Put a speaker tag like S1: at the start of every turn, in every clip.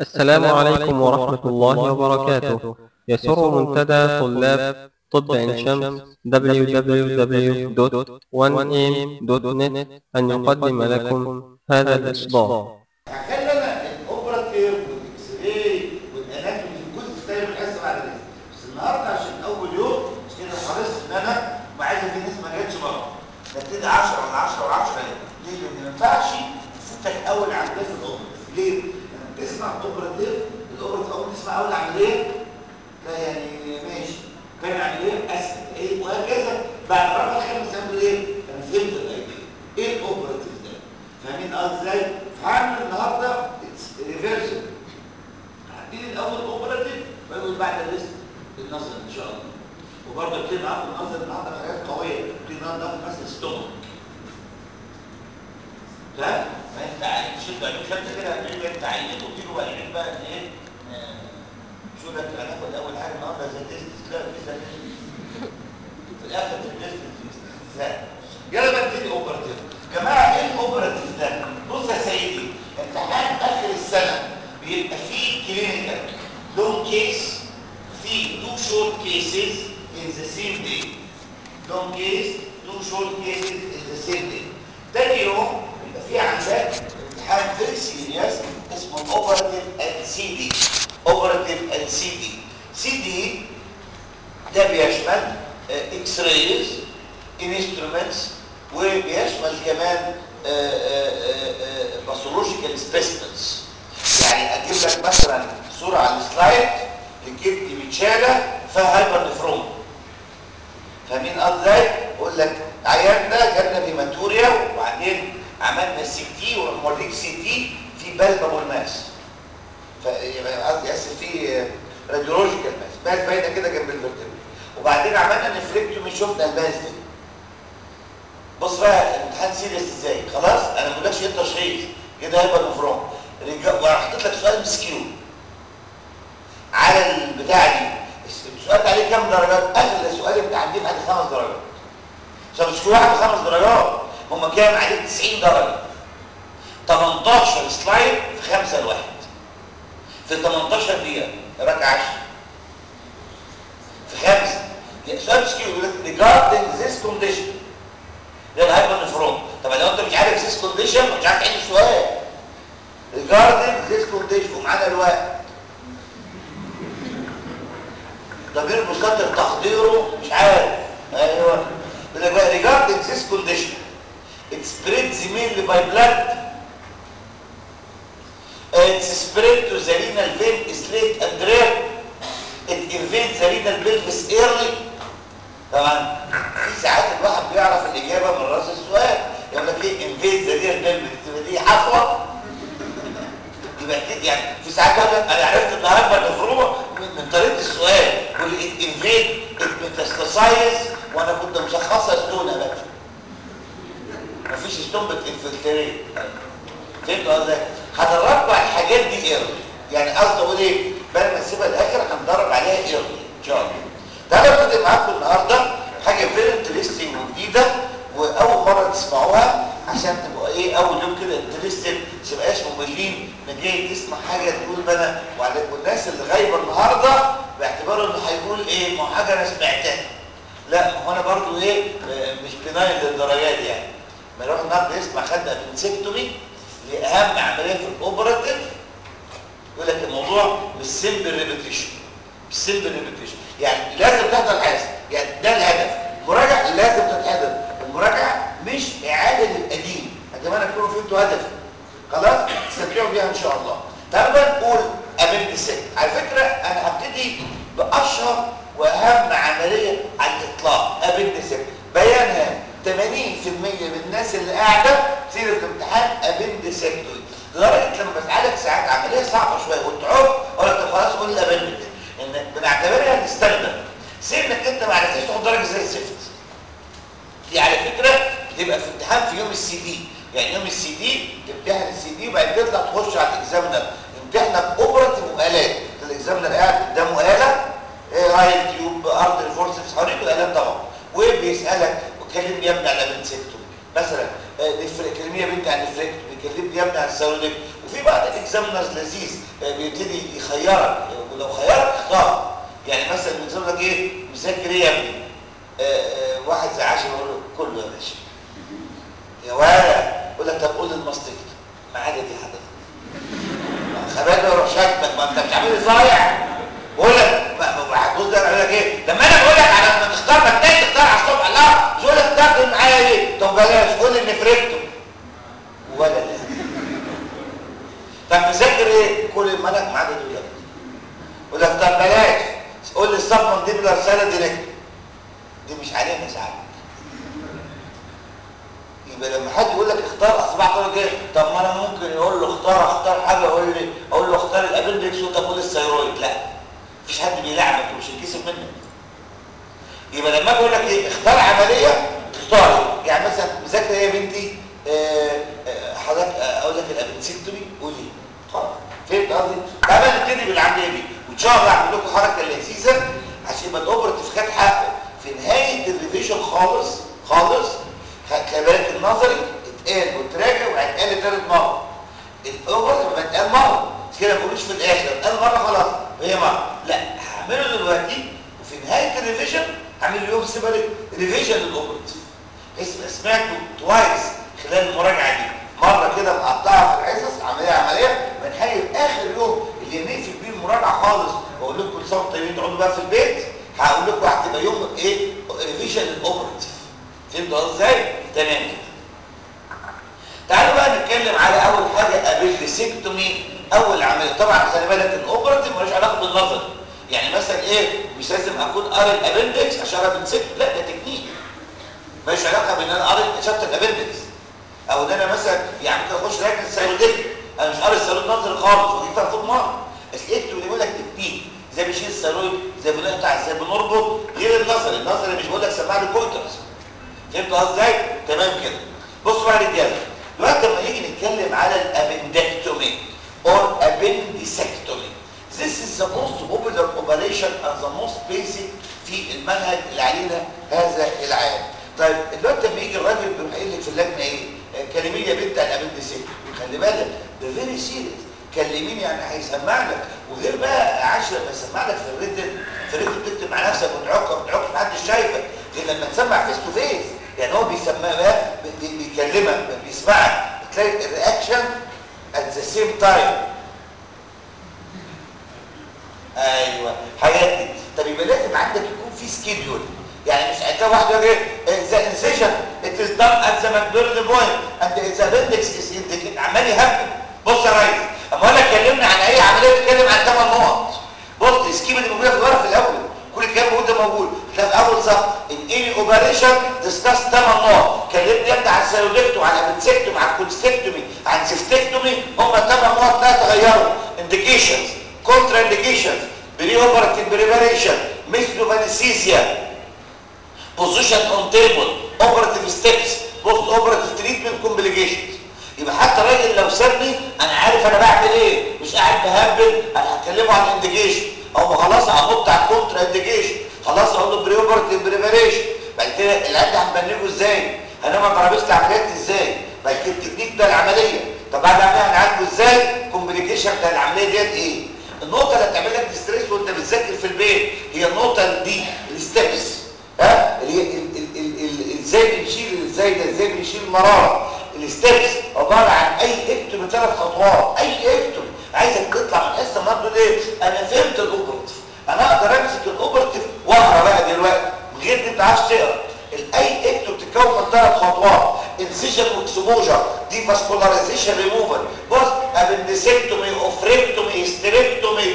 S1: السلام عليكم ورحمة الله وبركاته يسر منتدى طلاب طب عين شمس www.1am.net أن يقدم لكم هذا الإصدار
S2: هكلم الاوبراتيف والاكس راي والاناتومي في كل كتاب الحصه بعد الاذن بس النهارده عشان اول يوم مش كده حرصت ان انا وعايزه في ناس ما جاتش برضه نبتدي 10 ولا 10 ولا 10 ليه؟ ليه؟ لان ما ينفعش تفوتك اول عمليه في الاوبراتيف ليه؟ لما تسمع الاوبراتيف الاوبراتيف اول ما تسمع اول عمليه لا يعني ماشي تاني عمليه اسهل ايه وهكذا بعد رقم خمس تعمل ايه؟ انا فهمت الايديا ايه الاوبراتيف ده؟ فاهمين قصدي ازاي؟ هعمل النهارده ريفرسل هديني الاول اوبراتيف ويقول بعد الريست النظر ان شاء الله وبرضه ابتدي معاكم النظر النهارده حاجات قويه ابتدي النهارده ناخد مثلا ستومك فاهم؟ فانت شد عينك شد كده هتقول انت عينك وتيجوا بقى عينك بقى ان ايه شو لك هناخد اول حاجه النهارده زي تيست لا لسه في الاخر في التيست يلا بقى نبتدي اوبراتيف جماعه ايه الاوبراتيف ده بص يا سيدي امتحان اخر السنه بيبقى فيه كلينيكال لونج كيس فيه تو شورت كيسز ان ذا سيم داي لونج كيس تو شورت كيسز ان ذا سيم داي تاني يوم بيبقى فيه عندك امتحان فيري سيريس اسمه اوبراتيف ان سي دي اوبراتيف ان سي دي سي دي ده بيشمل اكس رايز انسترومنتس وبيشمل كمان باثولوجيكال سبيسمنز يعني اجيب لك مثلا صوره على السلايد لكبد متشاله فيها هايبر نفرون فاهمين قصدي ازاي اقول لك عيان ده جالنا هيماتوريا وبعدين عملنا سي تي وراح موريك سي تي في بالبابول ماس فيبقى قصدي اسف في راديولوجيكال ماس ماس باينه كده جنب الفرتبرا وبعدين عملنا نفريكتومي شفنا الماس دي بص بقى الامتحان سيريس ازاي خلاص انا ما بقولكش ايه التشخيص كده هيبقى المفروض وانا حطيت لك سؤال مسكيو على البتاع دي السؤال عليه كام درجات اغلى سؤال بتاع عندي بعد خمس درجات عشان مش كل واحد خمس درجات هم كام عليه 90 درجه 18 سلايد في 5 لواحد في 18 دقيقه ركعه 10 في 5 سؤال مسكيو يقول لك regarding this condition ده الهايبر نفرون طب لو انت مش عارف ذيس كونديشن مش عارف تعمل سؤال ريجاردنج ذيس كونديشن ومعانا الوقت ضمير مستتر تقديره مش عارف ايوه ريجاردنج ذيس كونديشن it spreads mainly by blood it's spread to the renal vein is late and rare it invades the renal pelvis early طبعا في ساعات الواحد بيعرف الاجابه من راس السؤال يقول لك ايه انفيد ذا ريال بيلفس دي حفوه يبقى اكيد يعني في ساعات يقول لك انا عرفت النهارده المفروضه من طريقه السؤال يقول لي انفيد ميتاستاسايز وانا كنت مشخصها ستون يا باشا مفيش ستون بتنفلتريت فهمت قصدي هدربكم على الحاجات دي ايرلي يعني قصدي اقول ايه بدل ما نسيبها الاخر هندرب عليها ايرلي ان شاء الله تعالوا نبتدي معاكم النهارده حاجه فيري انترستنج وجديده واول مره تسمعوها عشان تبقوا ايه اول يوم كده انترستد ما تبقاش مملين انك جاي تسمع حاجه تقول انا وعليكم الناس اللي غايبه النهارده باعتباره انه هيقول ايه ما هو حاجه انا سمعتها لا ما هو انا برضو ايه مش بناين للدرجات يعني ما يروح النهارده يسمع خد ابنسكتومي لاهم عمليه في الاوبراتيف يقول لك الموضوع مش سمبل ريبيتيشن مش سمبل ريبيتيشن يعني لازم تحضر الحاسب يعني ده الهدف المراجعه لازم تتحضر المراجعه مش اعاده القديم يا جماعه تكونوا فهمتوا هدفي خلاص تستمتعوا بيها ان شاء الله تعالوا بقى نقول ابندسك على فكره انا هبتدي باشهر واهم عمليه على الاطلاق ابندسك بيانها 80% من الناس اللي قاعده تصير في الامتحان ابندسكتوري لدرجه لما بسالك ساعات عمليه صعبه شويه وتعب اقول لك طب خلاص قول لي ابندسك انك بنعتبرها الستاندرد سيب انك انت ما عرفتش تاخد درجه زي الزفت دي على فكره بتبقى في امتحان في يوم السي دي يعني يوم السي دي تمتحن السي دي وبعدين تطلع تخش على الاكزامنر يمتحنك اوبراتيف والات الاكزامنر قاعد قدامه اله رايت تيوب ارض الفورسز حواليك الالات طبعا وبيسالك كلمني يا ابني عن الابنسكتومي مثلا كلمني يا بنتي عن الفريكتومي كلمني يا ابني عن السيروليك وفي بعض اكزامنرز لذيذ آه، بيبتدي يخيرك ولو خيرك اختار يعني مثلا بيكتب لك ايه مذاكر ايه يا ابني آه، آه، واحد زي عاشر يقول له كله يا باشا يا ولا يقول لك طب قول لي الماستكت ما عدا دي حضرتك خبال يروح شكلك ما انت مش عامل صايع بقول لك هتبص ده يقول لك ايه لما انا بقول لك على ما تختار ما تنام تختار على الصبح لا مش هقول لك تاخد معايا ايه طب بلاش قول لي نفرته ولا لا طب مذاكر ايه كل المنهج ما عدا دول يقول لك طب بلاش قول لي الصف مانديبولار سالد هناك دي مش علينا ساعات يبقى لما حد يقول لك اختار اصبع طرق ايه طب ما انا ممكن يقول له اختار اختار حاجه اقول لي اقول له اختار الابندكس وانت تقول الثيرويد لا مفيش حد بيلعبك ومش هيكسب منك يبقى لما اقول لك ايه اختار عمليه اختاري يعني مثلا مذاكره ايه يا بنتي آه، آه، حضرتك آه، اقول لك الابنسكتومي قولي خلاص فهمت قصدي تعالى نبتدي بالعمليه دي وان شاء الله اعمل لكم حركه لذيذه عشان يبقى الاوبرتيف خد حقه في نهايه الريفيجن خالص خالص خلي بالك النظري اتقال وتراجع وهيتقال ثالث مره الاوبرتيف لما اتقال مره كده ما بقولوش في الاخر اتقال مره خلاص هي مره لا هعمله دلوقتي وفي نهايه الريفيجن هعمل يوم سيبريت ريفيجن للاوبرتيف بحيث يبقى سمعته توايس خلال المراجعه دي مره كده مقطعه في الحصص عمليه عمليه من حي اخر يوم اللي نقفل بيه المراجعه خالص واقول لكم كل سنه وانتم طيبين تقعدوا بقى في البيت هقول لكم هتبقى يوم ايه ريفيجن للاوبرتيف فهمتوا قصدي ازاي تمام كده تعالوا بقى نتكلم على اول حاجه ابيليسكتومي اول عمليه طبعا خلي بالك الاوبرتيف ملوش علاقه بالنظر يعني مثلا ايه مش لازم اكون قاري الابندكس عشان ابنسكت لا ده تكنيك ملوش علاقه بان انا قاري شابتر الابندكس او ان انا مثلا يعني ممكن اخش راجل السيروديك انا مش قاري السيرود نظري خالص وجبتها فوق مره الاكتو اللي بيقول لك تكنيك زي بنشيل السيرويد زي بنقطع زي بنربط غير النظري النظري مش بقول لك سمع لي كويترز فهمت قصدي ازاي تمام كده بصوا بقى يا رجاله دلوقتي لما نيجي نتكلم على الابندكتومي or appendicectomy this is the most popular operation and the most basic في المنهج اللي علينا هذا العام طيب دلوقتي لما يجي الراجل بيروح قايل لك في اللجنه ايه كلميني يا بنت عن الابنديسكتومي خلي بالك ده فيري سيريس كلميني يعني هيسمع لك وغير بقى عاشر لما يسمع لك في الريتن في الريتن بتكتب مع نفسك وتعك وتعك محدش شايفك غير لما تسمع فيس تو فيس يعني هو بيسمع بقى بي- بي- بيكلمك بيسمعك تلاقي الرياكشن at the same time ايوه حاجات دي طب يبقى لازم عندك يكون في سكيدول يعني مش هتلاقي واحد يقول ايه ذا انسيشن ات از دان ات ذا ماكبيرن بوينت اند ذا appendix از indicated عمال يهبل بص يا ريس اما اقول لك كلمني عن اي عمليه بتتكلم عن ثمان نقط بص السكيما دي موجوده في الورق في الاول كل الكلام موجود ده موجود ده في اول صف ان اني اوبريشن ديسكاس ثمان نقط كلمني يا ابني عن السيرودكتوم عن الابنسكتوم عن الكولستكتومي عن سيفتكتومي هم ثمان نقط لا يتغيروا انديكيشنز كونترا انديكيشنز بري اوبراتيف بريباريشن مثل فانسيزيا بوزيشن اون تيبل اوبراتيف ستيبس بوست اوبراتيف تريتمنت كومبليكيشنز يبقى حتى الراجل لو سابني انا عارف انا بعمل ايه مش قاعد بهبل انا هكلمه عن الانديكيشن او خلاص هنط على الكونترا انديكيشن خلاص اقول له بري اوبراتيف بريباريشن بعد كده العد هنبنيه ازاي هنعمل ترابيزه العمليات ازاي بعد كده التكنيك بتاع العمليه طب بعد العمليه هنعالجه ازاي الكومبليكيشن بتاع العمليه ديت ايه النقطه اللي هتعمل لك ستريس وانت بتذاكر في البيت هي النقطه دي الستبس ها اللي هي ال- ال- ال- ال- ازاي بنشيل ازاي ده ازاي بنشيل المراره الستبس عباره عن اي اكتب ثلاث خطوات اي اكتب عايزك تطلع من الحصه النهارده تقول ايه انا فهمت الاوبرتيف انا اقدر امسك الاوبرتيف واقرا بقى دلوقتي من غير ما تعرفش تقرا الاي اكتب تتكون من ثلاث خطوات انسيشن واكسبوجر دي فاسكولاريزيشن ريموفر بص ابندسكتومي اوفريكتومي هيستريكتومي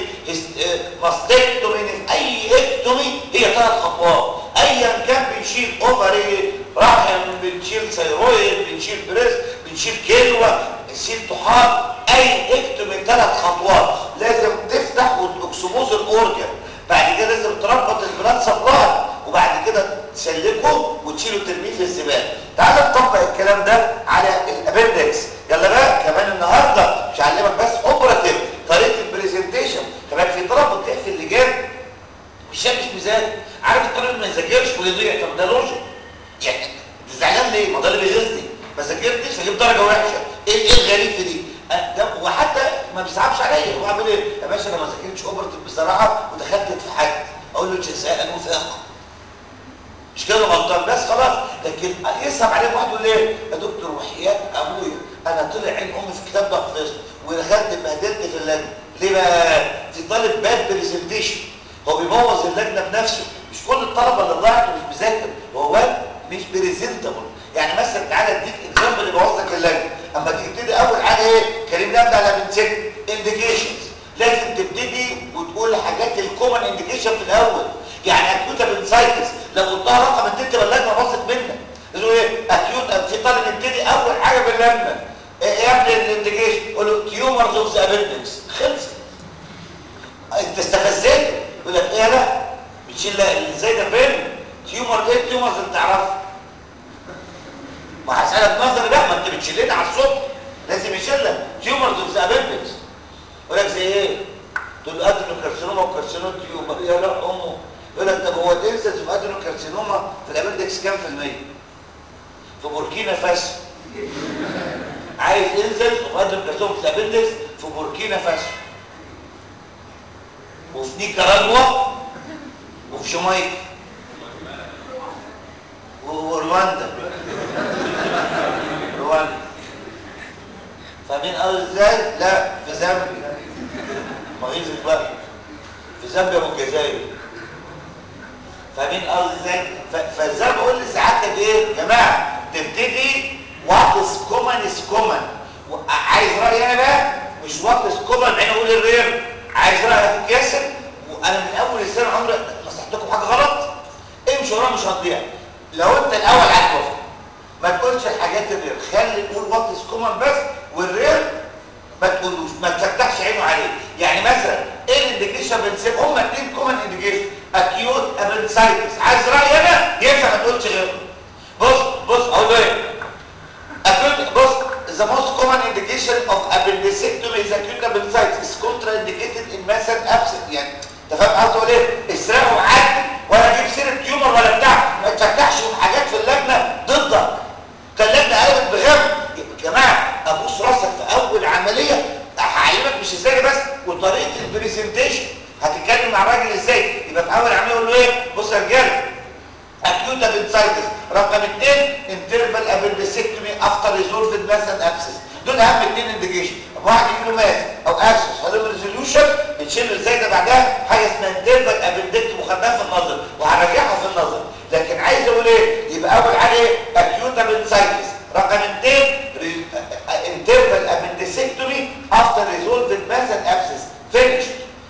S2: ماستكتومي اي اكتومي هي ثلاث خطوات ايا كان بنشيل اوفري رحم بنشيل ثيرويد بنشيل بريست بنشيل كلوه بنشيل طحال اي اكتومي ثلاث خطوات لازم تفتح واكسبوز الاورجن بعد كده لازم تربط البلاد سبلاي وبعد كده تسلكه وتشيله ترميه في الزباله تعال نطبق الكلام ده على الابندكس يلا بقى كمان النهارده مش هعلمك بس اوبراتيف طريقه البرزنتيشن كمان في طلب بتلاقي في اللجان مش مش مذاكر عارف الطالب ما يذاكرش ويضيع طب ده لوجيك يعني انت زعلان ليه ما ده اللي بيغيظني ما ذاكرتش هجيب درجه وحشه ايه ايه الغريب في دي أه ده وحتى ما بيس- يقول لي يا باشا انا ما ذاكرتش اوبرتيف بصراحه ودخلت في حد اقول له جزاء وفاق مش كده غلطان بس خلاص لكن يصعب عليه واحد يقول ايه يا دكتور وحياه ابويا انا طلع عين امي في الكتاب ده حفظته ودخلت اتبهدلت في اللجنه ليه بقى في طالب باد برزنتيشن هو بيبوظ اللجنه بنفسه مش كل الطلبه اللي ضاعت مش مذاكر هو واد مش بريزنتابل يعني مثلا تعالى اديك اكزامبل يبوظ لك اللجنه اما تبتدي اول حاجه ايه كريم نبدا على بنسك انديكيشنز لازم تبتدي وتقول حاجات الكومن انديكيشن في الاول يعني اكيوتا بنسايتس لو قلتها رقم اتنين تبقى اللجنه باظت منك تقول ايه اكيوت في طالب يبتدي اول حاجه باللجنه ايه يا ابني الانديكيشن قول له تيومرز اوف ذا ابندكس خلص انت استفزيت يقول لك ايه لا بتشيل ازاي ده فين تيومر ايه تيومرز انت تعرفها ما هسالك نظري بقى ما انت بتشيلنا على الصبح لازم يشيلك تيومرز اوف ذا ابندكس يقول لك زي ايه تقول له ادرينو كارسينوما وكارسينوم تيومر يا لا امه يقول لك طب هو الانسنس اوف ادرينو كارسينوما في الابندكس كام في الميه في بوركينا فاسو عايز انسنس اوف ادرينو كارسينوما في الابندكس في بوركينا فاسو وفي نيكاراغوا وفي جامايكا ورواندا رواندا فاهمين قوي ازاي؟ لا في زامبيا مغيظك بقى في زامبيا والجزائر فاهمين قوي ازاي؟ فازاي بقول لسعادتك ايه؟ يا جماعه تبتدي وات از كومن از كومن عايز رايي انا بقى مش وات از كومن بعدين اقول الرير عايز رايي اخوك ياسر وانا من اول السنه عمري نصحتكم حاجه غلط امشوا ورا مش هتضيع لو انت الاول عاجبك ما تقولش الحاجات الرير خلي تقول وات از كومن بس والرير ما تقولوش ما تفتحش عينه عليه يعني مثلا ايه الانديكيشن بنسيب هما اثنين كومن انديكيشن اكيوت ابنسايتس عايز رايي انا ينفع ما تقولش غيره بص بص اقول له ايه acute بص the most common indication of appendectomy is acute appendicitis is contraindicated in مثلا absent يعني انت فاهم قصدي اقول ايه اسرقوا عادي ولا اجيب سيره تيومر ولا بتاع ما تفتحش حاجات في اللجنه ضدك كان اللجنه قالت بغم يا جماعه ابوس راسك في اول عمليه هعلمك مش ازاي بس وطريقه البرزنتيشن هتتكلم مع الراجل ازاي يبقى في اول عمليه اقول له ايه بص يا رجاله acute appendicitis رقم اثنين interval appendectomy after resolved mass and abscess دول اهم اثنين انديكيشن واحد يجي له ماس او ابسس هذا ريزوليوشن بتشيل ازاي ده بعدها حاجه اسمها interval appendectomy وخدناها في النظر وهنرجعها في النظر لكن عايز اقول ايه يبقى اول حاجه ايه acute appendicitis رقم اثنين interval appendectomy after resolved mass and abscess finished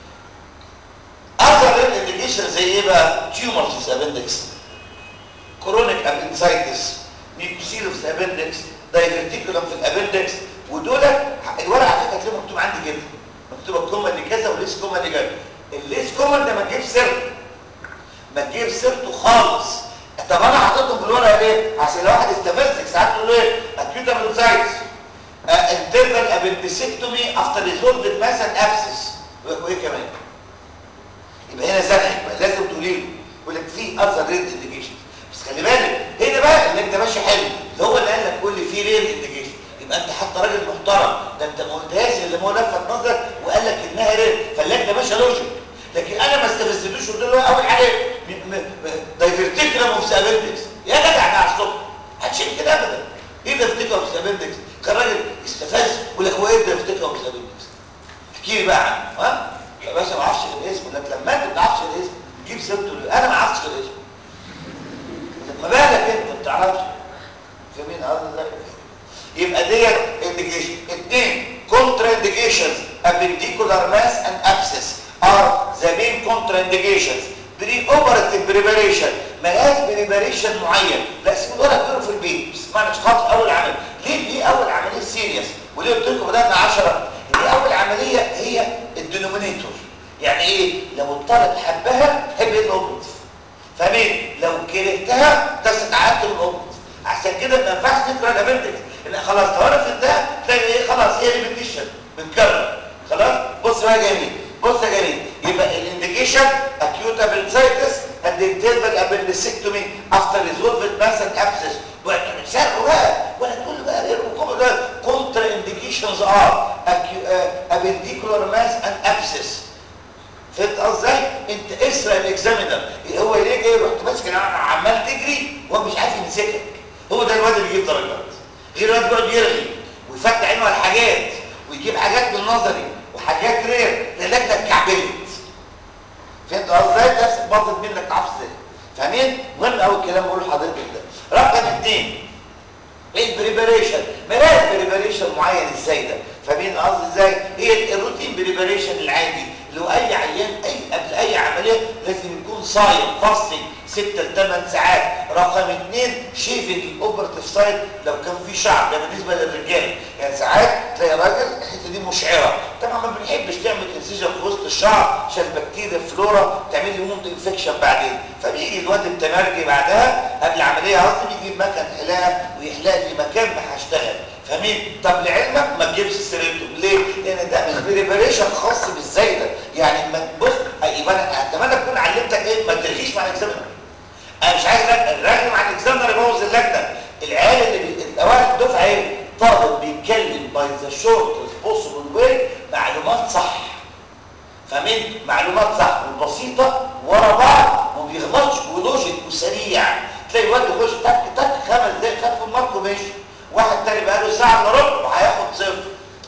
S2: other indication زي ايه بقى tumors في appendix كرونيك ابندسايتس نيكوسيل في الابندكس دايفرتيكولم في الابندكس ودول الورقه على فكره هتلاقيه مكتوب عندي كده مكتوب الكومه اللي كذا والليس كومه اللي كذا الليس كومه ده ما تجيب سيرته ما تجيب سيرته خالص طب انا حاططهم في الورقه ليه عشان لو واحد استفزك ساعات تقول له ايه اكيوت ابندسايتس انترفال ابندسكتومي افتر ريزولفد مثلا ابسس وايه كمان يبقى هنا زنقك بقى لازم تقولي له يقول لك في اذر ريد انديكيشن بس خلي بالك هنا بقى اللي انت ماشي حلو اللي هو اللي قال لك قول لي في رير انديكيشن يبقى انت حتى راجل محترم ده انت ما قلتهاش اللي هو لفت نظرك وقال لك انها رير فاللجنه ماشيه لوجيك لكن انا ما استفزتوش وقلت له اول حاجه دايفرتيكرم اوف سابندكس يا جدع ده على الصبح هتشيل كده ابدا ايه دايفرتيكرم اوف سابندكس كان راجل استفز يقول لك هو ايه دايفرتيكرم اوف سابندكس احكي لي بقى عنه ها يا باشا ما اعرفش غير اسمه لك لما انت ما تعرفش غير اسمه جيب سيرته انا ما اعرفش غير اسمه ما بالك انت ما بتعرفش فاهمين قصدي ازاي يبقى ديت انديكيشن اثنين كونترا انديكيشنز ابنديكولار ماس اند ابسس ار ذا مين كونترا انديكيشنز بري اوبراتيف بريباريشن ملهاش بريباريشن معين لا سيب الورق كله في البيت بس ما مش خاطر اول عمليه ليه ليه اول عمليه سيريس وليه قلت لكم بدانا 10 ليه اول عمليه هي الدينومينيتور يعني ايه لو الطالب حبها حب الاوبراتيف فاهمين لو كرهتها تستعدت من الاوبراتيف عشان كده ما ينفعش نكره الابندكس لا خلاص لو انا فهمتها تلاقي ايه خلاص هي ريبيتيشن بنكرر خلاص بص بقى يا جميل بص يا جميل يبقى الانديكيشن acute appendicitis and internal appendectomy after resolved mass and abscess وانت بتسرقوا بقى ولا تقول له بقى غير وكم ده كونتر انديكيشنز ار ابنديكولار ماس اند ابسس فهمت قصدي انت اسرق الاكزامينر هو ليه جاي رحت ماسك عمال تجري وهو مش عارف يمسكك هو ده الواد اللي بيجيب درجات غير الواد بيقعد يرغي ويفتح عينه على حاجات ويجيب حاجات بالنظري وحاجات رير لانك اتكعبلت فهمت قصدي نفسك باطل منك تعرف ازاي فاهمين مهم قوي الكلام بقول لحضرتك ده رقم اثنين البريباريشن ملاش بريباريشن معين ازاي ده فاهمين قصدي ازاي هي الروتين بريباريشن العادي اللي هو اي عيان اي قبل اي عمليه لازم يكون صايم فاستنج 6 ل 8 ساعات رقم اثنين شيفنج الاوبرتيف سايد لو كان في شعر ده بالنسبه للرجال يعني ساعات تلاقي راجل الحته دي مشعره طبعا ما بنحبش تعمل انسجن في وسط الشعر عشان البكتيريا فلورا تعمل لي موند انفكشن بعدين فبيجي الواد التمرجي بعدها قبل العمليه قصدي بيجيب مكان حلاقه ويحلق لي مكان ما هشتغل فاهمين طب لعلمك ما تجيبش سيرتهم ليه لان ده مش بريباريشن خاص بالزي ده يعني ما بص يبقى انا اتمنى اكون علمتك ايه ما ترغيش مع الاكزامينر انا مش عايز الراجل مع الاكزامينر يبوظ اللجنه العيال اللي بي... الاوائل الدفعه ايه طالب بيتكلم باي ذا شورت بوسيبل واي معلومات صح فاهمين معلومات صح وبسيطه ورا بعض وما بيغلطش ولوجيك وسريع تلاقي الواد يخش تك تك خمس دقايق خد في المارك وماشي واحد تاني بقى له ساعه الا ربع وهياخد صفر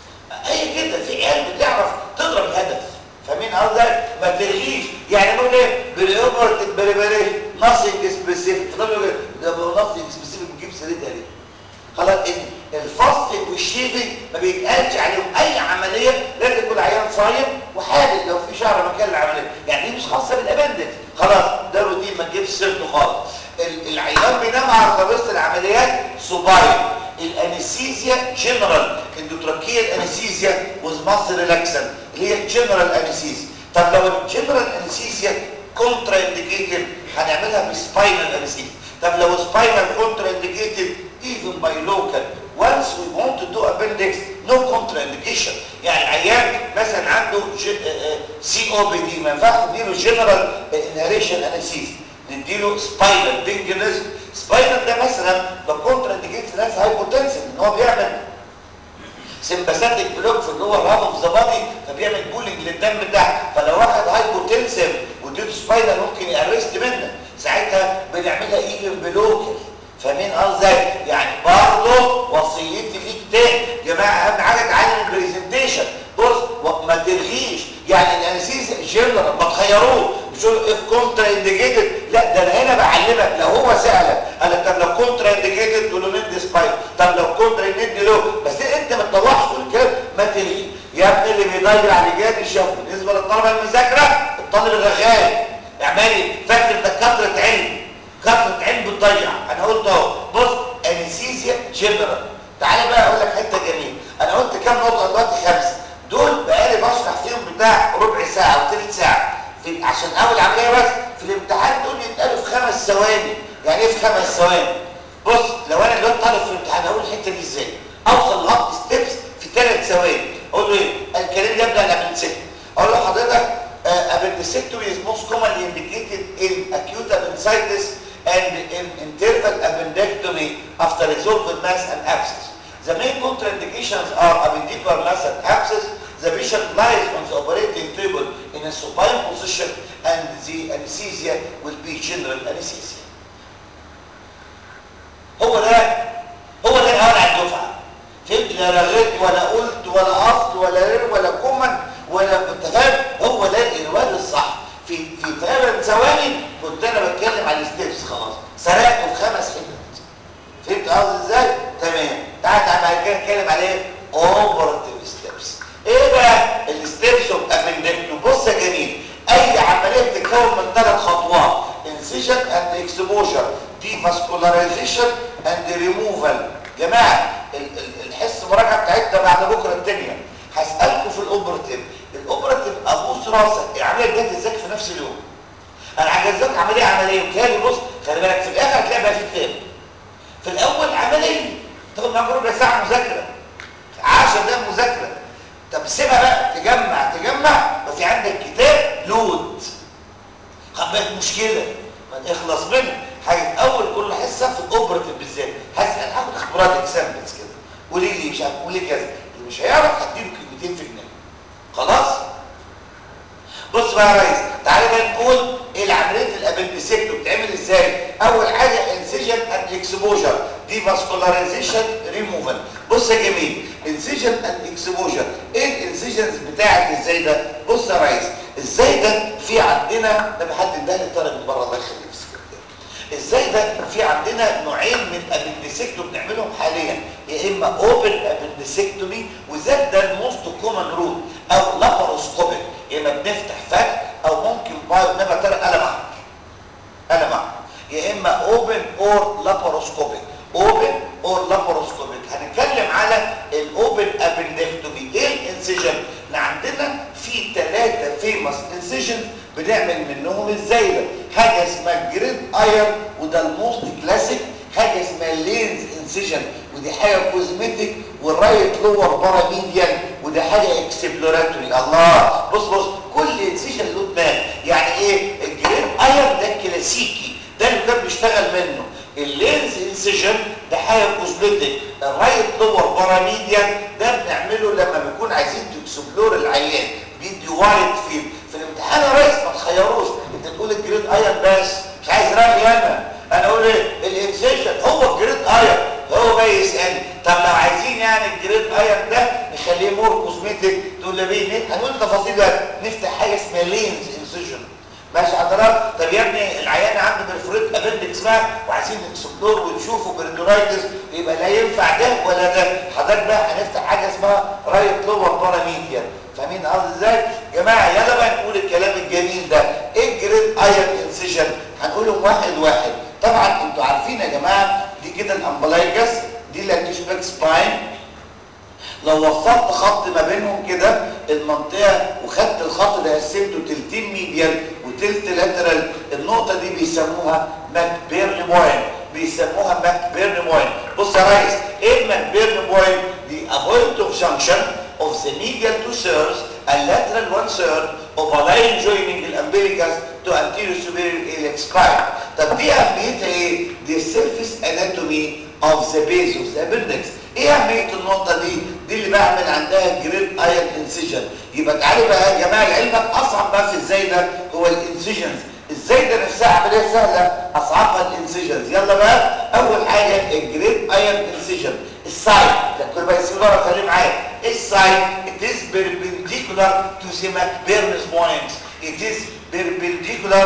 S2: هي كده في عيال بتعرف تضرب الهدف فاهمين قصدي ما تلغيش يعني نقول ايه بريوبرت بريبريشن ناثينج سبيسيفيك فضل ده ناثينج سبيسيفيك بتجيب سيرتها ليه خلاص ان الفصل والشيفنج ما بيتقالش عليهم اي عمليه لازم يكون عيان صايم وحادق لو في شعر مكان العمليه يعني دي مش خاصه بالابندكس خلاص ده روتين ما تجيبش سيرته خالص العيان بينام على ترابيزه العمليات صبايم الانستيزيا جنرال اندوتراكيه الانستيزيا وذ ماسل ريلاكسن اللي هي جنرال انستيزيا طب لو الجنرال انستيزيا كونترا انديكيتد هنعملها بسباينال انستيزيا طب لو سباينال كونترا انديكيتد even by local once we want to do appendix no contraindication يعني عيان مثلا عنده سي او بي دي ما ينفعش نديله جنرال انهاليشن انستيزيا نديله سباينال بينجنس سباينال ده مثلا بكونترا انديكيت في ناس هايبوتنسن ان هو بيعمل سمباثيك بلوك في اللي هو الهاب اوف ذا بادي فبيعمل بولينج للدم بتاعه فلو واحد هايبوتنسن واديته سباينال ممكن يارست منك ساعتها بنعملها ايفن بلوكال فاهمين قصدي يعني برضه وصيتي ليك تاني يا جماعه اهم حاجه تعلم البرزنتيشن بص ما تلغيش يعني الانسيز جنرال ما تخيروه مش اف كونترا انديكيتد لا ده انا هنا بعلمك لو هو سالك قال لك طب لو كونترا انديكيتد تقول له ند سبايك طب لو كونترا ند له بس انت ما تطلعش كل الكلام ما تلغي يا ابني اللي بيضيع لجان الشفوي بالنسبه للطلبه المذاكره الطالب الرغاي اعملي فاكر ده كثره علم كثره علم بتضيع انا قلت اهو بص انستيزيا جنرال تعالى بقى اقول لك حته جميله انا قلت كام نقطه دلوقتي خمسه دول بقالي بشرح فيهم بتاع ربع ساعه وثلث ساعه في عشان اول عمليه بس في الامتحان دول يتقالوا في خمس ثواني يعني ايه في خمس ثواني بص لو انا دلوقتي طالب في الامتحان اقول الحته دي ازاي اوصل لهات ستيبس في ثلاث ثواني اقول له ايه الكلام ده يبدا الابندسكت اقول له حضرتك appendectomy is most commonly indicated in acute appendicitis and in interval appendectomy after resolved mass and abscess. The main contraindications are appendicular mass and abscess. The patient lies on the operating table in a supine position and the anesthesia will be general anesthesia. هو ده هو ده الاول على الدفعه فهمت لا رغيت ولا قلت ولا اصل ولا رير ولا كومن ولا كنت فاهم هو ده الواد الصح في في ثلاث ثواني كنت انا بتكلم على الستيبس خلاص سرقته في خمس حتت فهمت قصدي ازاي تمام تعال تعال بعد كده نتكلم على ايه اوبرتيف ستيبس ايه بقى الستيبس اوف ابندكتوم بص يا جميل اي عمليه بتتكون من ثلاث خطوات انسيشن اند اكسبوجر دي فاسكولاريزيشن اند ريموفال جماعه الحس المراجعه بتاعتنا بعد بكره الدنيا هسالكم في الاوبرتيف الاوبرتيف ابوس راسك العمليه دي تتذاكر في نفس اليوم انا هجزاك عمليه عمليه وتاني بص خلي بالك في الاخر هتلاقي بقى في كتاب في الاول عمليه تاخد معاك ربع ساعه مذاكره 10 دقايق مذاكره طب سيبها بقى تجمع تجمع وفي عندك كتاب لود بقت مشكله ما تخلص منها حاجه اول كل حصه في الاوبرتيف بالذات هسال هاخد اخبارات اكسامبلز كده قولي لي مش عارف قولي كذا اللي مش هيعرف هديله كلمتين 200 في جنيه خلاص بص بقى يا ريس تعالى بقى نقول ايه العمليه الابندسكتو بتتعمل ازاي اول حاجه انسيجن اند اكسبوجر دي فاسكولاريزيشن ريموفال بص يا جميل انسيجن اند اكسبوجر ايه الانسيجنز بتاعك ازاي ده بص يا ريس ازاي ده في عندنا ده بحد ده اللي طالع من بره الله يخليك ازاي ده في عندنا نوعين من ابندسكتو بنعملهم حاليا يا اما اوبن ابندسكتومي وذات ده الموست كومن روت او لاباروسكوبيك يا اما بنفتح فك او ممكن بايو انما ترى قلم احمر قلم احمر يا اما اوبن اور لاباروسكوبيك اوبن اور لاباروسكوبيك هنتكلم على الاوبن ابندكتومي ايه الانسيجن احنا عندنا في ثلاثه فيمس انسيجن بنعمل منهم ازاي ده حاجه اسمها جريد اير وده الموست كلاسيك حاجه اسمها لينز انسيجن ودي حاجه كوزمتيك والرايت لور باراميديان ودي حاجه اكسبلوراتوري الله بص بص كل انسيجن له دماغ يعني ايه الجريد اير ده كلاسيكي ده اللي كان بيشتغل منه اللينز انسيجن ده حاجه كوزمتيك الرايت لور باراميديان ده بنعمله لما بنكون عايزين تكسبلور العيان بيدي وايد فيلد في الامتحان يا ريس ما تخيروش انت تقول الجريد اير بس مش عايز رأي انا انا اقول ايه الانسيشن هو الجريد اير هو بقى يسالني طب لو عايزين يعني الجريد اير ده نخليه مور كوزمتيك تقول لي بيه هنقول التفاصيل بقى نفتح حاجه اسمها لينز انسيشن ماشي حضرتك طب يا ابني العيان عنده برفوريت ابندكس بقى وعايزين نكسبلور ونشوفه بريتورايتس يبقى لا ينفع ده ولا ده حضرتك بقى هنفتح حاجه اسمها رايت لور باراميديان فاهمين قصدي ازاي يا جماعه يلا بقى نقول الكلام الجميل ده ايه الجريد اير انسيشن هنقولهم واحد واحد طبعا انتوا عارفين يا جماعه دي كده الامبلايكس دي اللاتيشباك سباين لو وصلت خط ما بينهم كده المنطقه وخدت الخط ده قسمته تلتين ميديال وتلت لاترال النقطه دي بيسموها ماكبيرن بوينت بيسموها ماكبيرن بوينت بص يا ريس ايه الماكبيرن بوينت دي a point of junction of the medial two thirds and lateral one third of a line joining the umbilicus to anterior superior iliac spine. طب دي اهميتها ايه؟ دي السيرفيس اناتومي of the base of the appendix. ايه اهميه النقطه دي؟ دي اللي بعمل عندها جريد اير انسيجن. يبقى تعالوا بقى يا جماعه لعلمك اصعب بقى في ازاي ده هو الانسيجنز. ازاي ده نفسها عمليه سهله اصعبها الانسيجنز. يلا بقى اول حاجه الجريد اير انسيجن. السايد ده كل بقى يسيب ورا خليه معايا. السايد it is perpendicular to the McBurney's point. It is perpendicular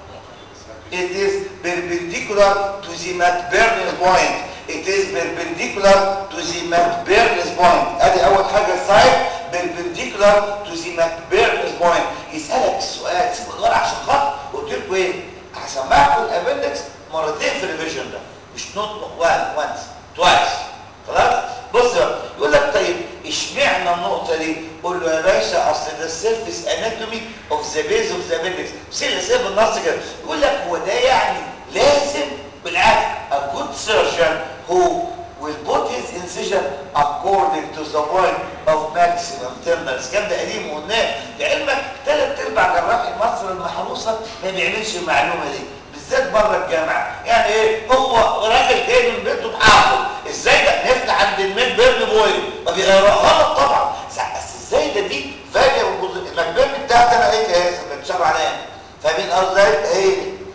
S2: it is perpendicular to the McBurney's point. It is perpendicular to the McBurney's point. ادي اول حاجه السايد perpendicular to the McBurney's point. يسالك السؤال سيب الورق عشان خاطر قلت لكم ايه؟ هسمعكم الابندكس مرتين في الريفيجن ده مش نوت وان وانس توايس خلاص بص بقى يقول لك طيب اشمعنى النقطه دي قول له يا باشا اصل ده السيرفيس اناتومي اوف ذا بيز اوف ذا بيلكس سيب سيب النص كده يقول لك هو ده يعني لازم بالعكس a good surgeon who will put his incision according to the point of maximum tenderness كام ده قديم وقلناه لعلمك ثلاث ارباع جراحي مصر المحروسه ما بيعملش المعلومه دي بالذات بره الجامعه يعني ايه هو راجل جاي من بيته محافظ ازاي ده نفتح عند الميد بيرن بوي ما بيغيرها غلط طبعا بس ازاي ده دي فاجئ المكبرن بتاعتي انا ايه يا ياسر بتشرب عليا فاهمين قصدي ايه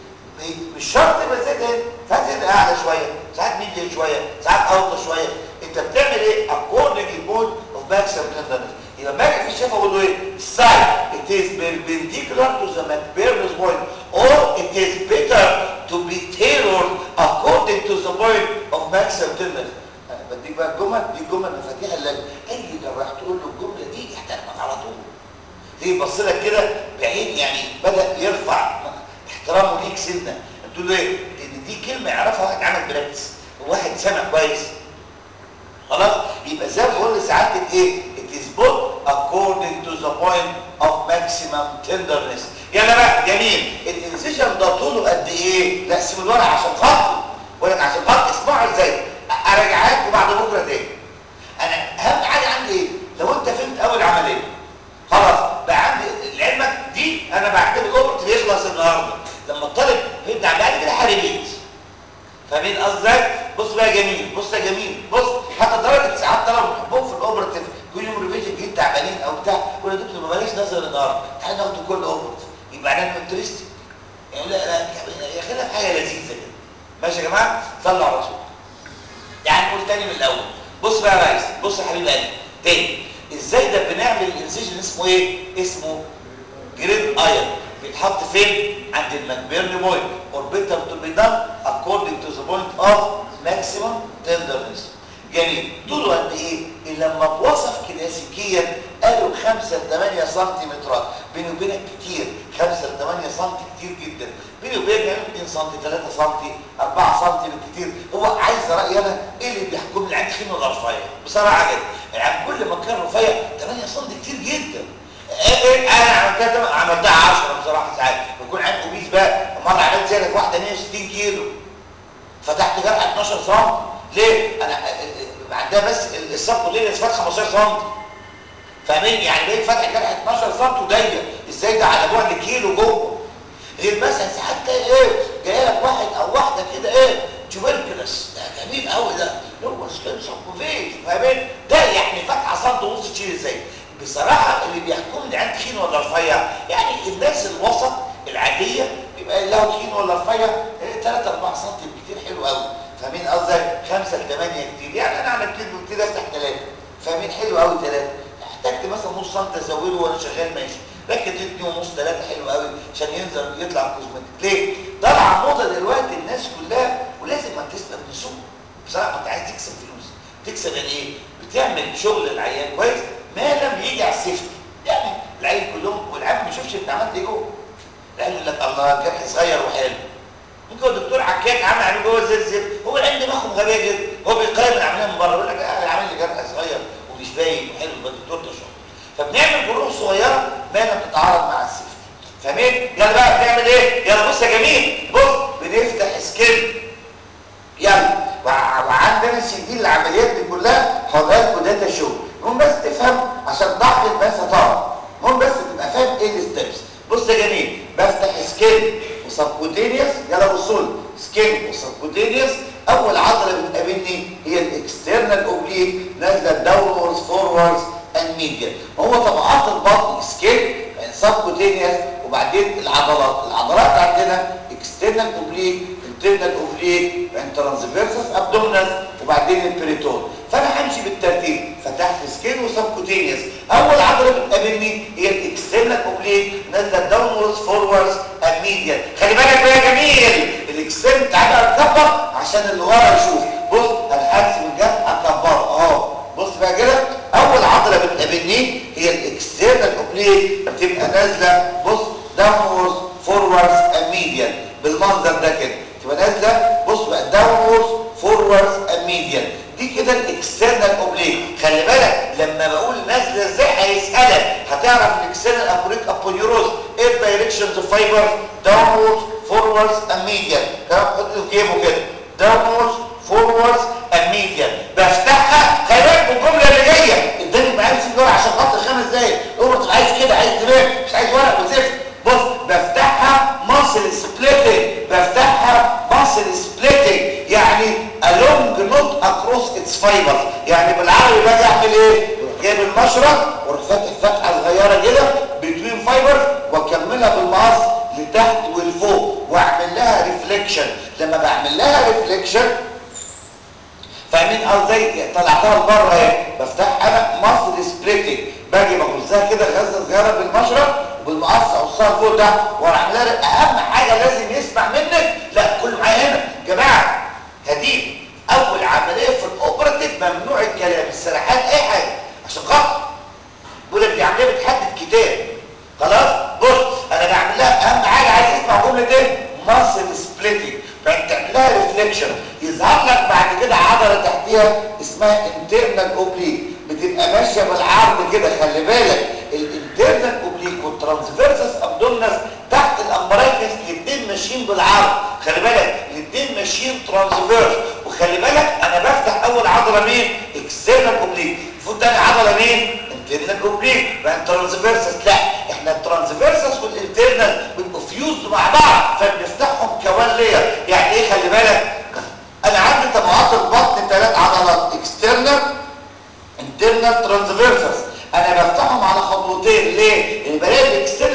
S2: مش شرط يبقى زي ده ساعات تبقى اعلى شويه ساعات ميديا شويه ساعات اوطى شويه انت بتعمل ايه اكوردنج البول اوف ماكسيمم تندرنس يبقى باجي في الشفه اقول له ايه side it is perpendicular to the McBurney's point or it is better to be tailored according to the point of maximum tenderness انا بديك بقى الجمل دي الجمل مفاتيح اللي اي جراح تقول له الجمله دي يحترمك على طول ليه بص لك كده بعين يعني بدا يرفع احترامه ليك سنه تقول له ايه ان دي كلمه يعرفها واحد عمل براكتس وواحد سامع كويس خلاص يبقى زي ما بقول لسعادتك ايه it is put according to the point of maximum tenderness يلا بقى جميل الانسيشن ده طوله قد ايه لا سيب الورق عشان خاطري بقول لك عشان خاطري اسمعوا ازاي اراجعها لكم بعد بكره تاني انا اهم حاجه عندي ايه لو انت فهمت اول عمليه خلاص بقى عندي لعلمك دي انا بعتبر الاوبرت بيخلص النهارده لما الطالب يبدا بعد كده حاربيت فاهمين قصدي بص بقى جميل بص يا جميل بص حتى درجه ساعات طلبه بحبهم في الاوبرتيف كل يوم ريفيجن جديد تعبانين عايز ناخد كل اوبرت يبقى انا انترستنج يعني لا لا يا خلينا في حاجه لذيذه كده ماشي يا جماعه صلوا على الرسول يعني نقول تاني من الاول بص بقى يا ريس بص يا حبيب قلبي تاني ازاي ده بنعمل الانسيجن اسمه ايه اسمه جريد ايرون بيتحط فين عند المكبيرن بوينت اوربيتال تو بي دان according to the point of maximum tenderness جميل طوله قد ايه لما اتوصف كلاسيكيا قالوا 5 ل 8 سنتيمترات بيني وبينك كتير 5 ل 8 سم كتير جدا بيني وبينك يعني 2 سم 3 سم 4 سم بالكتير هو عايز رايي انا ايه اللي بيحكم لي عند خين ولا رفيع بصراحه كده يعني كل ما كان رفيع 8 سم كتير جدا ايه انا عملتها عملتها 10 بصراحه ساعات بكون عندي اوبيس بقى مره عملت زي واحده 160 كيلو فتحت جرح 12 سم ليه انا عندها بس السبق دي فتح 15 سم فاهمين يعني بقيت فتح جرح 12 سم وضيق ازاي ده على بعد كيلو جوه غير مثلا ساعات تلاقي ايه جاي لك واحد او واحده كده ايه تيوبركلس ده جميل قوي ده اللي هو سكين سبوفيج فاهمين ده يعني فتحه سم ونص تشيل ازاي بصراحه اللي بيحكمني عن تخين ولا رفيع يعني الناس الوسط العاديه بيبقى له تخين ولا رفيع 3 4 سم كتير حلو قوي فاهمين قصدي 5 ل 8 كتير يعني انا على كتير كتير افتح 3 فاهمين حلو قوي 3 احتجت مثلا نص سم ازوده وانا شغال ماشي لكن دي 2 ونص 3 حلو قوي عشان ينزل يطلع كوزمتيك ليه طالعه موضه دلوقتي الناس كلها ولازم ما تسبق من السوق بصراحه انت عايز تكسب فلوس تكسب يعني ايه بتعمل شغل العيان كويس ما لم يجي على السيفتي يعني العيال كلهم والعيال ما بيشوفش انت عملت ايه جوه العيال يقول لك الله جرح صغير وحلو ممكن الدكتور عكاك عامل عامل جوه زي الزفت هو العين دماغهم غبيه جدا هو بيقيم العمليه من بره يقول لك اه عامل لي جرح صغير ومش باين وحلو يبقى الدكتور ده شغل فبنعمل جروح صغيره ما لم تتعارض مع السيفتي فاهمين يلا بقى بنعمل ايه يلا بص يا جميل بص بنفتح سكين يلا وعندنا سجل العمليات دي كلها هقولها لكم داتا شو المهم بس تفهم عشان ضعف الباس طبعا المهم بس تبقى فاهم ايه الستبس بص يا جميل بفتح سكين وسبكوتينيوس يلا بصوا لي سكين وسبكوتينيوس اول عضله بتقابلني هي الاكسترنال اوبليك نازله داونورز فوروردز اند ميديا هو طبقات البطن سكين سبكوتينيوس وبعدين العضلات العضلات عندنا اكسترنال اوبليك انترنال اوبليك ترانسفيرسس ابدومينال وبعدين البريتون فانا همشي بالترتيب فتحت سكين وسبكوتينيوس اول عضله بتقابلني هي الاكسترنال اوبليك نازله داونورز فوروردز اند ميديا خلي بالك بقى يا جميل الاكسترن تعالى اكبر عشان اللي ورا يشوف بص انا هرسم الجنب اكبره اهو بص بقى كده اول عضله بتقابلني هي الاكسترنال اوبليك بتبقى نازله بص داونورز فوروردز اند ميديا بالمنظر ده كده تبقى نازله بص بقى داونورز فوروردز اند ميديا دي كده الاكسترنال اوبليك خلي بالك لما بقول نازله ازاي هيسالك هتعرف الاكسترنال اوبليك ابونيوروز ايه الدايركشنز اوف فايبرز داونورز فوروردز اند ميديا كلام حط في جيبه كده داونورز فوروردز اند ميديا بفتحها خلي بالك من الجمله اللي جايه اداني معايا في الورق عشان خاطر خمس دقايق اوعى عايز كده عايز دماغ مش عايز ورق وزفت بص بفتحها ماسل سبليتنج بفتحها ماسل سبليتنج يعني along not across its fibers يعني بالعربي باجي اعمل ايه جايب المشرط واروح فاتح فتحه صغيره كده بين فايبرز واكملها بالمقص لتحت ولفوق واعمل لها ريفليكشن لما بعمل لها ريفليكشن فاهمين قصدي طلعتها لبره اهي بفتحها انا ماسل سبليتنج باجي بغزها كده غزه صغيره بالمشرط وبالمقص اوصلها لفوق ده واعمل لها اهم حاجه لازم يسمع منك لا كل معايا هنا يا جماعه هديب اول عمليه في الاوبراتيف ممنوع الكلام السرحان اي حاجه عشان خاطر بقول لك دي عمليه بتحدد كتاب خلاص بص انا بعمل لها اهم حاجه عايز اسمع جمله ايه ماسل سبليتنج فانت تعمل لها ريفليكشن يظهر لك بعد كده عضله تحتيها اسمها انترنال اوبليك بتبقى ماشيه بالعرض كده خلي بالك الانترنال اوبليك والترانسفيرسس ابدومينس تحت الامبرايكس الاثنين ماشيين بالعرض خلي بالك الاثنين ماشيين ترانسفيرس وخلي بالك انا بفتح اول عضله مين اكسترنال اوبليك المفروض تاني عضله مين انترنال اوبليك بقى الترانسفيرسس لا احنا الترانسفيرسس والانترنال بيبقوا فيوزد مع بعض فبنفتحهم كوان لير يعني ايه خلي بالك انا عندي طبقات البطن ثلاث عضلات اكسترنال انترنال ترانسفيرسس انا بفتحهم على خطوتين ليه؟ لان بلاقي الاكسترنال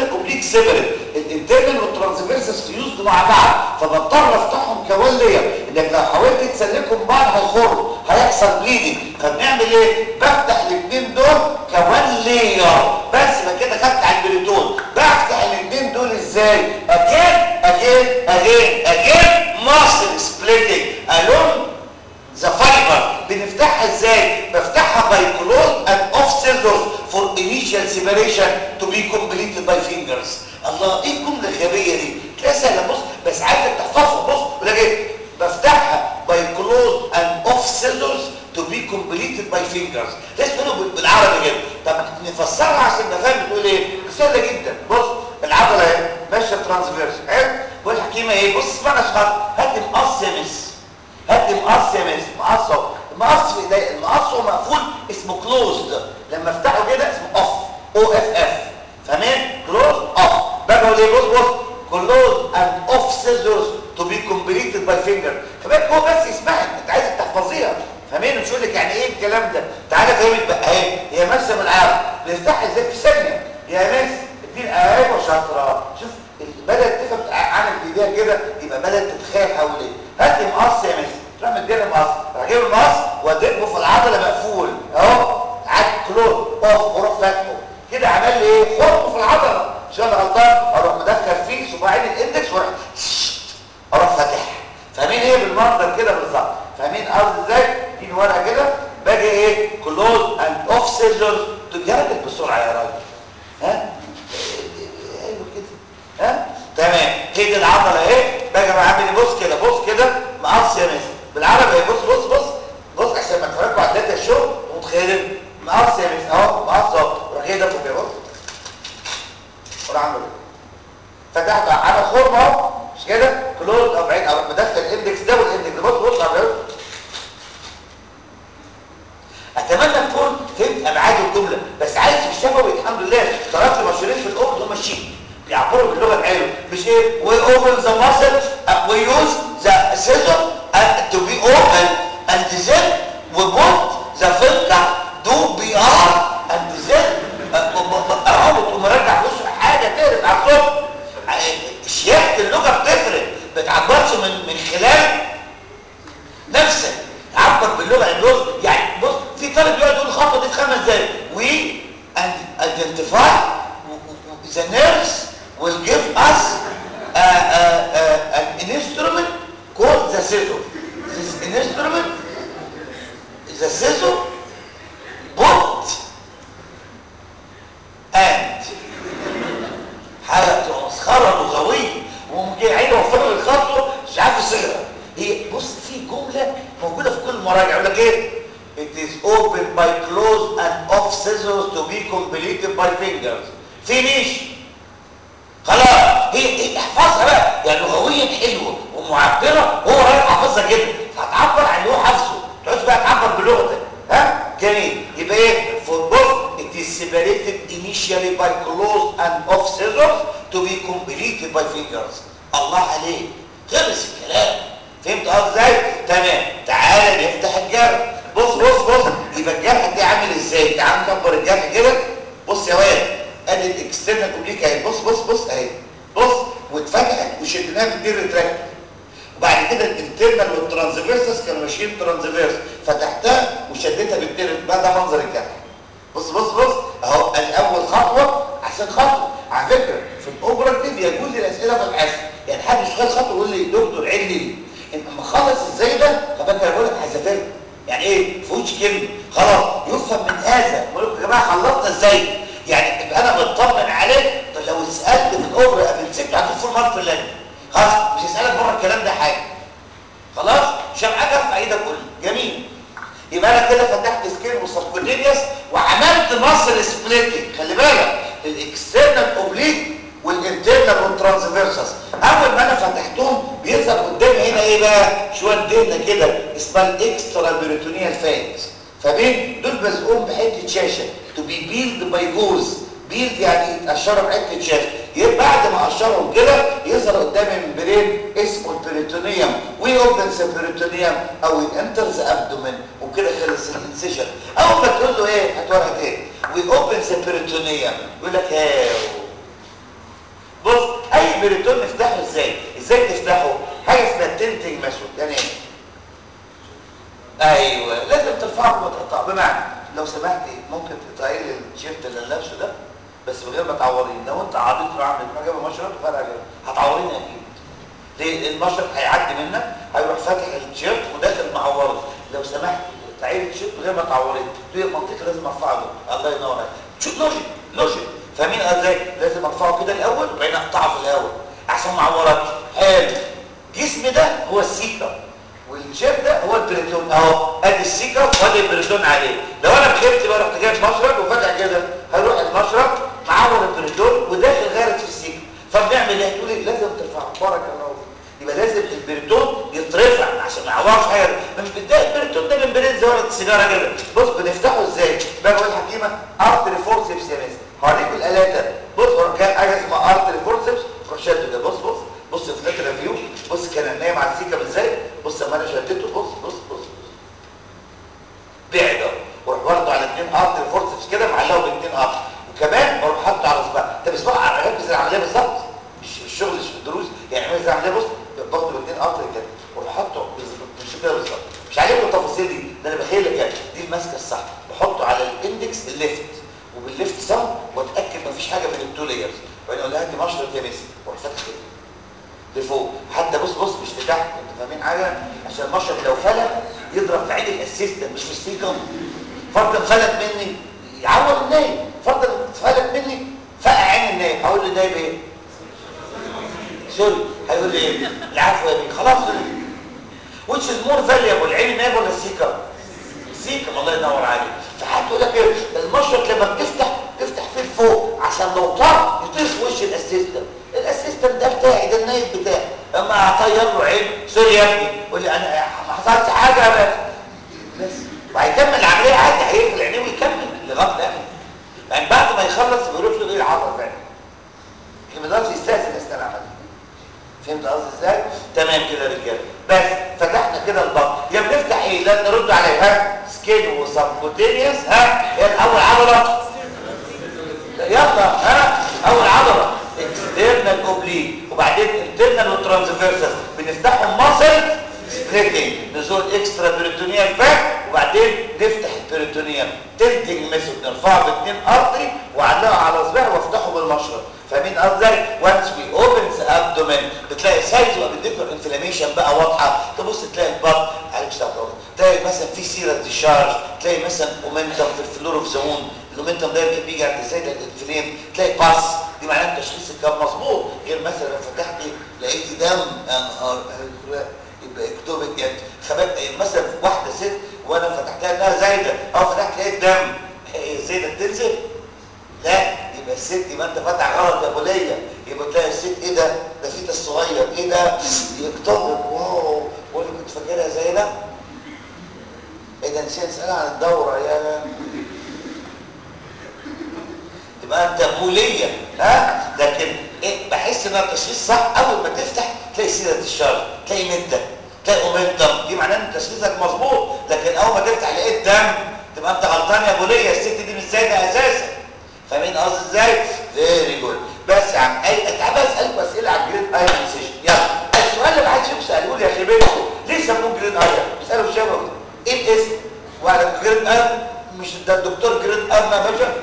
S2: سيبريت الانترنال والترانسفيرسس فيوزد مع بعض فبضطر افتحهم كوان لير انك لو حاولت تسلكهم بعض هيخروا هيحصل بليدنج فبنعمل ايه بفتح الاثنين دول كوان لير بس يبقى كده خدت على البريتون بفتح الاثنين دول ازاي اجين اجين اجين اجين ماسل سبليتنج الون ذا فايبر بنفتحها ازاي بفتحها باي كلوز اند اوف سيزرز فور انيشال سيبريشن تو بي كومبليتد باي فينجرز الله ايه الجمله الغبيه دي تلاقيها سهله بص بس عايزك تحفظها بص ولا ايه بفتحها باي كلوز اند اوف سيزرز تو بي كومبليتد باي فينجرز لازم تقوله بالعربي كده طب نفسرها عشان نبقى فاهم بتقول ايه سهله جدا بص العضله اهي ماشيه ترانسفيرس حلو والحكيمه ايه بص اسمعنا شغال هات مقص يا مس هات لي مقص يا مس مقص اهو المقص في ايديا المقص هو مقفول اسمه كلوزد لما افتحه كده اسمه اوف او اف اف فاهمين كلوز اوف باجي اقول ايه بص بص كلوز اند اوف سيزرز تو بي كومبليتد باي فينجر فبقى هو بس يسمعك انت عايزك تحفظيها فاهمين مش يقول لك يعني ايه الكلام ده تعالى فهمك بقى اهي هي ماشيه من العرض بنفتحها ازاي في ثانيه يا مس دي ايوه شاطره شوف بدات تفهم عامل بايديها كده يبقى بدات تتخيل حواليه هات لي مقص يا مس تروح مدينا مقص راح جايب المقص وادبه في العضله مقفول اهو عاد كلوز اوف وروح فاتحه كده عمل لي ايه خرم في العضله مش انا غلطان اروح مدخل فيه صباعين الاندكس واروح اروح فاتحها فاهمين ايه بالمنظر كده بالظبط فاهمين قصدي ازاي دي الورقه كده باجي ايه كلوز اند اوف سيزرز تجرد بسرعه يا راجل ها ايوه كده ها تمام هي دي العضله اهي باجي بعمل بص كده بص كده مقص يا مس بالعربي اهي بص بص بص بص عشان ما تفرجوا على الداتا شو متخيلين مقص يا مس اهو مقص اهو راح جاي ده فوق كده بص وراح عامل فتحت عمل خرم اهو مش كده كلوز او بعيد او مدخل الاندكس ده والاندكس ده بص بص على اتمنى تكون فهمت ابعاد الجمله بس عايز في الشفوي الحمد لله طلبت مشهورين في الاردن ماشيين بيعبروا باللغه الحلوه مش ايه we open the muscle uh, we use the scissor uh, to be open and then we put the finger do br and then اهو ومرجع فلوس حاجه تعرف على الصوت شياكه اللغه بتفرق بتعبرش من من خلال نفسك عبر باللغه الجزء يعني بص في طالب يقعد يقول الخطوه دي في خمس دقايق we identify the nurse will give us a, a, a, an instrument called the scissor this instrument the scissor put and حاجه مسخره لغويه وممكن عينه وفر الخطوه مش عارف يصيغها هي بص في جمله موجوده في كل المراجع يقول لك ايه it is opened by close and off scissors to be completed by fingers finish خلاص هي, هي احفظها بقى يعني لغويا حلوه ومعبره هو رايح حافظها كده فهتعبر عن اللي هو حافظه ما تقعدش بقى تعبر بلغتك ها جميل يبقى ايه for both it is separated initially by close and off scissors to be completed by fingers الله عليك خلص الكلام فهمت قصدي ازاي تمام تعالى نفتح الجرح بص بص بص يبقى الجرح ده عامل ازاي تعال نكبر الجرح كده بص يا واد ادي الاكسترنال اوبليك اهي بص بص بص اهي بص واتفتحت وشدناها بالدير ريتراكت وبعد كده الانترنال والترانسفيرسس كانوا ماشيين ترانسفيرس فتحتها وشدتها بالدير بقى ده منظر الجرح بص بص بص اهو ادي اول خطوه عشان خطوه على فكره في الاوبراتيف يجوز الاسئله في الحاسب يعني حد مش خد خطوه يقول لي دكتور عيد لي اما اخلص ازاي ده فبكر اقول لك هذاكر يعني ايه فوتش كلمه خلاص يفهم من هذا بقول لكم يا جماعه خلصنا ازاي يعني ابقى انا مطمن عليك طب لو اتسالت في الاوبرا قبل سبت هتدخل فول مارك في اللجنه خلاص مش هسالك بره الكلام ده حاجه خلاص مش حاجه ارفع ايدك قول جميل يبقى انا كده فتحت سكين وسبكوتينيوس وعملت مصل سبليتنج خلي بالك الاكسترنال اوبليك والانترنال والترانسفيرسس اول ما انا فتحتهم بيظهر قدامي هنا ايه بقى شويه دهنه كده اسمها الاكسترا بيريتونيال فات فبين دول بزقهم بحته شاشه تو بي بيلد باي جوز بيلد يعني يتقشروا بحته شاشه يبقى بعد ما قشرهم كده يظهر قدامي ممبرين اسمه البريتونيوم وي اوبنز البريتونيوم او انترز ابدومين وكده خلص الانسيشن اول ما تقول له ايه هات ورقه ايه وي اوبنز البريتونيوم يقول لك هاو البريتون نفتحه ازاي ازاي تفتحه حاجه اسمها تنتنج ميثود يعني ايه ايوه لازم ترفعه وتقطعه بمعنى لو سمحتي ممكن تقطعي لي التيشيرت اللي أنا لابسه ده بس من غير ما تعوريني لو انت عبيط وعامل ما جايبه مشرط فرق كده هتعوريني اكيد ليه المشرط هيعدي منك هيروح فاتح التيشيرت وداخل معوره لو سمحت تعالي التيشيرت من غير ما تعوريني دي المنطقه لازم ارفعها له الله ينور عليك شو لوجيك لوجيك فاهمين ازاي لازم ارفعه كده الاول وبعدين اقطعه في الاول عشان ما اعوركش حلو جسمي ده هو السيكا والشيف ده هو البريتون اهو ادي السيكا وادي البريتون عليه لو انا بخبت بقى رحت جايب مشرط وفاتح كده هيروح المشرط معور البريتون وداخل غارت في السيكا فبنعمل ايه تقول لي لازم ترفعه بارك الله فيك يبقى لازم البريتون يترفع عشان ما يعورش حاجه مش بدايه البريتون ده من بريد زي ورقه السيجاره كده بص بنفتحه ازاي بقى بقول حكيمه ارتري فورسبس يا مس هوريكم الالات ده بص هو كان حاجه اسمها ارتري فورسبس روح شده ده بص بص بص في النت ريفيو بص كان نايم على السيكه ازاي بص لما انا شدته بص بص بص بعد اهو واروح واخده على اثنين ارتري فورسبس كده معلقه باثنين ارتري وكمان بروح حاطه على صباع انت بصباع ركز العمليه بالظبط مش الشغل مش في الدروس يعني عمليه زي العمليه بص باخده باثنين ارتري كده واروح حاطه مش كده بالظبط مش عليكم التفاصيل دي ده انا بخيل لك يعني دي الماسكه الصح بحطه على الاندكس الليفت وبالليفت سم واتاكد مفيش حاجه بين التو لايرز وبعدين اقول لها دي مشرط يا ميسي واروح فاتح كده لفوق حتى بص بص مش في تحت انتوا فاهمين حاجه عشان المشرط لو فلت يضرب في عين الاسيستنت مش في السيكم فرضا فلت مني يعور النايم فرضا فلت مني فقع عين النايم هقول للنايم ايه سوري هيقول لي ايه العفو يا بيه خلاص which is more valuable عين النايم ولا السيكم السيكم الله ينور عليك فحد يقول لك ايه المشرط لما بتفتح تفتح فيه لفوق عشان لو طار يطير في وش الاسيستنت الاسيستنت ده بتاعي ده النايب بتاعي اما اطير له عين سوري يا ابني يقول لي انا ما حصلش حاجه بس بس وهيكمل العمليه عادي هيقفل عينيه ويكمل لغايه ده يعني بعد ما يخلص بيروح له ايه العضله فعلا اللي ما يقدرش يستاذن اثناء العمليه فهمت قصدي ازاي تمام كده يا رجاله بس فتحنا كده البطن يا بنفتح ايه لا نرد عليه ها سكين وسبكوتينيوس ها هي الاول عضله يلا ها اول عضله اكسترنال اوبليك وبعدين انترنال وترانسفيرسال بنفتحهم ماسل سبليتنج نزول اكسترا بيريتونيال فات وبعدين نفتح البيريتونيال تنتج ميثود نرفعه باثنين ارضي واعلقه على صباع وافتحه بالمشرط فاهمين قصدي وانس وي اوبن ذا ابدومين بتلاقي سايز وابنديكولار انفلاميشن بقى واضحه تبص تلاقي البطن عليك شويه تلاقي مثلا في سيره ديشارج تلاقي مثلا اومنتم في الفلور اوف زون الاومنتم ده بيجي عند ازاي ده الانفلام تلاقي باس دي معناها التشخيص كان مظبوط غير مثلا لو فتحتي لقيتي دم يا نهار يبقى اكتوبك يعني خبات مثلا واحده ست وانا فتحتها انها زايده اه فتحت لقيت دم الزايده بتنزل لا يبقى الست يبقى انت فاتح غلط يا بوليه يبقى تلاقي الست ايه ده ده فيتا الصغير ايه ده يكتبك واو وانا كنت فاكرها زينب ايه ده نسيت اسالها عن الدوره يا تبقى انت بوليه ها لكن إيه بحس ان التشخيص صح اول ما تفتح تلاقي سيره الشر تلاقي مده تلاقي اومنتم دي معناه ان تشخيصك مظبوط لكن اول ما تفتح لقيت دم تبقى انت غلطان يا بوليه الست دي مش زايده اساسا فاهمين قصدي ازاي فيري جود بس يا عم اي تعال اسالكم اسئله على الجريد ايرون سيشن يلا السؤال اللي ما حدش فيكم سالوه لي يا شباب ليه سموه جريد ايرون اسالوا الشباب ايه الاسم وعلى جريد ايرون مش ده الدكتور جريد ايرون يا باشا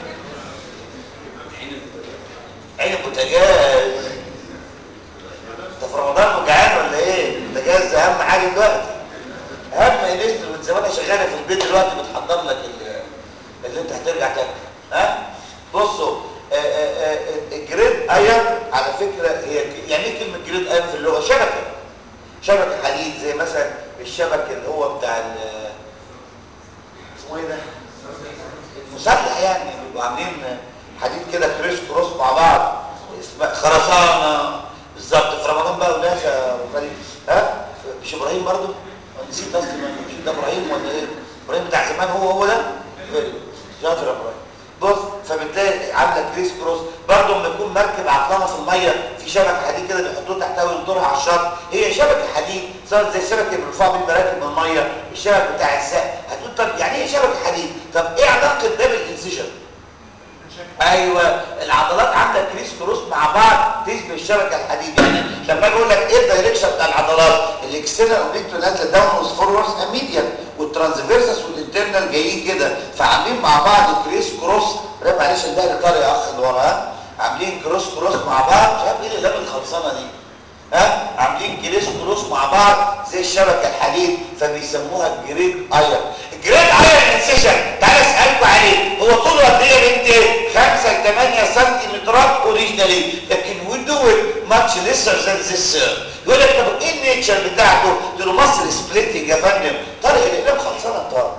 S2: عين البوتاجاز انت في رمضان وجعان ولا ايه البوتاجاز اهم حاجه دلوقتي اهم انست من زمان شغاله في البيت دلوقتي بتحضر لك اللي انت هترجع تاكل ها بصوا الجريد ايرون على فكره هي يعني ايه كلمه جريد ايرون في اللغه شبكه شبكه حديد زي مثلا الشبك اللي هو بتاع اسمه ايه ده المسلح يعني بيبقوا عاملين حديد كده كريس كروس مع بعض اسمها خرسانه بالظبط في رمضان بقى وناس يا غريب ها مش ابراهيم برضه نسيت اصلا مش ده ابراهيم ولا ايه ابراهيم بتاع زمان هو هو ده شاطر يا ابراهيم بص فبتلاقي عامله كريس كروس برضه لما يكون مركب عطلانه في الميه في شبكه حديد كده بيحطوه تحتها وينطرها على الشط هي شبكه حديد صارت زي الشبكه اللي بيرفعوا بيه المراكب من الميه الشبك بتاع السقف هتقول طب يعني ايه شبكه حديد طب ايه علاقه ده بالانسجن ايوه العضلات عامله كريس كروس مع بعض تشبه الشبكه الحديد يعني لما اجي اقول لك ايه الدايركشن بتاع العضلات الاكسترنال اوبليكتو نازله داونورز فورورز اميديال والترانسفيرسس والانترنال جايين كده فعاملين مع بعض كريس كروس لا معلش ده طارق يا اخ اللي ورا ها عاملين كروس كروس مع بعض مش عارف ايه اللي جاب الخلصانه دي ها عاملين كريس كروس مع بعض زي الشبكه الحديد فبيسموها الجريد ايرن الجريد ايرن انسيشن تعالى اسالكم عليه هو طوله قد ايه يا بنتي 5 ل 8 سنتيمترات اوريجينالي لكن وي دو ات ماتش ليسر ذان ذس يقول لك طب ايه النيتشر بتاعته؟ قلت له مصر سبليتنج يا فندم طارق الاقلام خلصانه طارق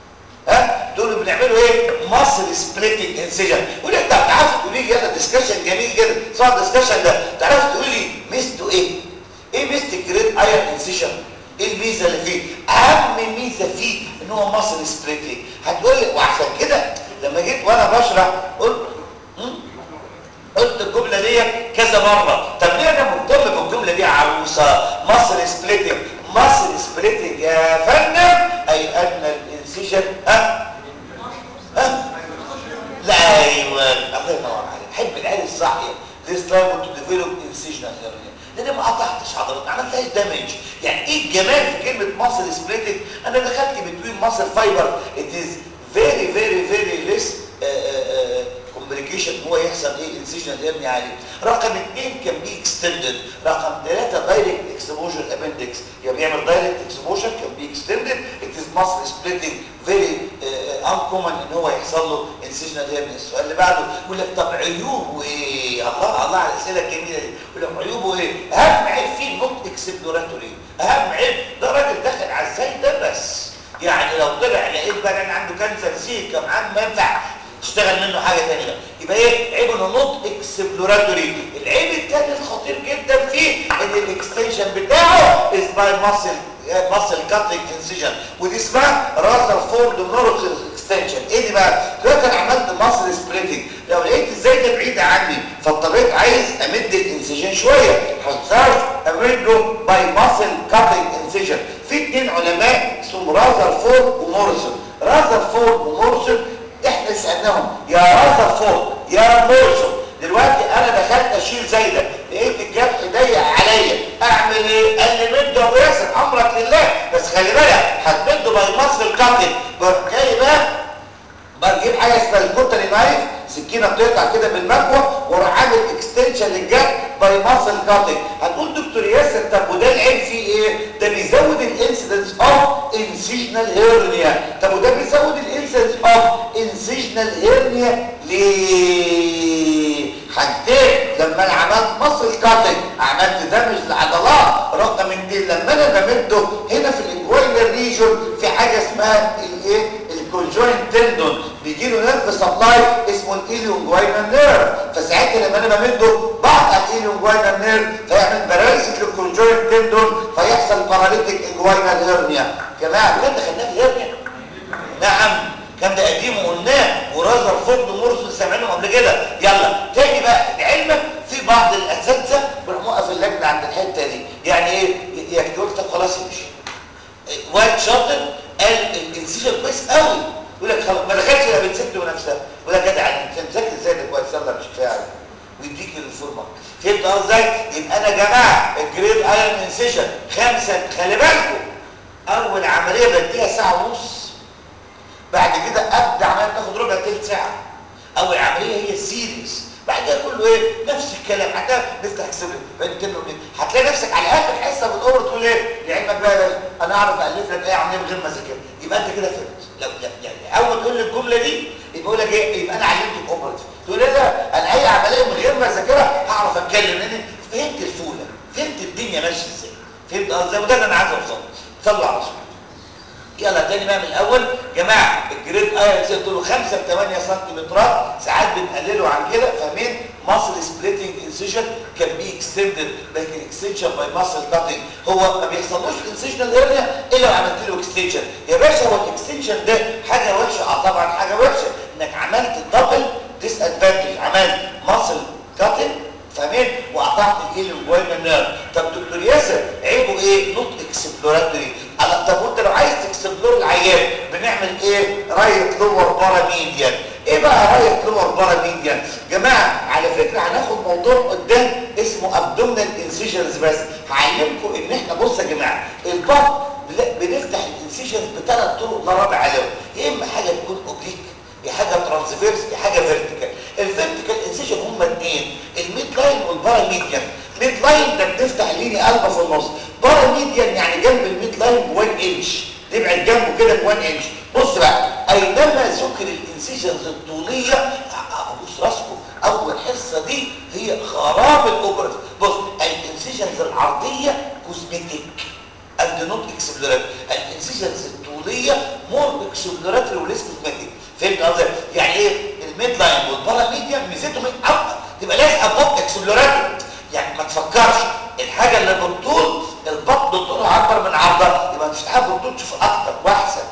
S2: ها دول بنعملوا ايه ماسل سبليتنج انسيجن يقول لك طب تعرف تقولي لي يلا ديسكشن جميل جدا صار الديسكشن ده تعرف تقولي لي ميزته ايه ايه ميزه الجريد ايرن انسيجن ايه الميزه اللي فيه اهم ميزه فيه ان هو ماسل سبليتنج هتقول لي وعشان كده لما جيت وانا بشرح قلت م? قلت الجمله دي كذا مره طب ليه انا مهتم بالجمله دي يا عروسه ماسل سبليتنج ماسل سبليتنج يا فندم اي ان الانسيجن ها ها لا ايوه الله ينور عليك حب العيال الصاحيه this liable to develop incisional hernia لان ما قطعتش عضلات ما عملتهاش دامج يعني ايه الجمال في كلمه ماسل سبليتنج انا دخلت بتوين ماسل فايبر it is very very very less كومبليكيشن هو يحصل ايه انسيجن هيرني عليه رقم اثنين كان بي اكستندد رقم ثلاثة دايركت اكسبوجر ابندكس يعني بيعمل دايركت اكسبوجر كان بي اكستندد ات از ماسل سبليتنج فيري انكومن ان هو يحصل له انسيجنال هيرني السؤال اللي بعده يقول لك طب عيوبه ايه الله الله على الاسئله الجميله دي يقول لك عيوبه ايه اهم عيب فيه نوت اكسبلوراتوري اهم عيب ده راجل داخل على ازاي ده بس يعني لو طلع لقيت بقى انا عنده كانسر سيك كان عنده منفع تشتغل منه حاجة تانية يبقى ايه عيب انه نوت اكسبلوراتوري العيب التاني الخطير جدا فيه ان الاكستنشن بتاعه از باي ماسل ماسل كاتنج انسيجن ودي اسمها راسل فورد نوركس اكستنشن ايه دي بقى دلوقتي انا عملت ماسل سبليتنج لو لقيت ازاي ده بعيد عني فاضطريت عايز امد الانسيجن شويه هضطر امده باي ماسل كاتنج انسيجن في اثنين علماء اسمهم رازر فورد ومورسون رازر فورد ومورسون احنا سألناهم يا رازرفورد يا مورسون دلوقتي انا دخلت اشيل زي ده لقيت الجرح ضيق عليا اعمل ايه قال لي مده وياسر امرك لله بس خلي بالك هتمده باي مصر كاتنج جاي بقى بجيب حاجه اسمها الكوتري نايف سكينه بتقطع كده بالمكوه واروح عامل اكستنشن للجرح باي ماسل كاتنج هتقول دكتور ياسر طب وده العيب فيه ايه ده بيزود الانسيدنس اوف انسيجنال هيرنيا طب وده بيزود الانسيدنس اوف انسيجنال هيرنيا ليه حاجتين لما انا عملت ماسل كاتنج عملت دامج للعضلات رقم اتنين لما انا بمده هنا في الانجوينال ريجون في حاجه اسمها الايه الكونجوينت تندون بيجي له نيرف سبلاي اسمه الايليونجوينال نيرف فساعتها لما انا بمده بقطع الايليونجوينال نيرف فيعمل باراليسيس للكونجوينت تندون فيحصل باراليتيك انجوينال هيرنيا جماعه بجد خدناه في الهرنيا نعم كان ده قديم وقلناه ورازر فورد ومورسون سامعينهم قبل كده يلا تاني بقى لعلمك في بعض الاساتذه بيروح موقف اللجنه عند الحته دي يعني ايه يكتب لك طب خلاص يمشي واحد شاطر قال الانسيجن كويس قوي يقول لك خلاص ما دخلش الا بنت ست ونفسها يقول لك جدع انت مذاكر ازاي ده كويس يلا مش كفايه عليك ويديك الفورمه فهمت ازاي يبقى انا يا جماعه الجريد ايرون انسيشن خمسه خلي بالكم اول عمليه بديها ساعه ونص بعد كده ابدا عمليه تاخد ربع تلت ساعه اول عمليه هي السيريس بعد كده كله ايه نفس الكلام حتى نفتح كسبه بين كلمه وكلمه هتلاقي نفسك على اخر حصه بتقول تقول ايه لعلمك بقى يا باشا انا اعرف الف لك ايه عمليه من غير ما اذاكر يبقى انت كده فهمت لو يعني اول تقول لي الجمله دي يبقى اقول لك ايه يبقى انا علمتك اوبرتيف تقول لي لا انا اي عمليه من غير ما اذاكرها هعرف اتكلم لان فهمت الفوله فهمت الدنيا ماشيه ازاي فهمت قصدي وده اللي انا عايز اوصله صلوا على رسول يلا تاني بقى من الاول جماعه الجريد ايرون زي له 5 ل 8 سنتيمترات ساعات بنقلله عن كده فاهمين ماسل سبليتنج انسيجن كان بي اكستندد لكن اكستنشن باي ماسل كاتنج هو ما بيحصلوش انسيجنال اريا الا لو عملت له اكستنشن يا باشا هو الاكستنشن ده حاجه وحشه اه طبعا حاجه وحشه انك عملت دبل ديس ادفانتج عملت ماسل كاتنج فاهمين وقطعت الايليوم نيرف طب دكتور ياسر عيبه ايه نوت اكسبلوراتوري على طب وانت لو عايز تكسبلور العيان بنعمل ايه رايت لور بارا ميديان ايه بقى رايك لور بارا ميديان جماعه على فكره هناخد موضوع قدام اسمه ابدومينال انسيجنز بس هعلمكم ان احنا بص يا جماعه البطن بنفتح الانسيجنز بثلاث طرق لا رابع عليهم يا اما حاجه تكون اوبليك يا حاجه ترانسفيرس يا حاجه فيرتيكال الفيرتيكال انسيجن هما اثنين الميد لاين والبارا ميديان ميد لاين ده بنفتح ليني قلبه في النص بارا ميديان يعني جنب الميد لاين ب 1 انش نبعد جنبه كده ب 1 انش بص بقى اينما ذكر الانسيجنز الطوليه ابوس راسكم اول حصه دي هي خراب الاوبرا بص الانسيجنز العرضيه كوزمتيك اند نوت اكسبلورات الانسيجنز الطوليه مور اكسبلوراتري وليس كوزمتيك فهمت قصدي يعني ايه الميد لاين والبارا ميديان ميزتهم ايه تبقى لازقه فوق اكسبلوراتري يعني ما تفكرش الحاجه اللي بالطول البطن طولها اكبر من عرضها يبقى تفتحها بالطول تشوف اكتر واحسن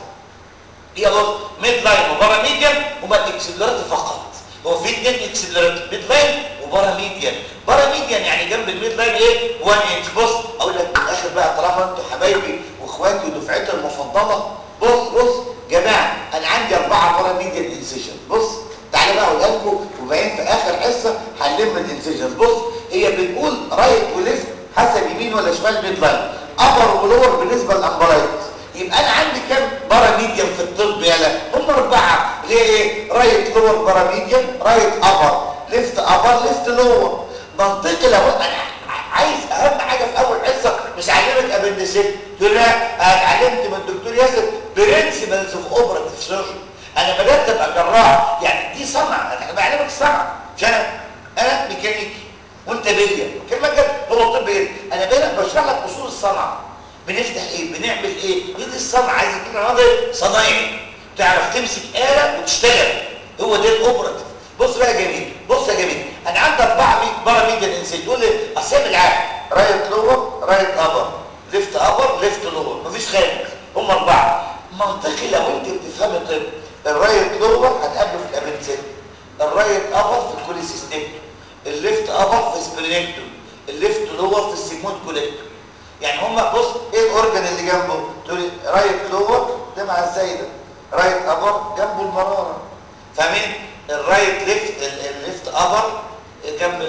S2: هي بص ميد لاين وبارا ميديان هما الاكسبلوراتي فقط هو في اثنين اكسبلوراتي ميد لاين وبارا ميديان بارا ميديان يعني جنب الميد لاين ايه 1 انش بص اقول لك في الاخر بقى طالما انتوا حبايبي واخواتي ودفعتي المفضله بص بص جماعه انا عندي اربعه بارا ميديان انسيشن بص تعالى بقى اقول لكم وبعدين في اخر حصه هنلم الانسيشنز بص هي بنقول رايت وليفت حسب يمين ولا شمال ميد لاين ابر ولور بالنسبه للامبرايت يبقى انا عندي كام بارا ميديان في الطب يالا هم اربعه ليه ايه رايت لور بارا ميديان رايت ابر ليفت ابر ليفت لور منطقي لو انا عايز اهم حاجه في اول حصه مش علمك ابندسيت تقول لا انا اتعلمت من الدكتور ياسر برنسبلز اوف اوبراتيف سيرجري انا بدات ابقى جراح يعني دي صنعه انا بعلمك الصنعه مش انا انا ميكانيكي وانت بيا كلمه كده هو الطب ايه انا بينك بشرح لك اصول الصنعه بنفتح ايه بنعمل ايه ايه دي الصنعه عايز تكون راجل صنايعي تعرف تمسك آلة وتشتغل هو ده الاوبراتيف بص بقى يا جميل بص يا جميل انا عندي اربعه بارا ميديان انسيت تقول لي اصل العام رايت لور رايت ابر ليفت ابر ليفت لور مفيش خامس هم اربعه منطقي لو انت بتفهمي طب الرايت لور هتقابله في الابنسيت الرايت ابر في الكوليسيستيك الليفت ابر في سبرينكتوم الليفت لور في السيجمويد كوليكتوم يعني هم بص ايه الاورجن اللي جنبه تقول رايت لور ده مع الزايده رايت ابر جنبه المراره فاهمين الرايت ليفت الليفت ابر جنب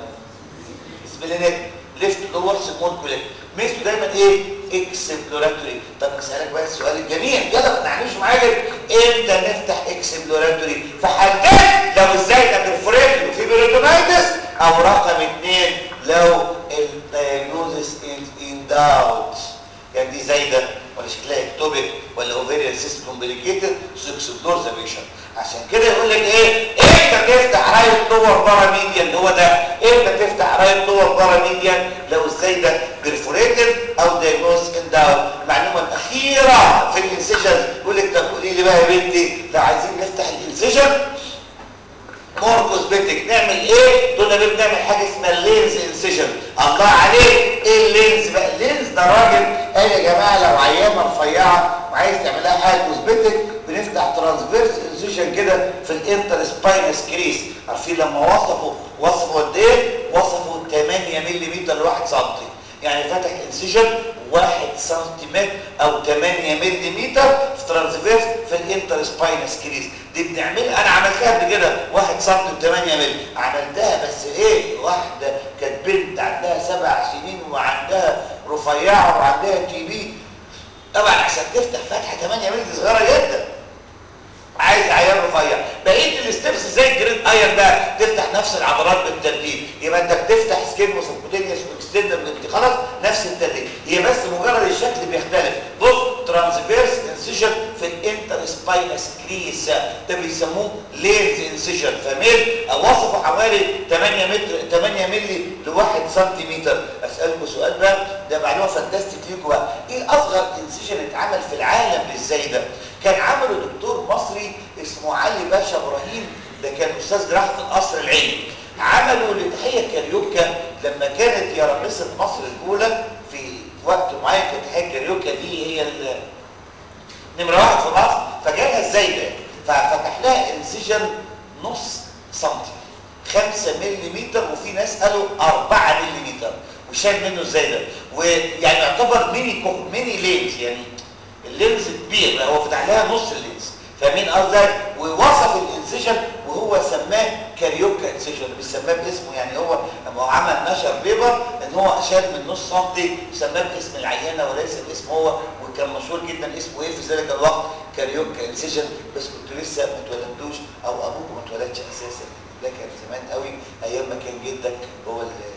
S2: السبلينيك ليفت لور سيجمويد كوليكتوم ميزته دايما ايه اكسبلوراتوري طب نسالك بقى السؤال الجميل يلا ما نعملش معاك امتى نفتح اكسبلوراتوري في حالتين لو ازاي ده برفوريتد وفي بيريتونايتس او رقم اثنين لو الدايجنوزس ان داوت يعني دي زايده ولا شكلها اكتوبيك ولا اوفيريال سيست كومبليكيتد سكسبلور ذا بيشن عشان كده يقول لك ايه امتى تفتح رايت لور بارا ميديان هو ده امتى تفتح رايت لور بارا ميديان لو الزايده برفوريتد او دايجنوز ان داون المعلومه الاخيره في الانسيجن يقول لك طب قولي لي بقى يا بنتي لو عايزين نفتح الانسيجن مور كوزمتيك نعمل ايه تقول لنا بنعمل حاجه اسمها اللينز انسيجن الله عليك ايه اللينز بقى اللينز ده راجل قال يا جماعه لو عيانه رفيعه وعايز تعملها حاجه كوزمتيك بنفتح ترانسفيرس انسيجن كده في الانتر سباينس كريس عارفين لما وصفوا وصفوا قد ايه وصفوا 8 ملم لواحد سم يعني فتح انسيجن 1 سنتيمتر او 8 ملم في ترانسفيرس في الانتر سباينس كريس دي بنعملها انا عملتها قبل كده 1 سم 8 ملم عملتها بس ايه واحده كانت بنت عندها سبع سنين وعندها رفيعه وعندها تي بي طبعا عشان تفتح فتحه 8 ملم صغيره جدا عايز عيان رفيع بقيه الستبس زي الجريد ايرن بقى تفتح نفس العضلات بالترتيب يبقى انت بتفتح سكين وسبكوتينيوس واكستندر خلاص نفس الترتيب هي بس مجرد الشكل بيختلف بص ترانسفيرس انسيشن في الانتر سباينس كريس ده بيسموه لينز انسيشن فاهمين وصفه حوالي 8 متر 8 مللي ل 1 سنتيمتر اسالكم سؤال بقى ده معلومه فانتاستيك ليكم بقى ايه اصغر انسيشن اتعمل في العالم ازاي ده كان عمله دكتور مصري اسمه علي باشا ابراهيم ده كان استاذ جراحه القصر العيني عملوا لتحيه كاريوكا لما كانت يا رئيسه مصر الاولى في وقت معين كانت تحيه كاريوكا دي هي نمره واحد في مصر فجالها ازاي ده ففتح لها انسجن نص سنتي 5 ملم وفي ناس قالوا 4 ملم وشال منه ازاي ده ويعني يعتبر ميني كوك ميني لينز يعني اللينز كبير هو فتح لها نص اللينز فاهمين قصدي ووصف انسيجن وهو سماه كاريوكا انسيجن مش سماه باسمه يعني هو لما هو عمل نشر بيبر ان هو شال من نص سنتي وسماه باسم العيانه وليس باسمه هو وكان مشهور جدا اسمه ايه في ذلك الوقت كاريوكا انسيجن بس كنت لسه ما اتولدتوش او ابوكم ما اتولدش اساسا ده كان زمان قوي ايام ما كان جدك هو اللي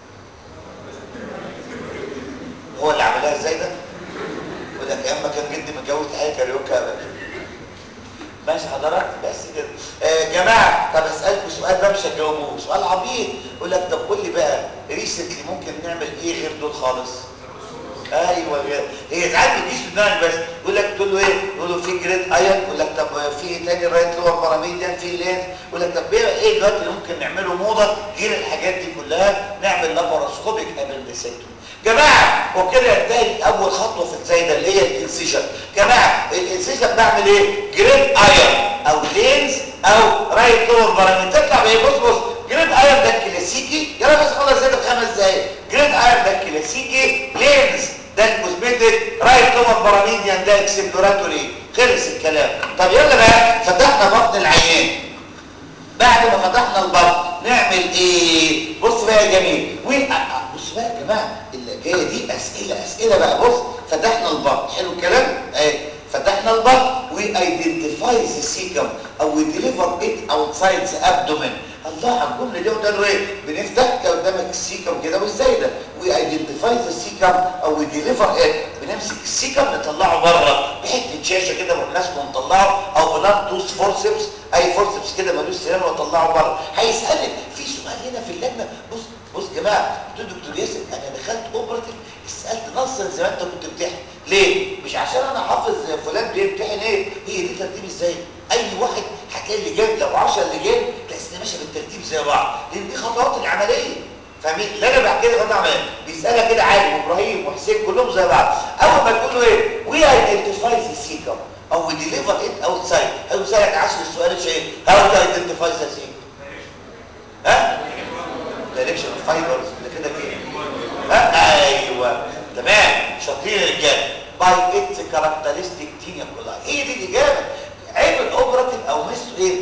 S2: هو اللي عملها ازاي ده يقول لك ايام ما كان جدي متجوز تحيه كاريوكا يا باشا ماشي حضرتك بس كده آه جماعه طب اسالكم سؤال بقى مش هتجاوبوه سؤال عبيط يقول لك طب قول لي بقى ريسنتلي ممكن نعمل ايه غير دول خالص ايوه غير هي ساعات ما تجيش في دماغك بس يقول لك تقول له ايه يقول له في جريد ايون يقول لك طب في ايه تاني رايت لور باراميديان في لينز يقول لك طب ايه دلوقتي اللي ممكن نعمله موضه غير الحاجات دي كلها نعمل لاباروسكوبيك ابندسكتومي جماعه وكده ينتهي اول خطوه في الزايده اللي هي الانسيجن جماعه الانسيجن بعمل ايه جريد ايون او لينز او رايت لور باراميديان تطلع بايه بص بص جريد ايون ده كلاسيكي يلا بس خلص زي بخمس دقايق جريد ايون ده كلاسيكي لينز ده الكوزمتيك رايت لور باراميديان ده اكسبلوراتوري خلص الكلام طب يلا بقى فتحنا بطن العيان بعد ما فتحنا البطن نعمل ايه بص بقى يا جميل وين بص بقى يا جماعه اللي جايه دي اسئله اسئله بقى بص فتحنا البطن حلو الكلام اهي فتحنا البطن وي ايدنتيفاي ذا سيكم او وي ديليفر ات اوتسايد ذا ابدومين الله على الجمله دي قلنا له ايه بنفتح قدامك السيكم كده والزايده وي ايدنتيفاي ذا سيكم او وي ديليفر ات بنمسك السيكم نطلعه بره بحته شاشه كده بنروح ماسكه ونطلعه او بنان توس فورسبس اي فورسبس كده ملوش سنان واطلعه بره هيسالك في سؤال هنا في اللجنه بص بص يا جماعه قلت له دكتور ياسر انا دخلت اوبراتيف سالت نصا زي ما انت كنت بتحكي ليه مش عشان انا حافظ فلان بيمتحن ايه هي دي ترتيب ازاي اي واحد هتلاقي اللجان لو 10 لجان تلاقي ماشيه بالترتيب زي بعض لان دي خطوات العمليه فاهمين اللي انا بحكي لك خطوات عمليه بيسالها كده عادي وابراهيم وحسين كلهم زي بعض اول ما تقول له ايه وي ايدنتيفاي ذا سيكم او ديليفر ات اوتسايد هيسالك 10 السؤال الشهير هاو تو ايدنتيفاي ذا سيكم ها دايركشن اوف فايبرز ده كده كده ها ايوه تمام شاطرين يا رجاله باي اتس كاركترستيك تينيا كولاي هي دي الاجابه عيب الاوبراتيف او ميسو ايه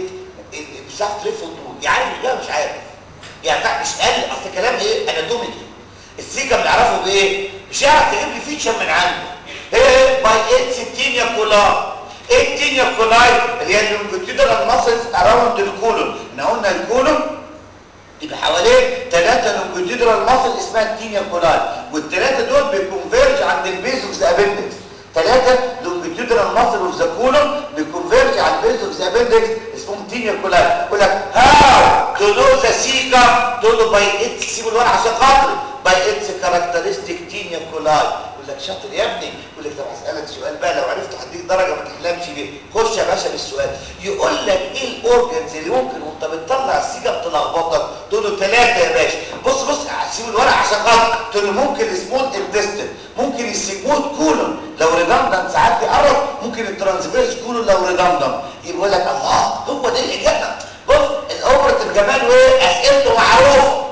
S2: مش عارف تلف وتقول يعرف الاجابه مش عارف يعني مش قال اصل كلام ايه اناتوميكي السيكا بنعرفه بايه مش هيعرف تجيب لي فيتشر من عنده هي باي اتس تينيا كولاي ايه التينيا كولاي اللي هي اللونجيتودينال ماسلز اراوند الكولون احنا قلنا الكولون يبقى حواليه ثلاثة لونجيتودينال ماسل اسمها التينيا كولاي والثلاثة دول بيكونفيرج عند البيز اوف ذا ابندكس ثلاثة لونجيتودينال ماسل اوف ذا كولون بيكونفيرج على البيز اوف ذا ابندكس اسمهم تينيا كولاي يقول لك هاو تو نو ذا سيكا تقول له باي اتس سيبوا الورقة عشان خاطري باي اتس كاركترستيك تينيا كولاي يقول لك شاطر يا ابني يقول لك طب هسألك سؤال بقى لو عرفت هديك درجة ما تحلمش بيه خش يا باشا بالسؤال يقول لك ايه الاورجنز اللي ممكن وانت بتطلع السيجا بتلخبطك تقول له ثلاثة يا باشا بص بص سيب الورق عشان خاطر تقول له ممكن السمول انتستين ممكن السيجموت كولون لو ريدندنت ساعات يقرب ممكن الترانسفيرس كولون لو ريدندنت يقول لك الله هو ده الاجابه بص الاوبرتيف جمال وايه اسئلته معروفه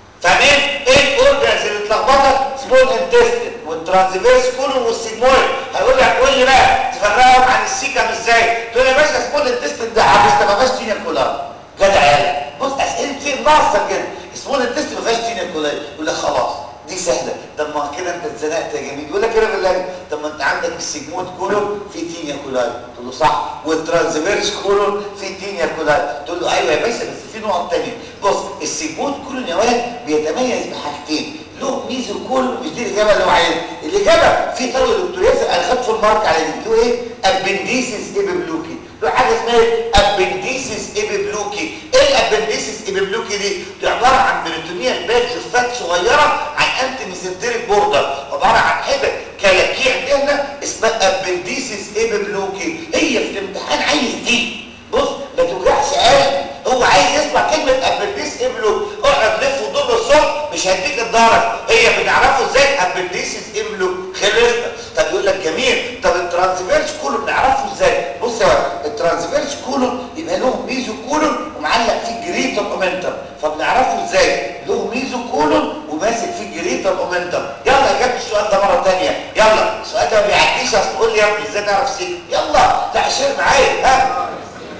S2: فاهمين ايه الاورجنز اللي اتلخبطت سمول انتستين والترانسفيرس كولون والسيجمويد هيقول لك قول لي بقى تفرقهم عن السيكم ازاي تقول يا باشا سمول انتستين ده حبس ما فيهاش تينيا كولار جدع يالا بص اسئله كتير ناقصه كده سمول انتستين ما فيهاش تينيا كولار يقول لك خلاص دي سهله طب ما كده انت اتزنقت يا جميل يقول لك كده بالله طب ما انت عندك السيجمويد كولون في تينيا كولار تقول له صح والترانسفيرس كولون في تينيا كولار تقول له ايوه يا باشا بس في نقط ثانيه بص السيجمويد كولون يا ولد بيتميز بحاجتين له ميزو كولون مش دي الاجابه اللي هو عايزها الاجابه في طلبه دكتور ياسر انا خدت في المارك على دي له ايه ابنديسيس ايبيبلوكي له حاجه اسمها ابنديسيس ايبيبلوكي ايه الابنديسيس ايبيبلوكي دي دي عباره عن بريتونيال باج فات صغيره عن انتي ميسنتريك بوردر عباره عن حتت كلاكيع دهنه اسمها ابنديسيس ايبيبلوكي هي في الامتحان عايز دي بص ما توجعش قلبي هو عايز يسمع كلمه ابنديس ايبلو اقعد لف ودور الصوت مش هيديك الدرج هي بنعرفه ازاي ابنديسيس ايبلو خلصنا طب يقول لك جميل طب الترانسفيرس كولون نعرفه ازاي بص يا ولد الترانسفيرس كولون يبقى له ميزو كولون ومعلق فيه جريتر اومنتم فبنعرفه ازاي له ميزو كولون وماسك فيه جريتر اومنتم يلا اجابه السؤال ده مره ثانيه يلا السؤال ده ما بيعديش اصل تقول لي يا ابني ازاي تعرف سيك يلا تعشير معايا ها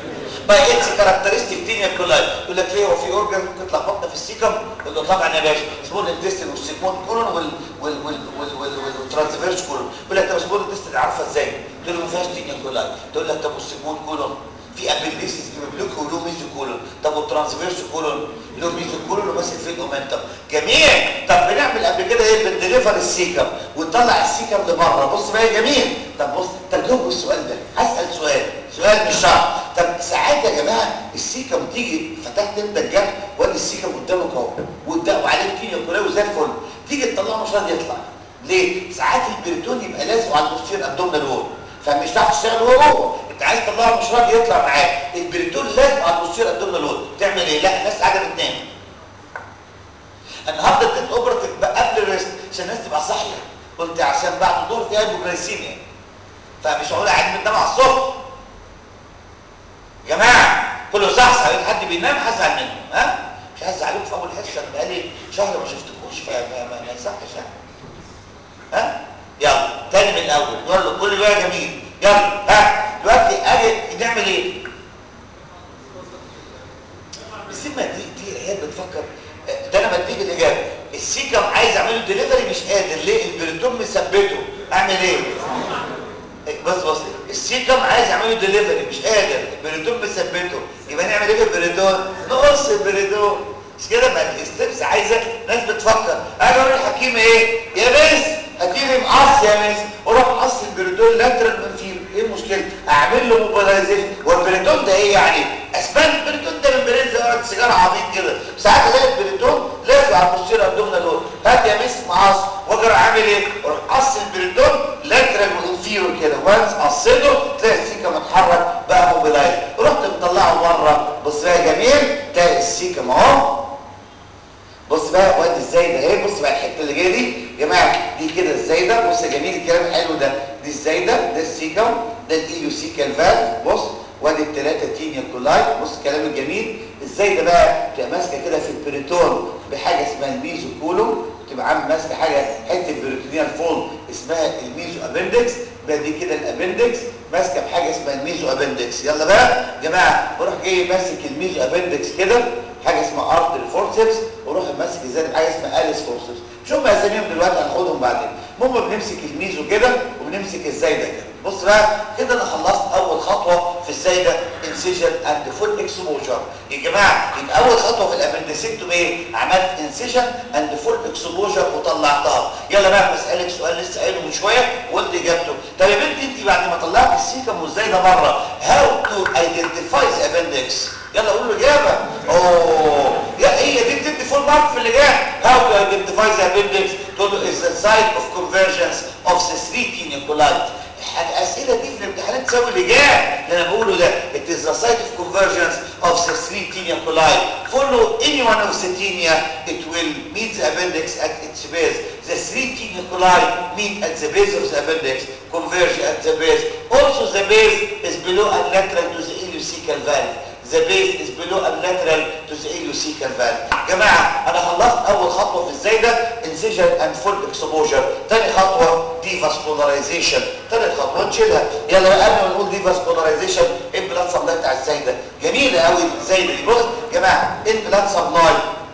S2: باي اتس كاركترستيك تينيا كولاي يقول لك ليه هو في اورجان ممكن تلخبطنا في السيكم يقول له طبعا يا باشا سمول انتستين والسيكمون كولون وال وال وال وال وال والترانسفيرس كولون يقول لك طب سمول انتستين عارفها ازاي تقول له ما فيهاش تينيا كولاي تقول لك طب والسيكمون كولون في ابنديسيس جيبلوك وله ميزو كولون طب والترانسفيرس كولون له ميزو كولون وماسك فيه الاومنتم جميل طب بنعمل قبل كده ايه بندليفر السيكم ونطلع السيكم لبره بص بقى يا جميل طب بص طب جاوب السؤال ده هسال سؤال سؤال مش شرط طب ساعات يا جماعه السيكم تيجي فتحت انت الجرح وادي السيكم قدامك اهو وقدام وعليه كيميا كولاوي زي الفل تيجي تطلعه مش راضي يطلع ليه ساعات البريتون يبقى لازم على البوستير ابدومينال وول فمش هتعرف تشتغل هو هو انت عايز تطلعه مش راضي يطلع معاك البريتون لازم على البوستير ابدومينال وول تعمل ايه لا الناس قاعده بتنام النهارده اديت اوبرتيف قبل الريست عشان الناس تبقى صاحيه قلت عشان بعد الظهر في هايبوجلايسيميا فمش هقول قاعدين بننام على الصبح يا جماعه كله صح صحيح حد بينام هزعل منه ها مش هزعل عليكم في اول حصه انا بقالي شهر ما شفتكوش فما ما يصحش يعني ها يلا تاني من الاول يلا كل بقى جميل يلا ها دلوقتي اجي نعمل ايه السمه دي دي هي بتفكر ده انا بديك الاجابه السيكم عايز اعمله ديليفري مش قادر ليه البريتون مثبته اعمل ايه بص بص السيكم عايز يعمله ديليفري مش قادر البريتون مثبته يبقى نعمل ايه في البريتون نقص البريتون مش كده ما الاستبس عايزه ناس بتفكر انا اقول للحكيم ايه يا بس هتيجي مقص يا بس وراح مقص البريتون لاترال من فيه ايه المشكله اعمل له موبيلايزيشن والبريتون ده ايه يعني اسبان البريتون ده من بريد زي سيجاره عبيط كده ساعات الاقي البريتون لازم على البوستير ابدومينال لود هات يا مس مقص واجي اعمل ايه اروح قص البريتون لاترال وانفيرور كده وانس قصيته تلاقي السيكم اتحرك بقى موبيلايز رحت مطلعه بره بص بقى يا جميل تلاقي السيكم اهو بص بقى وادي ازاي ده ايه بص بقى الحته اللي جايه دي يا جماعه دي كده ازاي ده بص يا جميل الكلام الحلو ده دي ازاي ده ده السيكم ده الايليوسيكال فالف بص وادي الثلاثه تينيا كولاي بص الكلام الجميل ازاي ده بقى تبقى ماسكه كده في البريتون بحاجه اسمها الميزو كولوم تبقى عامل ماسكه حاجه حته بريتونيال فول اسمها الميزو ابندكس بقى دي كده الابندكس ماسكه بحاجه اسمها الميزو ابندكس يلا بقى يا جماعه بروح جاي ماسك الميزو ابندكس كده حاجه اسمها ارتري فورسبس وروح ماسك ازاي حاجه اسمها اليس فورسبس مش هم اساميهم دلوقتي هناخدهم بعدين المهم بنمسك الميزو كده وبنمسك الزايده كده بص بقى كده انا خلصت اول خطوه في الزايده انسيجن اند فول اكسبوجر يا جماعه يبقى اول خطوه في الابندسكتوم ايه عملت انسيجن اند فول اكسبوجر وطلعتها يلا بقى بسالك سؤال لسه قايله من شويه وقلت اجابته طب يا بنتي انت بعد ما طلعت السيكم والزايده بره هاو تو ايدنتيفاي ذا ابندكس يلا قولوا الاجابه اوه يا هي دي بتدي فول مارك في اللي جاي هاو تو ايدنتيفاي ذا ابندكس تقول له از ذا سايت اوف كونفرجنس اوف ذا 3 تينيكولايت الاسئله دي في الامتحانات تساوي الاجابه اللي انا بقوله ده it is the site of convergence of the three tinea coli follow any one of the tinea it will meet the appendix at its base the three tinea coli meet at the base of the appendix converge at the base also the base is below and lateral to the ileocecal valve the base is below and lateral to the ileocecal valve جماعه انا خلصت اول خطوه في الزايده incision and full exposure تاني خطوه devascularization تالت خطوه نشيلها يلا بقى قبل ما نقول devascularization ايه البلاد سبلاي بتاع الزايده جميله قوي الزايده دي بص يا جماعه ايه البلاد سبلاي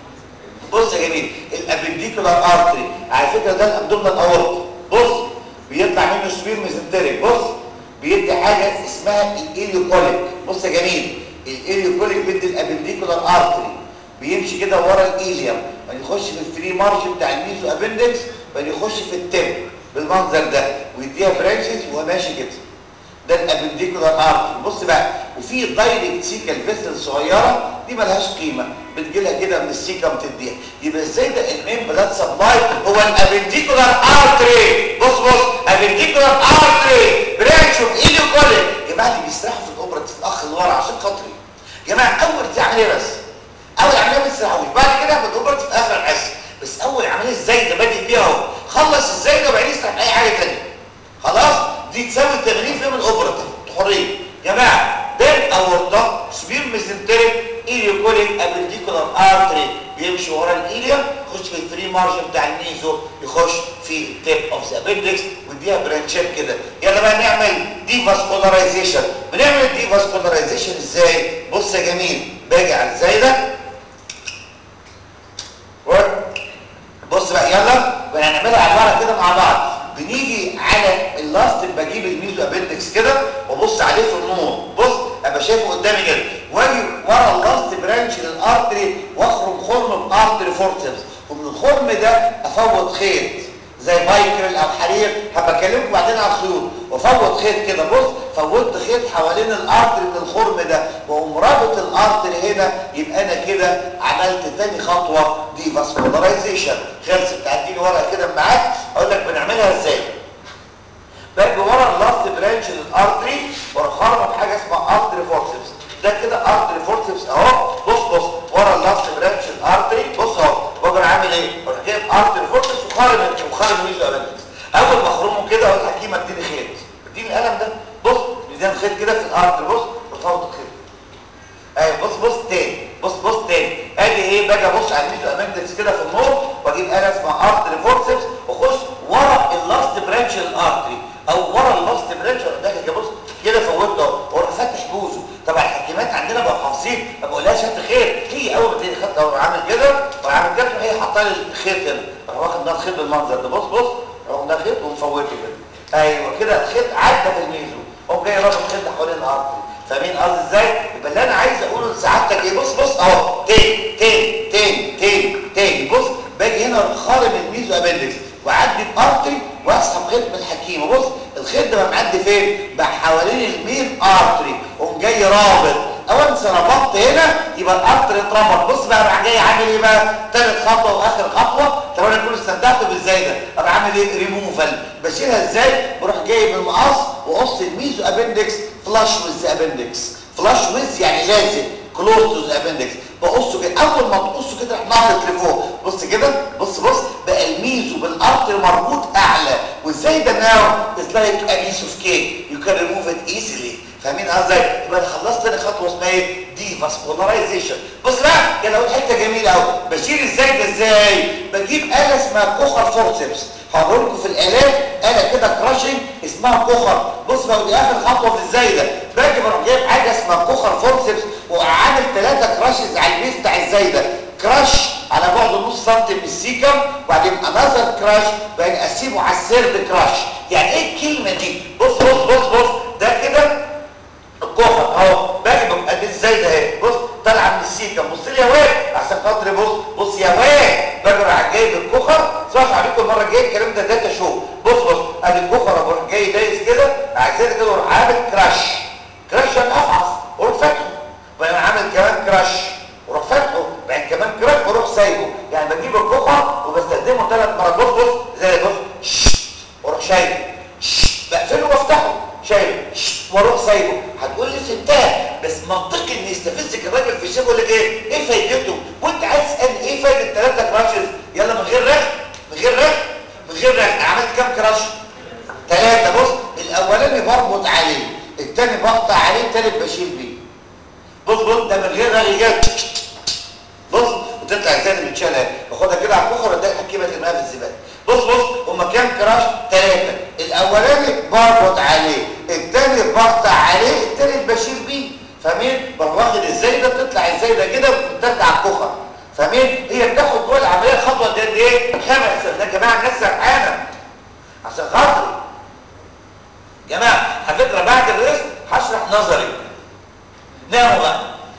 S2: بص يا جميل الابنديكولار ارتري على فكره ده الابدومينال اورت بص بيطلع منه سبير ميزنتريك بص بيدي حاجه اسمها الاليوكوليك بص يا جميل الاليوكوليك بيدي الابنديكولار ارتري بيمشي كده ورا الايليوم بعدين يخش في الفري مارش بتاع الميزو ابندكس بعدين يخش في التب بالمنظر ده ويديها برانشز وهو ماشي كده ده الابنديكولار ارتري بص بقى وفي دايركت سيكال فيسل صغيره دي ملهاش قيمه بتجيلها كده من السيكم تديها يبقى ازاي ده المين بلاد سبلاي هو الابنديكولار ارتري بص بص ابنديكولار ارتري برانش اوف ايليوكوليك يا جماعه اللي بيسرحوا في الاوبراتيف الاخ اللي ورا عشان خاطري يا جماعه اول دي عمليه بس اول عمليه ما تسرحوش بعد كده بالاوبراتيف في اخر الحصه بس اول عمليه ازاي ده بادئ بيها اهو خلص ازاي ده وبعدين يسرح اي حاجه ثانيه خلاص دي تساوي 80% من الاوبراتيف حريه يا جماعه بين اورطه سبير ميزنتريك ايليوكوليك ابنديكولار ارتري بيمشي ورا الايليا يخش في الفري والفري مارجن بتاع الميزو يخش في التيب اوف ذا ابندكس ويديها برانشات كده يلا بقى نعمل دي فاسكولاريزيشن بنعمل الدي فاسكولاريزيشن ازاي بص يا جميل باجي على الزايده بص بقى يلا وهنعملها على الورق كده مع بعض بنيجي على اللاست بجيب الميزو ابندكس كده وابص عليه في النور بص ابقى شايفه قدامي كده واجي ورا اللاست برانش للارتري واخرم خرم بارتري فورتسبس ومن الخرم ده افوت خيط زي بايكرل او حرير هبقى اكلمكم بعدين على الخيوط وافوت خيط كده بص فوتت خيط حوالين الارتري من الخرم ده واقوم رابط الارتري هنا يبقى انا كده عملت تاني خطوه دي فاسكولاريزيشن خلصت تعديني ورقه كده معاك اقول لك بنعملها ازاي باجي ورا اللاست برانش للارتري واروح خرم بحاجه اسمها ارتري فورسبس ده كده ارتري فورسبس اهو بص بص ورا اللاست برانش الارتري بص اهو واجي عامل ايه اروح جايب ارتري فورسبس وخارم وخارم الميزو ابندكس اول ما اخرمه كده اقول الحكيمه اديني خيط اديني القلم ده بص ميزان خيط كده في الارتري بص وفوت الخيط ايوه بص بص تاني بص بص تاني ادي ايه باجي ابص على الميزو ابندكس كده في النور واجيب اله اسمها ارتري فورسبس واخش ورا اللاست برانش الارتري او ورا اللاست برانش داخل كده بص كده فوتته واروح فاتح بوزه طبعا الحكيمات عندنا بقوا حافظين ما بقولهاش هات خير هي اول ما تلاقي خط اروح عامل كده وعامل كده هي حاطه لي الخيط هنا اروح واخد ده الخيط بالمنظر ده بص بص اروح ده خيط ومفوته كده ايوه كده الخيط عدى في الميزو قوم جاي رابط خيط حوالين الارتري فاهمين قصدي ازاي يبقى اللي انا عايز اقوله لسعادتك ايه بص بص اهو تاني تاني تاني تاني تاني بص باجي هنا اروح خارم الميزو ابندكس واعدي بارتري واسحب خيط من الحكيمه بص الخيط ده بقى معدي فين بقى حوالين المين ارتري قوم جاي رابط اول ما ربطت هنا يبقى الارتري اتربط بص بقى راح جاي عامل ايه بقى ثالث خطوه واخر خطوه طب انا كنت استمتعت بالازاي ده ابقى عامل ايه ريموفال بشيلها ازاي بروح جايب المقص واقص الميزو ابندكس فلاش ويز ابندكس فلاش ويز يعني لازق كلوز تو ذا ابندكس بقصه كده اول ما تقصه كده راح ناطط لفوق بص كده بص بص بقى الميزو بالارتر مربوط اعلى وازاي ده ناو از لايك ا بيس اوف كيك يو كان ريموف ات ايزلي فاهمين قصدي يبقى انا خلصت تاني خطوه اسمها ايه دي فاسكولاريزيشن بص بقى يلا اقول حته جميله قوي بشيل ازاي ده ازاي بجيب اله اسمها كوخر فورسبس هقول لكم في الالات اله كده كراشنج اسمها كوخر بص بقى دي اخر خطوه في ازاي ده باجي بروح جايب حاجه اسمها كوخر فورسبس وعامل ثلاثه كراشز على البيس بتاع ازاي ده كراش على بعد نص سنتي من السيكم وبعدين انذر كراش بعدين اسيبه على السيرد كراش يعني ايه الكلمه دي بص بص بص بص ده كده الكوخر اهو باجي ببقى دي ازاي ده اهي بص طالعه من السيكم بص لي يا واد عشان خاطري بص بص يا واد باجي راح جايب الكوخر صح عليكم المره الجايه الكلام ده داتا شو بص بص ادي الكوخر اروح جاي دايس كده عايزين كده اروح عامل كراش كراش يعني افعص واروح فاتحه وبعدين عامل كمان كراش واروح فاتحه بعدين كمان كراش واروح سايبه يعني بجيب الكوخر وبستخدمه ثلاث مرات بص بص زي بص واروح شايله بقفله وافتحه شايله واروح سايبه هتقول لي فهمتها بس منطقي ان يستفزك الراجل في الشغل يقول لك ايه ايه فايدته وانت عايز تسالني ايه فايده ثلاثه كراشز يلا من غير رغي من غير رغي من غير رغي انا عملت كام كراش ثلاثه بص الاولاني بربط عليه الثاني بقطع عليه الثالث بشيل بيه بص بص ده من غير رغي جد بص وتطلع ازاي اللي بتشالها باخدها كده على الكوخر واديها الحكيمه ترميها في الزباله بص بص هما كام كراش ثلاثه الاولاني بربط عليه الثاني بقطع عليه الثالث بشيل بيه فاهمين بروح واخد ازاي ده بتطلع ازاي ده كده وبترجع على الكوخر فاهمين هي بتاخد جوه العمليه خطوه قد ايه خمس ده يا جماعه الناس سرحانه عشان خاطري جماعه على فكره بعد الريست هشرح نظري ناموا بقى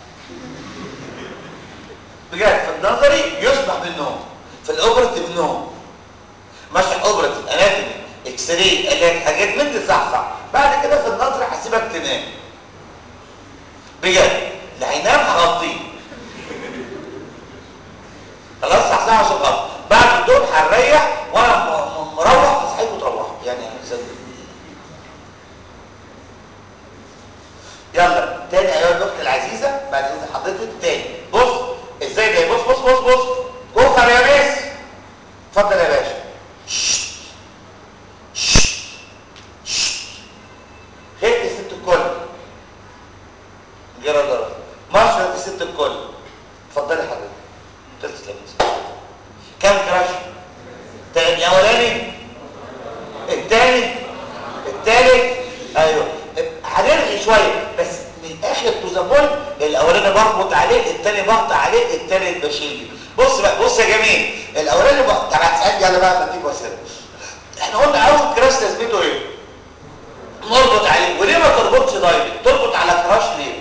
S2: بجد في النظري يسمح بالنوم في الاوبرتيف نوم مشرح اوبرتيف اناتومي اكس راي الات حاجات من دي صح صح بعد كده في النظر هسيبك تنام بجد اللي هينام هغطيه خلاص صح صح عشان خاطر بعد الدور هنريح وانا مروح هصحيكوا تروحوا يعني يلا تاني ايها الاخت العزيزه بعد اذن حضرتك تاني بص ازاي ده بص بص بص بص كفر يا ميس اتفضل يا باشا خيط ست الكل غير الضرب مشرط ست الكل التاني بقطع عليه التالت بشيل بص بقى بص يا جميل الاولاني بقى طب هتسالني يلا بقى بديك وسيله احنا قلنا اول كراش لازمته ايه نربط عليه وليه ما تربطش دايركت تربط على كراش ليه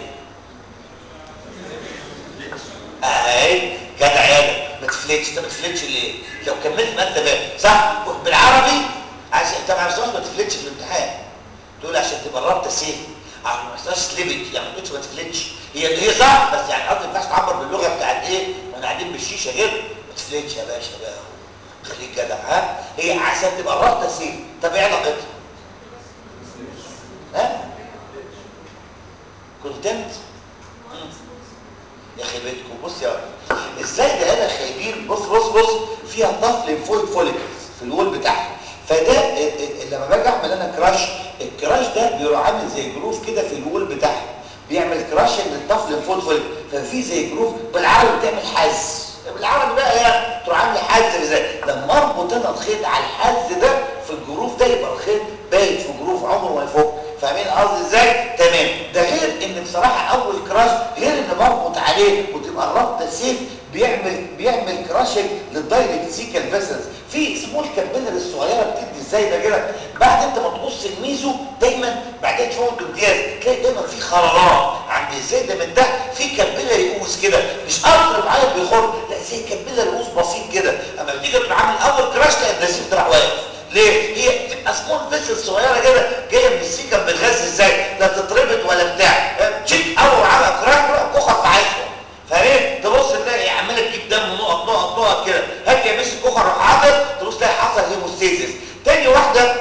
S2: اهي جدع يالا ما تفلتش انت ما تفلتش ليه لو كملت ما انت فاهم صح بالعربي عشان انت ما ما تفلتش في الامتحان تقول عشان تبقى الرابطه سيف عشان ما يحصلش سليبج يعني ما تقولش ما تفلتش هي هي صح بس يعني قصدي ما ينفعش تعبر باللغه بتاعت ايه واحنا قاعدين بالشيشه كده ما تفلتش يا باشا بقى خليك جدع ها هي عشان تبقى الرابطه سيف طب ايه علاقتها ها كونتنت يا خيبتكم بص يا ولد ازاي ده انا خايبين بص بص بص فيها ضغط ليمفويد فوليكلز في الوول بتاعها فده ال- ال- لما باجي اعمل انا كراش الكراش ده بيروح عامل زي جروف كده في الوول بتاعها بيعمل كراش للطفل ليمفويد فوليكل ففي زي جروف بالعربي بتعمل حز بالعربي بقى يعني تروح عامل حز ازاي لما اربط انا الخيط على الحز ده في الجروف ده يبقى الخيط بايت في جروف عمره ما يفك فاهمين قصدي ازاي تمام ده غير ان بصراحه اول كراش غير ان بربط عليه وتبقى الربطه سيف بيعمل بيعمل كراشنج للدايركت سيكال فيسلز في سمول كابيلر الصغيره بتدي ازاي ده كده بعد انت ما تقص الميزو دايما بعدين تفوت امتياز تلاقي دايما في خرارات عند ازاي ده من تحت في كابيلر يقوس كده مش قطر معين بيخر لا زي كابيلر يقوس بسيط كده اما بتيجي تروح عامل اول كراش تلاقي النزيف ده راح واقف ليه؟ هي بتبقى سمول فيسل صغيره كده جايه من السيكم بتغذي ازاي؟ لا تتربط ولا بتاع تشيك اول عمل كراك كوخر في عايزهم فاهم؟ تبص تلاقي عماله تجيب دم نقط نقط نقط كده هات يا مس كوخر روح عاطل تبص تلاقي حصل هيموستيزيس تاني واحده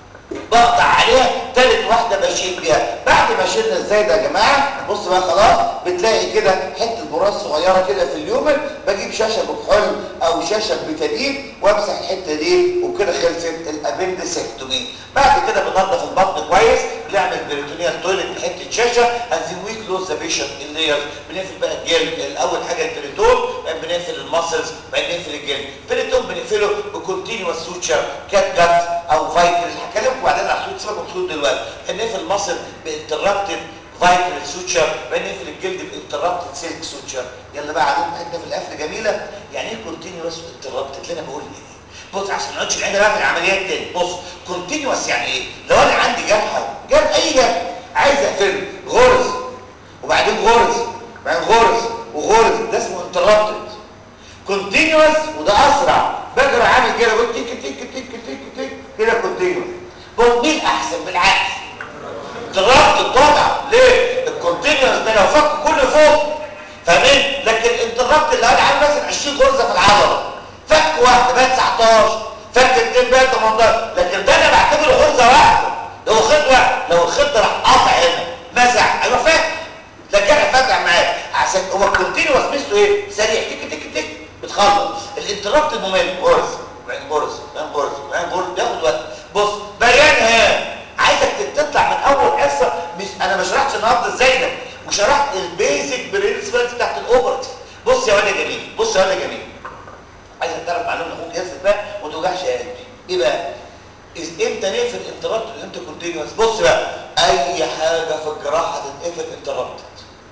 S2: بقطع عليها تالت واحده بشيل بيها بعد ما شلنا ازاي ده يا جماعه بص بقى خلاص بتلاقي كده حته براس صغيره كده في اليومن بجيب شاشه بكحول او شاشه بتدين وامسح الحته دي وكده خلصت الابندسكتومي بعد كده بننضف البطن كويس بنعمل بريتونيال تويلت بحته شاشه انزل وي كلوز ذا بيشنت الليرز بنقفل بقى الجلد الاول حاجه البريتون بعدين بنقفل الماسلز بعدين نقفل الجلد البريتون بنقفله بكونتينوس سوتشر كات جات او فايكل هكلمكم بعدين على السوت سيبك من السوت دلوقتي بنقفل الماسل بانترابتد فايكل سوتشر بعدين نقفل الجلد بانترابتد سيلك سوتشر يلا بقى عايزين حته في القفل جميله يعني ايه كونتينوس انترابتد اللي انا بقول ايه بص عشان ما نقعدش نعيد بقى في العمليات تاني بص كونتينوس يعني ايه لو انا عندي جرح جرح اي جرح عايز اقفله غرز وبعدين غرز بعدين غرز وغرز ده اسمه انترابتد كونتينوس وده اسرع بجري عامل كده بص تيك تيك تيك تيك تيك كده كونتينوس بص مين احسن بالعكس انترابتد طبعا ليه الكونتينوس ده لو فك كله فوق فاهمين لكن الانترابتد اللي انا عامل مثلا 20 غرزه في العضله فك واحده بقى 19 فك اثنين بقى 18 لكن ده انا بعتبره غرزه واحده لو خد واحد لو الخد راح قاطع هنا مسح ايوه فاهم ده كده فاتح معاك عشان هو الكونتينوس مثله ايه سريع تك تك تك بتخلص الانترابت ممل غرز وبعدين غرز وبعدين غرز وبعدين غرز بياخد وقت بص بيانها عايزك تطلع من اول حصه مش انا ما شرحتش النهارده ازاي ده وشرحت البيزك برنسبلز بتاعت الاوبرتيف بص يا واد يا جميل بص يا واد يا جميل عايزك تعرف معلومه اخوك ياسر بقى وما توجعش قلبي ايه بقى إز امتى نقفل انترابت وامتى كونتينوس بص بقى اي حاجه في الجراحه تتقفل انترابتد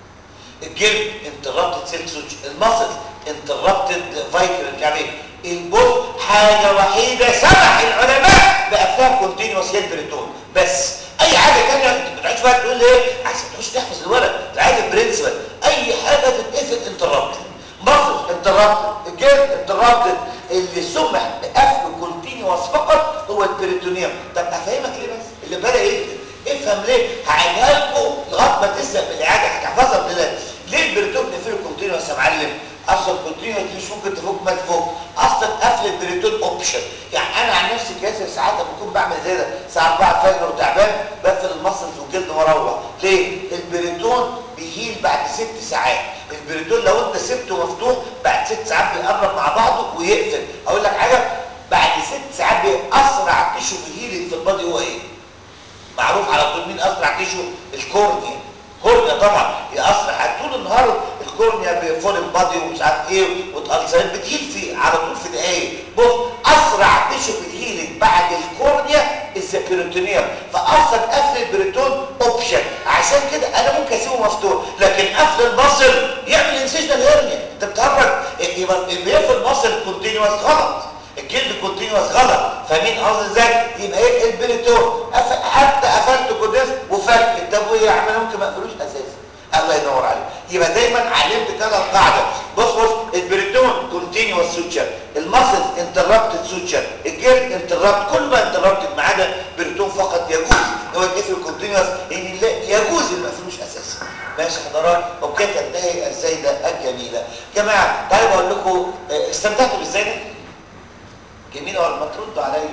S2: الجلد انترابتد سيلك سوتش المصل انترابتد فايكل يعني البص حاجه وحيده سمح العلماء بقفلها كونتينوس هيد بريتون بس اي حاجه ثانيه انت بتعيش بقى تقول ايه عشان تخش تحفظ الورق انت عايز البرنسبل اي حاجه تتقفل انترابتد مصل انترابتد الجلد انترابتد اللي سمح بقفل كونتينوس فقط هو البريتونيوم طب افهمك ليه بس اللي بدا يكتب افهم ليه هعيدها لكم لغايه ما تسلم بالاعاده هتحفظها بلاد ليه البريتون نقفله كونتينوس يا معلم اصلا كونتينوس مش ممكن تفك ما تفك اصلا قفل البريتون اوبشن يعني انا عن نفسي كاسر ساعات لما بكون بعمل زي ده الساعه 4 الفجر وتعبان بقفل المصرف والجلد واروح ليه البريتون بيهيل بعد ست ساعات البريتون لو انت سبته مفتوح بعد ست ساعات بيقرب مع بعضه ويقفل اقول لك حاجه بعد ست ساعات اسرع تيشو في الهيلينج في البادي هو ايه معروف على طول مين اسرع تيشو الكورنيا كورنيا طبعا هي اسرع طول النهار الكورنيا بفول بادي ومش عارف ايه وتالسرات بتهيل في على طول في دقايق بص اسرع تيشو في الهيلينج بعد الكورنيا البريتونيوم فاصلا قفل البريتون اوبشن عشان كده انا ممكن اسيبه مفتوح لكن قفل المصل يعمل انسيشنال هيرنيا انت بتهرج يبقى بيقفل مصر كونتينوس غلط الجلد كونتينوس غلط فاهمين قصدي ازاي يبقى ايه البليتون حتى قفلت كونتينوس وفك طب وايه يعمل ممكن ما اقفلوش اساسا الله ينور عليك يبقى دايما علمت كده القاعده بص بص البريتون كونتينوس سوتشر الماسل انتربتد سوتشر الجلد انتربت كل ما انتربتد ما عدا بريتون فقط يجوز هو يتقفل كونتينوس يعني يجوز ما اقفلوش اساسا ماشي حضرات اوكي تنتهي الزايده الجميله جماعه طيب اقول لكم استمتعتوا بالزايده جميله ولا ما تردوا عليا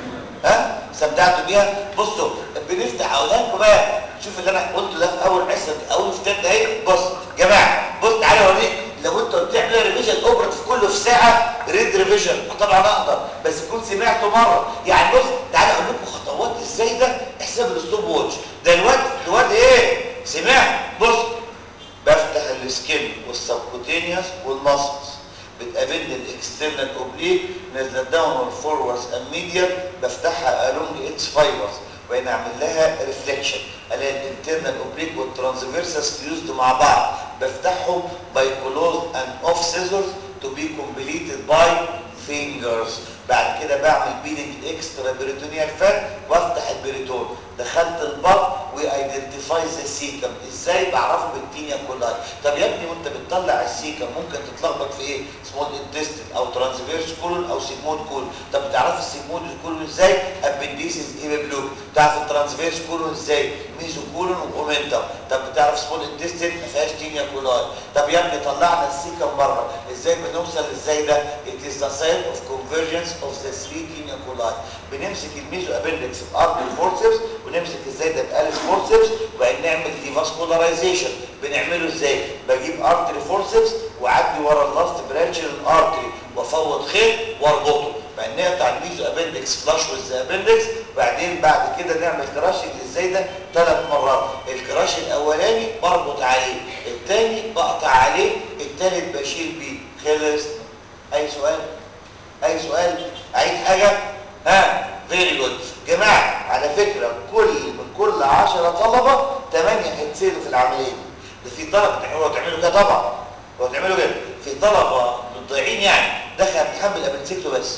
S2: ها استمتعتوا بيها بصوا بنفتح اقولها لكم بقى شوف اللي انا قلته ده في اول حصه اول فتات اهي بص جماعه بص تعالى اوريك لو انت بتعمل ريفيجن اوبرتيف كله في ساعه ريد ريفيجن طبعا اقدر بس تكون سمعته مره يعني بص تعالى اقول لكم خطوات ازاي ده حساب الستوب واتش ده الواد الواد ايه سمعت بص بفتح السكين والسبكوتينيوس والماسلز بتقابلني الاكسترنال اوبليك نازله داون فورورز اميديال بفتحها الونج اتس فايبرز وبين اعمل لها ريفليكشن الاقي الانترنال اوبليك والترانسفيرسس فيوزد مع بعض بفتحهم باي كلوز اند اوف سيزرز تو بي كومبليتد باي فينجرز بعد كده بعمل بيلينج اكسترا بريتونيال فات وافتح البريتون دخلت البطن وايدنتيفاي ذا سيكم ازاي بعرفه بالتينيا كولاي طب يا ابني وانت بتطلع السيكم ممكن تتلخبط في ايه سمول انتستين او ترانسفيرس كولون او سيجمود كولون طب بتعرف السيجمود كولون ازاي ابنديسيس ايه بلوك تعرف الترانسفيرس كولون ازاي ميزو كولون واومنتم طب بتعرف سمول انتستين ما فيهاش تينيا كولاي طب يا ابني طلعنا السيكم بره ازاي بنوصل ازاي ده it is the site of convergence of the three tinea coli بنمسك الميزو ابندكس بارض الفورسبس ونمسك ازاي ده بقالس فورسبس وبعدين نعمل ديفاسكولارايزيشن بنعمله ازاي بجيب ارتري فورسبس واعدي ورا اللاست برانش للارتري وافوض خيط واربطه بعدين نقطع الميزو ابندكس فلاش ويز ابندكس وبعدين بعد كده نعمل كراشنج ازاي ده ثلاث مرات الكراش الاولاني بربط عليه الثاني بقطع عليه الثالث بشيل بيه خلص اي سؤال اي سؤال اي حاجه ها فيري جود جماعه على فكره كل من كل 10 طلبه 8 هيتسالوا في العمليه ده في طلبه هو تعملوا كده طبعا هو تعملوا كده في طلبه مضيعين يعني دخل امتحان بالابنسكتو بس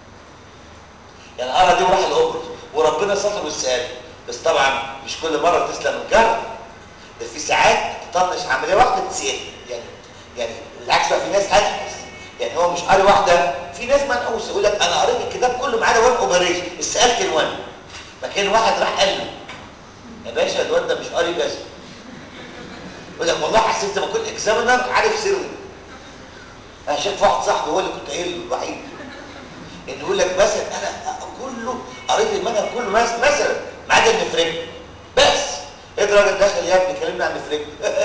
S2: يعني ارى دي وراح الاوبر وربنا ستر والسؤال بس طبعا مش كل مره تسلم الجرة ده في ساعات تطنش عمليه واحده تسال يعني يعني بالعكس بقى في ناس هتحس يعني هو مش قاري واحده في ناس منقوص يقول لك انا قريت الكتاب كله ما عدا وان اوبريشن السؤال كان وان مكان واحد راح قال له يا باشا الواد ده مش قاري بس يقول لك والله حسيت لما كنت اكزامينر عارف سري انا شايف واحد صاحبي هو اللي كنت قايل له الوحيد ان يقول لك مثلا انا كله قريت المنهج كله مثلا ما عدا النفريك بس ايه الراجل دخل يا ابني كلمنا عن النفريك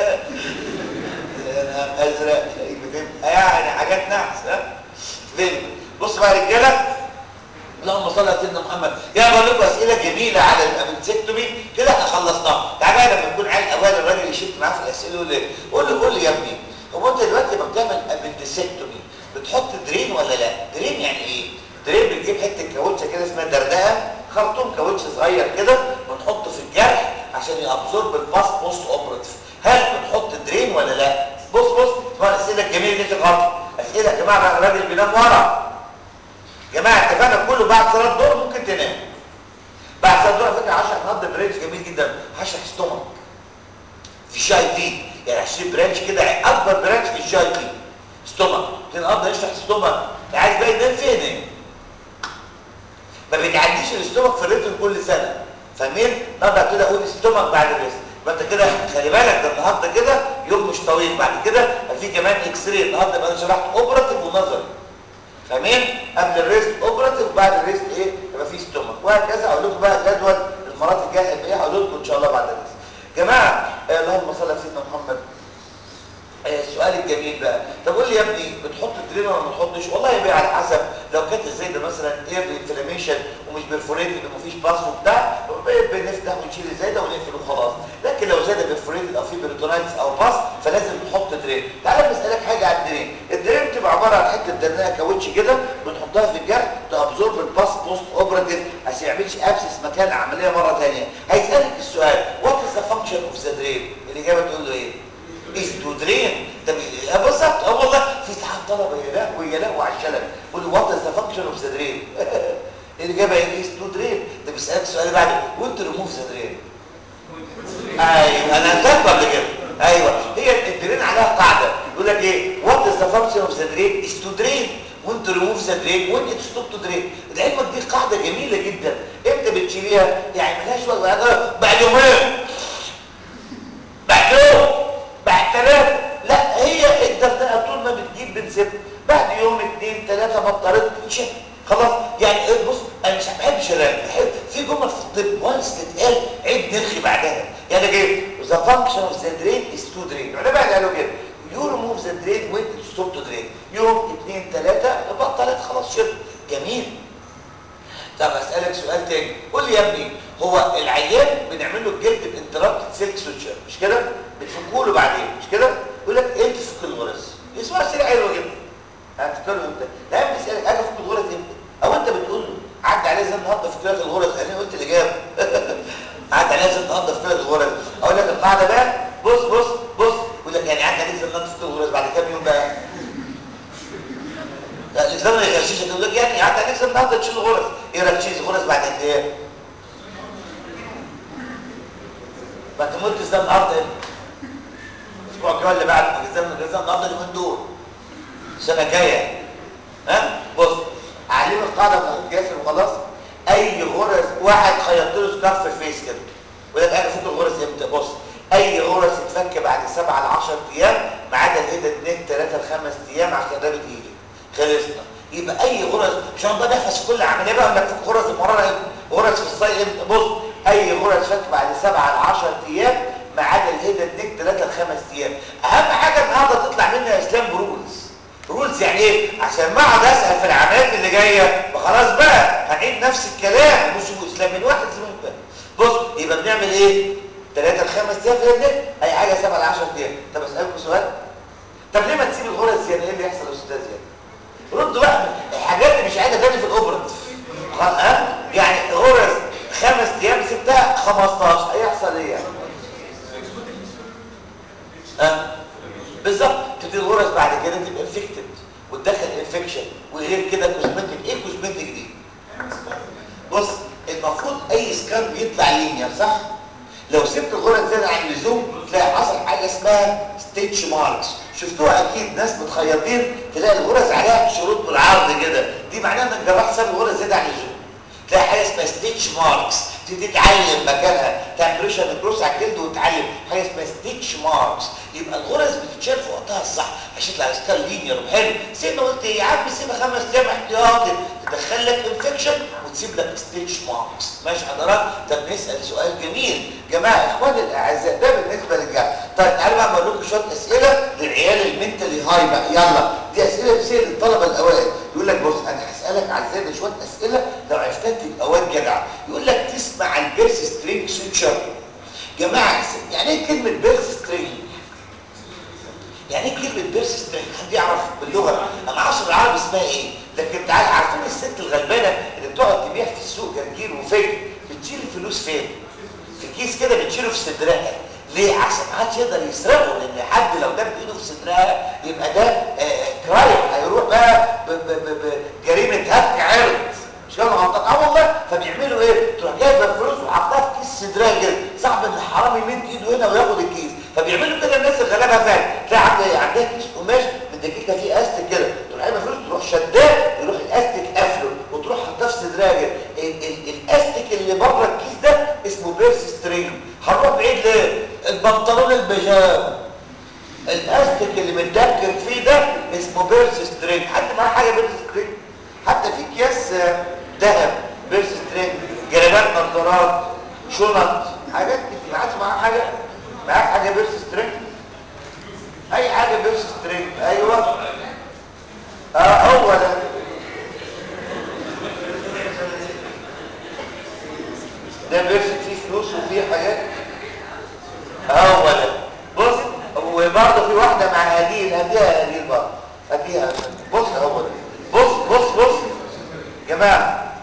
S2: انا ازرق تلاقيك بتبقى يعني حاجات نحس ها فين بص بقى يا رجاله اللهم صل على سيدنا محمد يا بقول لكم اسئله جميله على الابنسكتومي كده احنا خلصناها تعالى بقى لما يكون عيل اوائل الراجل يشد معاه في الاسئله يقول لي قول له قول لي يا ابني هو انت دلوقتي لما بتعمل ابنسكتومي بتحط درين ولا لا درين يعني ايه درين بتجيب حته كاوتشه كده اسمها دردقه خرطوم كاوتش صغير كده بنحطه في الجرح عشان يابزورب الباس بوست اوبراتيف هل بنحط درين ولا لا بص بص اسمها الاسئله الجميله دي غلط اسئله يا جماعه بقى الراجل بينام ورا جماعه اتفقنا كله بعد صلاه الظهر ممكن تنام بعد صلاه الظهر فكره 10 النهارده برانش جميل جدا هشرح ستومك في الشاي تي يعني 20 برانش كده اكبر برانش في الشاي تي ستومك النهارده نشرح ستومك عايز بقى ينام فين ما بتعديش الاستومك في الريتم كل سنه فاهمين نقدر كده اقول ستومك بعد الريست يبقى انت كده خلي بالك ده النهارده كده يوم مش طويل بعد كده في كمان اكس راي النهارده بقى انا شرحت اوبراتيف ونظري فاهمين قبل الريست اوبراتيف بعد الريست ايه يبقى في ستومك وهكذا اقول لكم بقى جدول المرات الجايه هيبقى ايه هقول لكم ان شاء الله بعد الريست جماعه آه اللهم صل على سيدنا محمد آه السؤال الجميل بقى طب قول لي يا ابني بتحط الدرين ولا ما تحطش والله يبقى على حسب لو كانت زي ده مثلا اير انفلاميشن ومش برفوريتد ومفيش باس وبتاع بنفتح ونشيل ازاي ده ونقفل وخلاص لكن لو زاد برفوريتد او في بريتونايتس او باس فلازم نحط درين تعال بسالك حاجه عن الدرين الدرين بتبقى عباره عن حته درنايه كاوتش كده بنحطها في الجرح تابزورب الباس بوست اوبراتيف عشان ما يعملش ابسس مكان العمليه مره ثانيه هيسالك السؤال وات از ذا فانكشن اوف ذا درين الاجابه تقول له ايه is to drain طب بالظبط اه والله الطلبه يا لهوي يا لهوي على الشلل يقول وات از ذا فانكشن اوف ذا درين الاجابه ايه از تو درين ده بيسالك السؤال اللي بعده وانت ريموف ذا درين ايوه انا كاتبه قبل كده ايوه هي الدرين عليها قاعده يقول لك ايه وات از ذا فانكشن اوف ذا درين از تو درين وانت ريموف ذا درين وانت ستوب تو درين لعلمك دي قاعده جميله جدا امتى بتشيليها يعني ملهاش وقت بعد يومين بعد يوم بعد ثلاثه لا هي الدردقه طول ما بتجيب بنسيبها بعد يوم اثنين ثلاثه بطلت تتشال خلاص يعني بص انا مش بحبش الراب بحب في جمل في الطب وانس تتقال عيب نرخي بعدها يعني ايه ذا فانكشن اوف ذا درين از تو درين العلماء اللي قالوا كده يو ريموف ذا درين وين ستوب تو درين يوم اثنين ثلاثه بطلت خلاص شرب جميل طب اسالك سؤال تاني قول لي يا ابني هو العيان بنعمل له الجلد بانترابت سيلك سوتشر مش كده بتفكوا له بعدين مش كده يقول لك انت فك الغرز اسمها سيره حلوه جدا هتفكر له انت لا بيسالك اجي افك الغرز امتى او انت بتقول له عدى عليه زي النهارده في كليه الغرز انا قلت الاجابه عدى عليه زي النهارده في كليه الغرز اقول لك القاعده بقى بص بص بص يقول لك يعني عدى عليك زي النهارده في كليه الغرز بعد كام يوم بقى لا الاسلام ما يغششك يقول لك يعني عدى عليك زي النهارده تشيل غرز ايه رايك تشيل غرز بعد قد ايه ما انت قلت ازاي النهارده ايه الاسبوع الجاي اللي بعد ما جزانا من جزانا النهارده اليومين دول السنه الجايه ها بص اعلمك القاعده من اخوك ياسر وخلاص اي غرز واحد خيطت له سكاف في الفيس كده ويقول لك انا فك الغرز امتى بص اي غرز تتفك بعد 7 ل 10 ايام ما عدا الايد 2 3 ل 5 ايام عشان رابط ايدك خلصنا يبقى اي غرز مش هنقعد نحفظ في كل عمليه بقى انك فك غرز المراره غرز في الصيف امتى بص اي غرز فك بعد 7 ل 10 ايام ما عدا الهيدا اديك 3 ل 5 ايام اهم حاجه النهارده تطلع منها اسلام برولز رولز يعني ايه عشان ما اقعد اسال في العمليات اللي جايه فخلاص بقى هنعيد نفس الكلام مش اسلام من واحد اسلام من بص يبقى بنعمل ايه 3 ل 5 ايام في الهيدا اي حاجه 7 ل 10 ايام طب اسالكم سؤال طب ليه ما تسيب الغرز يعني ايه اللي يحصل يا استاذ يعني ردوا بقى الحاجات اللي مش عايزه تاني في الاوبرتيف ها يعني غرز خمس ايام سبتها 15 هيحصل ايه يعني ها بالظبط تبتدي الغرز بعد كده تبقى انفكتد وتدخل انفكشن وغير كده كوزمتيك ايه كوزمتيك دي بص المفروض اي سكان بيطلع لينير صح لو سبت الغرز زياده عن اللزوم تلاقي حصل حاجه اسمها ستيتش ماركس شفتوها اكيد ناس متخيطين تلاقي الغرز عليها شروط بالعرض كده دي معناها ان الجراح ساب الغرز زياده عن اللزوم تلاقي حاجه اسمها ستيتش ماركس تبتدي تعلم مكانها تعمل بريشر كروس على الجلد وتعلم حاجه اسمها ستيتش ماركس يبقى الغرز بتتشال في وقتها الصح عشان يطلع سكال لينير وحلو سيبنا قلت ايه يا عم سيبها خمس ايام احتياطي تدخل لك انفكشن وتسيب لك ستيتش ماركس ماشي حضرتك طب نسال سؤال جميل جماعه اخواني الاعزاء ده بالنسبه للجامعه طيب تعالوا بقى اقول لكم شويه اسئله للعيال المنتالي هاي بقى يلا دي اسئله بتسال الطلبه الاوائل يقول لك بص انا هسالك على زياده شويه اسئله لو عرفتها تبقى واد جدع يقول لك تسمع البيرس سترينج سويتشر جماعه يعني ايه كلمه بيرس سترينج يعني ايه كلمه بيرس سترينج حد يعرف باللغه انا عصر العربي اسمها ايه لكن تعال عارفين الست الغلبانه اللي بتقعد تبيع في السوق جرجير وفجر بتشيل الفلوس فين في كيس كده بتشيله في صدرها ليه عشان ما حدش يقدر يسرقه لان حد لو دب ايده في صدرها يبقى ده كرايم هيروح بقى بجريمه هتك عرض مش كده غلطان اه والله فبيعملوا ايه تروح جايبه الفلوس وحطها في كيس صدرها كده صاحب الحرامي يمد ايده هنا وياخد الكيس فبيعملوا كده الناس الغلابه فعلا تلاقي عندها عندها كيس قماش من دقيقه فيه استك كده تروح جايبه فلوس تروح شداه يروح الاستك قافله وتروح حطاه في صدرها كده الاستك اللي بره الكيس ده اسمه بيرس سترينج هنروح بعيد ليه البنطلون البيجامه الاستك اللي متدكك فيه ده اسمه بيرس سترينج حد معاه حاجه بيرس سترينج حتى في اكياس ذهب بيرس سترينج جرابات نظارات شنط حاجات كتير معاك معاك حاجه معاك حاجه بيرس سترينج اي حاجه بيرس سترينج ايوه اه هو ده ده بيرس فيه فلوس وفيه حاجات هو ده بص وبرضه في واحده مع هديل هديها هديل برضه هديها بص هو ده بص بص بص جماعه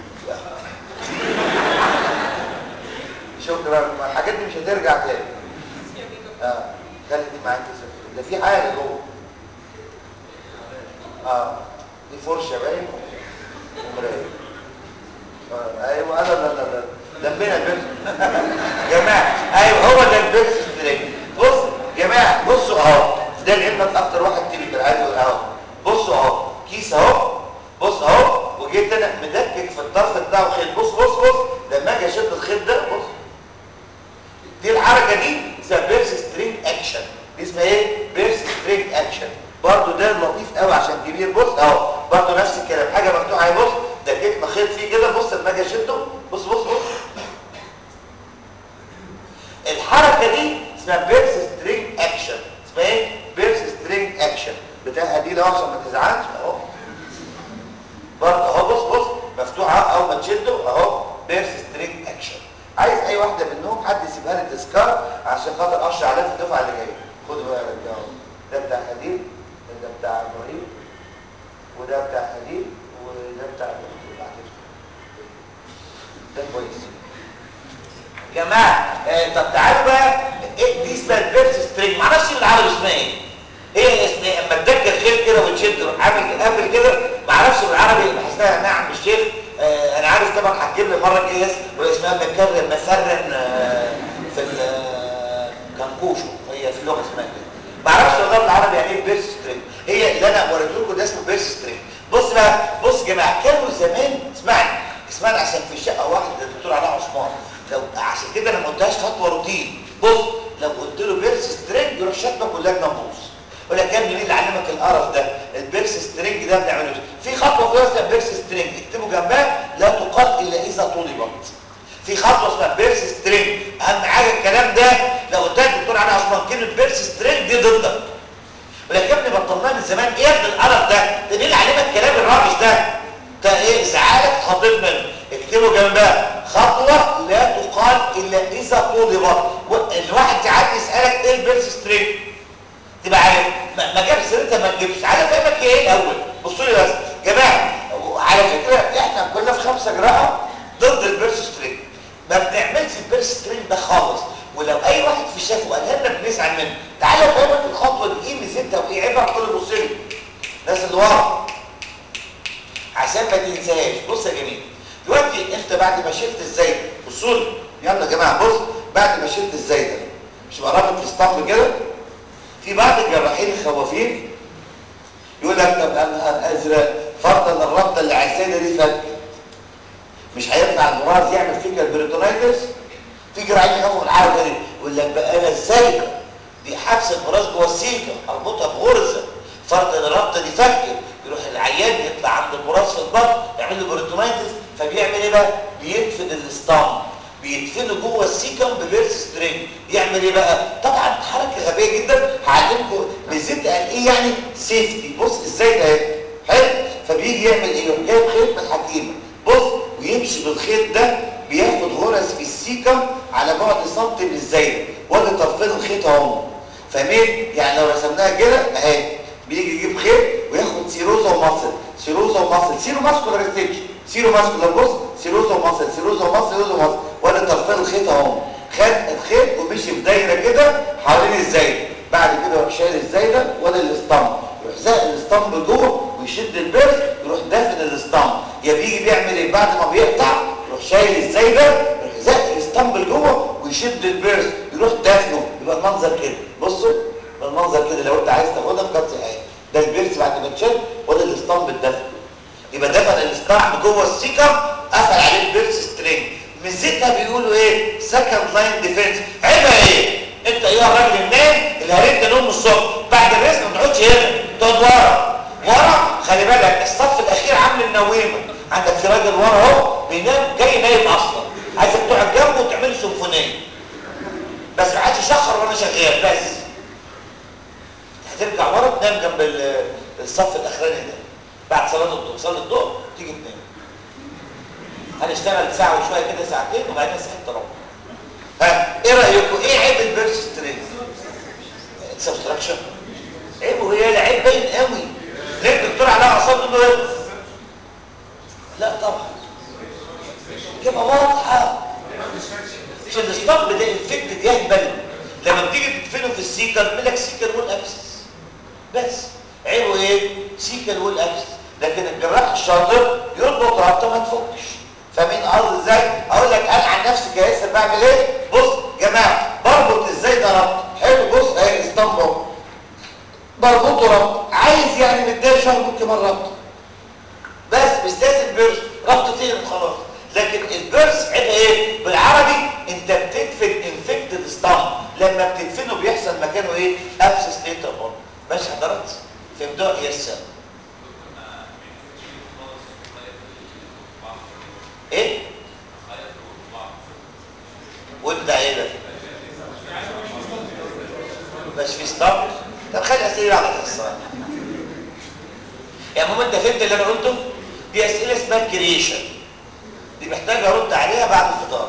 S2: شكرا الحاجات دي مش هترجع تاني اه خلي دي معاك ده في حاجه جوه اه دي فرشه باين ومرايه آه. ايوه انا لا لا لا لمينا البيرس جماعه ايوه هو ده البيرس سترينج بص جماعه بصوا اهو ده لعلمك اكتر واحد تيبيكال عايز يقول اهو بصوا اهو كيس اهو بص اهو وجيت انا مدكك في الطرف بتاعه خيط بص بص بص لما اجي اشد الخيط ده بص دي الحركه دي اسمها بيرس سترينج اكشن دي اسمها ايه بيرس سترينج اكشن برضو ده لطيف قوي عشان كبير بص اهو برضو نفس الكلام حاجه مفتوحه اهي بص ده كيف خيط فيه كده بص لما اجي اشده بص بص بص الحركه دي اسمها بيرس سترينج اكشن اسمها ايه بيرس سترينج اكشن بتاعها دي لو عشان ما تزعلش اهو برضه اهو بص بص مفتوحه اول ما تشده اهو بيرس سترينج اكشن عايز اي واحده منهم حد يسيبها لي تذكار عشان خاطر اشرح عليها في الدفعه اللي جايه خدوا بقى ده اهو ده بتاع حديد ده بتاع ابراهيم وده بتاع حديد وده بتاع الدكتور بعد ده كويس جماعه آه طب تعالوا بقى ايه دي اسمها البيرس سترينج معرفش بالعربي اسمها ايه هي اسمها اما تدك الخيط كده وتشد عامل قبل كده معرفش بالعربي بحسها نعم الشيخ آه انا عارف طبعا هتجيب لي مره الجايه واسمها مكرن مسرن آه في الكنكوشو هي في اللغه اسمها كده معرفش والله بالعربي يعني ايه بيرس سترينج هي اللي انا وريته لكم ده اسمه بيرس سترينج بص بقى بص يا جماعه كانوا زمان اسمعني اسمعني عشان في شقه واحده الدكتور علاء عثمان لو عشان كده انا ما قلتهاش خطوه روتين بص لو قلت له بيرس سترينج يروح شاتمك كلها ناموس ولا كان مين اللي علمك القرف ده البيرس سترينج ده بنعمله في خطوه فيها اسمها بيرس سترينج اكتبوا جنبها لا تقال الا اذا طلبت في خطوه اسمها بيرس سترينج اهم حاجه الكلام ده لو قلت لك الدكتور علي عثمان كلمه بيرس سترينج دي ضدك ولكن ابني بطلناها من زمان ايه يا ابن القرف ده ده مين اللي علمك الكلام الرابش ده ده ايه زعلك خطيب منه اكتبوا جنبها خطوه لا تقال الا اذا طلبت الواحد ساعات يسالك ايه البيرس سترينج تبقى عارف ما جاب سيرتها ما تجيبش عايز افهمك ايه الاول بصوا لي بس يا جماعه على فكره احنا كنا في خمسه جراحه ضد البيرس سترينج ما بنعملش البيرس سترينج ده خالص ولو اي واحد في شافه قالها لنا بنزعل منه تعالى افهمك الخطوه دي ايه ميزتها وايه عيبها كل بص لي الناس اللي ورا عشان ما تنساهاش بص يا جميل دلوقتي انت بعد ما شلت الزايده بصوا لي يلا يا جماعه بص بعد ما شلت الزايده مش بقى رابط في اسطمب كده في بعض الجراحين الخوافين يقول لك طب انا ازرق فرضا الربطه اللي على الزايده دي فكت مش هيطلع المراز يعمل فيك البريتونايتس في جراحين يخافوا من الحركه دي يقول لك بقى انا الزايده دي حبس المراز جوه السيكه اربطها بغرزه فرضا الربطه دي فكت يروح العيان يطلع عند المراز في البطن يعمل له بريتونايتس فبيعمل ايه بقى بيدفن الاسطام بيدفنوا جوه السيكم ببيرس سترينج يعمل ايه بقى طبعا حركه غبيه جدا هعلمكم ميزتها قال ايه يعني سيفتي بص ازاي ده حلو فبيجي يعمل ايه يروح جايب خيط من الحكيمه بص ويمشي بالخيط ده بياخد غرز في السيكم على بعد سنتي من الزايده وادي طرفين الخيط اهو فاهمين يعني لو رسمناها كده اهي بيجي يجيب خيط وياخد سيروزا ومصل سيروزا ومصل سيرو ماسكولار ستيتش سيرو ماسكولار بص سيروزا ومصل سيروزا ومصل سيروزا ومصل ولا طرفين الخيط اهو خد الخيط ومشي في دايره كده حوالين الزايده بعد كده يروح شايل الزايده ولا الاسطمب يروح زق الاسطمب جوه ويشد البرز يروح دافن الاسطمب يا بيجي بيعمل ايه بعد ما بيقطع يروح شايل الزايده يروح زق الاسطمب لجوه ويشد البرز يروح دافنه يبقى المنظر كده بصوا المنظر كده لو انت عايز تاخدها في كاتس اهي ده البرز بعد ما اتشد ولا الاسطمب اتدفن يبقى دفن الاسطمب جوه السيكم قفل عليه البرز سترينج ميزتها بيقولوا ايه سكند لاين ديفنس عيبها ايه انت ايها الراجل النايم اللي هريت نوم الصبح بعد الرزق ما تقعدش هنا تقعد ورا ورا خلي بالك الصف الاخير عامل النويمه عندك في راجل ورا اهو بينام جاي نايم اصلا عايزك تقعد جنبه وتعمل سيمفونيه بس ما عادش يشخر وانا شغال بس هترجع ورا تنام جنب الصف الاخراني ده بعد صلاه الظهر صلاه الظهر تيجي تنام هنشتغل ساعة وشوية كده ساعتين وبعدين ساعة تروح ها ايه رأيكم ايه عيب البيرس ستريس سبستراكشن عيب وهي العيب باين قوي ليه الدكتور علاء عصام انه ايه لا طبعا كده واضحة عشان الاسطمب ده انفكتد يهبل لما بتيجي تدفنه في السيكر يعمل لك سيكر وول ابسس بس عيبه ايه سيكل وول اكس لكن الجراح الشاطر يربط ربطه ما تفكش فاهمين قصدي ازاي اقول لك انا عن نفسي كياسر بعمل ايه بص يا جماعه بربط ازاي ده ربط حلو بص اهي الاسطمبه بربطه ربط عايز يعني متضايق اربط كمان ربط بس مش لازم بيرس ربطتين وخلاص لكن البيرس عيبها ايه بالعربي انت بتدفن انفكتد ستام لما بتدفنه بيحصل مكانه ايه ابسس ليتر اون ماشي حضرتك فهمتوها يس ايه وانت ايه ده مش في ستام طب خلي اسئله على الصراحه يعني المهم انت فهمت اللي انا قلته دي اسئله اسمها كرييشن دي محتاج ارد عليها بعد الفطار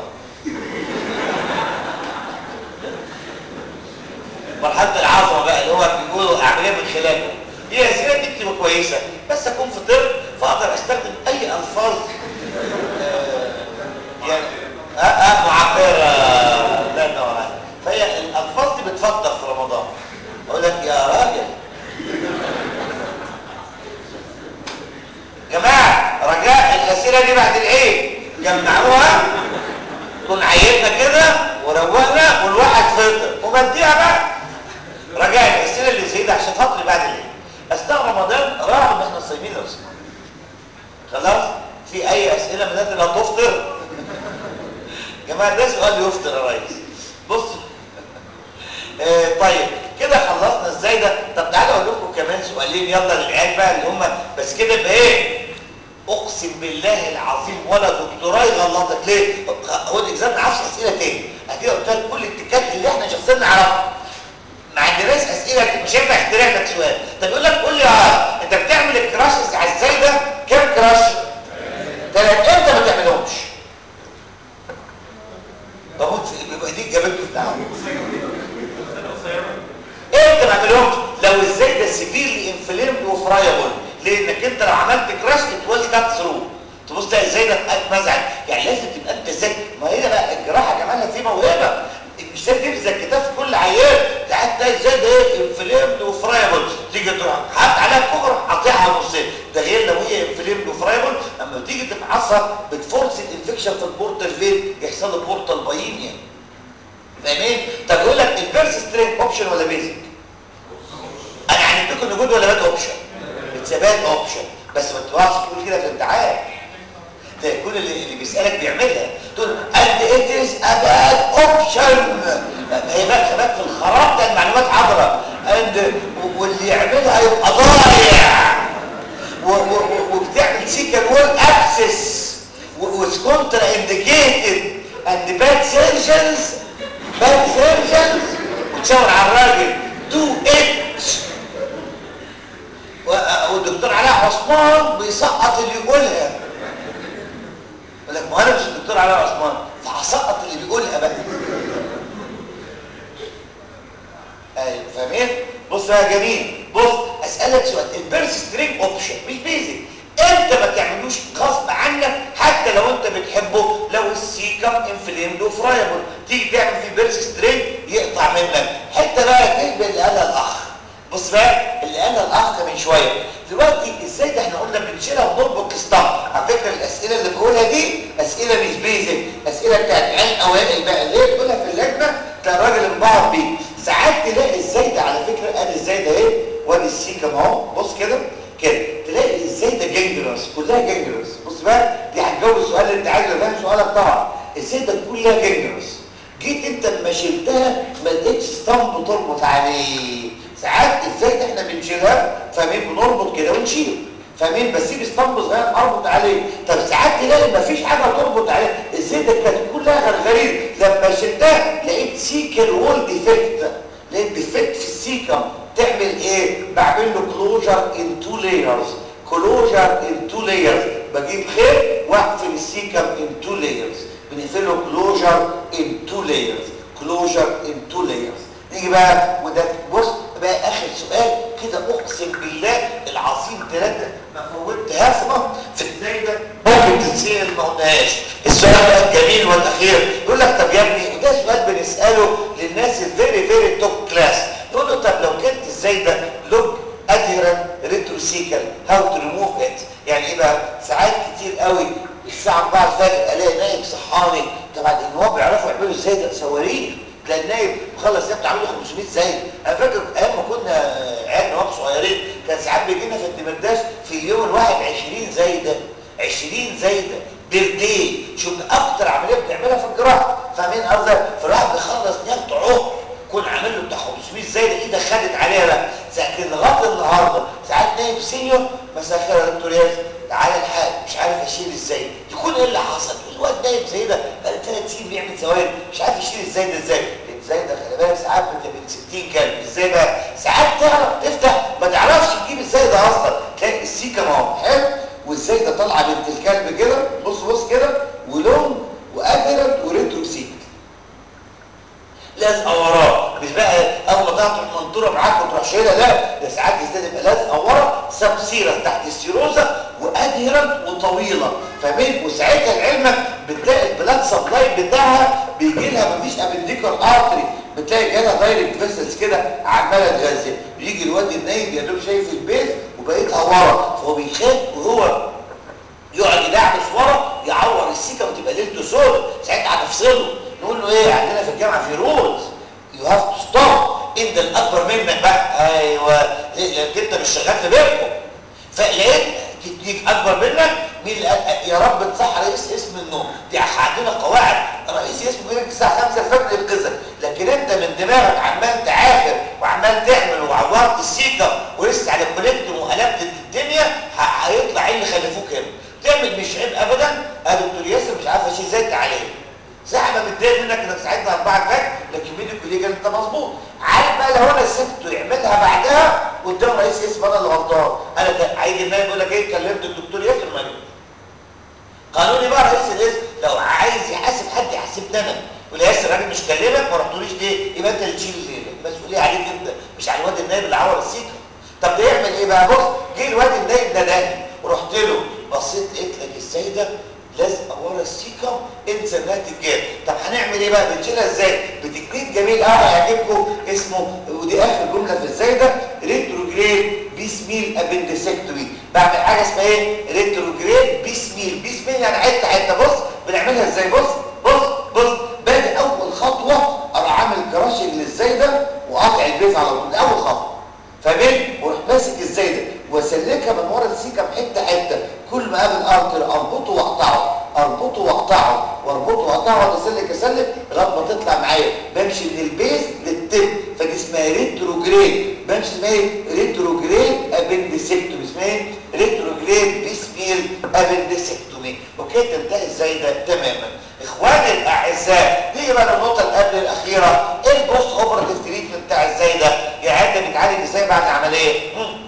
S2: مرحله العظمه بقى اللي هو بيقولوا اعملها من خلاله دي اسئله دي بتبقى كويسه بس اكون فطرت فاقدر استخدم اي الفاظ آه يعني آه آه معبره لا نوع فهي الالفاظ دي بتفطر في رمضان اقول لك يا راجل جماعة رجاء الأسئلة دي بعد العيد جمعوها كن عيدنا كده وروقنا والواحد فطر وبديها بقى رجاء الأسئلة اللي زي ده عشان خاطري بعد العيد أثناء رمضان راعوا إن إحنا صايمين لو سمحت خلاص في أي أسئلة من اللي هتفطر جماعة ده سؤال يفطر يا ريس بص آه طيب كده خلصنا ازاي ده طب تعالوا اقول لكم كمان سؤالين يلا للعيال بقى اللي هم بس كده بايه اقسم بالله العظيم ولا دكتوراه يغلطك ليه هو الاكزام ما عرفش اسئله تاني ادي قلت لك كل التكات اللي احنا شخصيا نعرفها ما عندناش اسئله مش هينفع اخترع لك سؤال طب يقول لك قول لي اه انت بتعمل الكراشز على ازاي ده كام كراش ثلاث امتى ما تعملهمش بموت في يبقى دي جابت في التعامل امتى ما تعملهمش لو ازاي ده سيفيرلي انفليمد وفرايبل لانك انت لو عملت كراش اتوال كات ثرو تبص تلاقي ازاي ده اتمزعج يعني لازم تبقى انت ذكي ما هي بقى الجراحه كمان في موهبه مش لازم تمسك كتاب في كل عيان ده حتى ازاي ده ايه انفليمد وفرايبل تيجي تروح حاطط عليها كوبرا قاطعها نصين ده غير لو هي انفليمد وفرايبل اما تيجي تفحصها بتفورس الانفكشن في البورتال فين يحصل له بورتال باينيا فاهمين طب يقول لك البيرس سترينج اوبشن ولا بيزك انا هنديكم نجود ولا باد اوبشن باد اوبشن بس ما تقعدش تقول كده في الامتحان ده يكون اللي, اللي بيسالك بيعملها تقول and it is a bad option هي بقى خباك في الخراب ده المعلومات حاضره and واللي يعملها يبقى ضايع وبتعمل سيكل وول ابسس was contraindicated and bad surgeons bad surgeons وتشاور على الراجل do it والدكتور علاء عثمان بيسقط اللي يقولها يقول لك ما انا مش الدكتور علاء عثمان فهسقط اللي بيقولها بقى ايوه فاهمين بص يا جميل بص اسالك سؤال البيرس سترينج اوبشن مش بيزك انت ما تعملوش غصب عنك حتى لو انت بتحبه لو السيكم انفليمد وفرايبل تيجي تعمل فيه بيرس سترينج يقطع منك حته بقى كلمه اللي قالها الاخ بص بقى اللي قالها الاخ من شويه دلوقتي ازاي ده احنا قلنا بنشيلها ونربط الاسطمب على فكره الاسئله اللي بقولها دي اسئله مش بيزك اسئله بتاعت عين اوائل بقى اللي هي تقولها في اللجنه تلاقي الراجل انبهر بيه ساعات تلاقي ازاي ده على فكره ادي ازاي ده ايه وادي السيكم اهو بص كده كده تلاقي ازاي ده جنجرس كلها جنجرس بص بقى دي هتجاوب السؤال اللي انت عايزه فاهم سؤالك طبعا ازاي ده كلها جنجرس جيت انت لما شلتها ما لقيتش اسطمب تربط عليه ساعات ازاي ده احنا بنشيلها فاهمين بنربط كده ونشيل فاهمين بسيب اسطمب صغير اربط عليه طب ساعات تلاقي مفيش حاجه تربط عليه ازاي ده كانت كلها غرغرين لما شلتها لقيت سيكل وول ديفكت لقيت ديفكت في السيكم تعمل ايه بعمل له كلوجر ان تو لايرز كلوجر ان تو لايرز بجيب خيط واقفل السيكم ان تو لايرز بنقفل له كلوجر ان تو لايرز كلوجر ان تو لايرز نيجي بقى وده بص بقى اخر سؤال كده اقسم بالله العظيم ثلاثه ما فوتت هفمه في ازاي ده ممكن تتسال ما قلناهاش السؤال بقى الجميل والاخير يقول لك طب يا ابني وده سؤال بنساله للناس الفيري فيري توب كلاس نقول له طب لو كنت ازاي ده لوك adherent retrocecal how to remove it يعني ايه بقى ساعات كتير قوي الساعه 4 الفجر الاقي نايم صحاني طبعا ان هو بيعرفوا يعملوا ازاي ده صواريخ تلاقي النايب مخلص يبقى عامل 500 زايد انا فاكر ايام ما كنا عيال نواب صغيرين كان ساعات بيجي لنا في الدمرداش في اليوم الواحد 20 زايده 20 زايده بيردي شوف اكتر عمليه بنعملها في الجراحه فاهمين قصدي فالواحد بيخلص نيابته عقر كون عامل له بتاع 500 زايده ايده خدت عليها بقى لكن لغايه النهارده ساعات نايب سينيور مساء الخير يا دكتور ياسر تعالى الحال مش عارف اشيل ازاي يكون ايه اللي حصل الواد نايم زي ده بقى ثلاث سنين بيعمل زوايد مش عارف يشيل ازاي ده ازاي ازاي ده خلي بالك ساعات بتبقى 60 كلب ازاي بقى ساعات تعرف تفتح ما تعرفش تجيب ازاي ده اصلا تلاقي السيكه اهو حلو وازاي ده طالعه بنت الكلب كده بص بص كده ولون وادرنت وريتروسيك لازقه وراه مش بقى اول ما تقطع المنطوره معاك وتروح شايلها لا ده ساعات ازاي تبقى لازقه ورا سبسيره تحت السيروزه وادهرنت وطويله فاهمين وساعتها لعلمك بتلاقي البلاد سبلاي بتاعها بيجي لها مفيش ابنديكر ارتري بتلاقي جالها دايركت فيسلز كده عماله تغذي يجي الواد النايم يا دوب شايف البيت وبقيتها ورا فهو بيخاف وهو يقعد يدعبس ورا يعور السيكه وتبقى ليلته سود ساعتها هنفصله نقول له ايه عندنا في الجامعه في رولز يو هاف تو ستوب انت الاكبر منك بقى ايوه لان انت مش شغال في بيتكم فلقيت تكنيك اكبر منك مين اللي قال يا رب تصح رئيس اسم النوم دي عندنا قواعد رئيس اسمه يجي الساعه 5 الفجر ينقذك لكن انت من دماغك عمال تعافر وعمال تعمل وعورت السيكه ولسه على الكوليكتوم وقلبت الدنيا هيطلع ايه اللي خلفوك هنا تعمل مش عيب ابدا يا دكتور ياسر مش عارف اشيل زي عليه ساعه ما متضايق منك انك ساعدنا اربعه الفجر لكن مين الكليه انت مظبوط عارف بقى لو انا سبته يعملها بعدها قدام رئيس اسم انا اللي غلطان انا كان هيجي النايب يقول لك ايه كلمت الدكتور ياسر ما جه قانوني بقى رئيس الاسم لو عايز يحاسب حد يحاسبني انا يقول ياسر الراجل مش كلمك ما رحتوليش ليه يبقى انت اللي تشيل المسؤوليه عليك انت مش على الواد النايب اللي عور السيكه طب ده يعمل ايه بقى بص جه الواد النايب نداني ورحت له بصيت لقيت لك ازاي ده لازقه ورا السيكم انسى انها تتجاب طب هنعمل ايه بقى بنشيلها ازاي بتكنيك جميل قوي هيعجبكم اسمه ودي اخر جمله في ازاي ده ريتروجريد بيسميل ابندسكتومي بعمل حاجه اسمها ايه ريتروجريد بيسميل بيسميل يعني حته حته بص بنعملها ازاي بص بص بص باجي اول خطوه اروح عامل كراشنج للزاي ده وقاطع البيز على طول اول خطوه فاهمين واروح ماسك ازاي ده واسلكها من ورا السيكم حته حته كل ما قابل ارتر اربطه واقطعه اربطه واقطعه واربطه واقطعه واقعد اسلك اسلك لغايه ما تطلع معايا بمشي من البيز للتب فدي اسمها ريتروجريد بمشي اسمها ايه ريتروجريد ابندسكتومي اسمها ايه ريتروجريد بيسميل ابندسكتومي اوكي تنتهي ازاي ده تماما اخواني الاعزاء نيجي بقى للنقطه اللي قبل الاخيره ايه البوست اوبراتيف تريتمنت بتاع ازاي ده يعني انت بتعالج ازاي بعد العمليه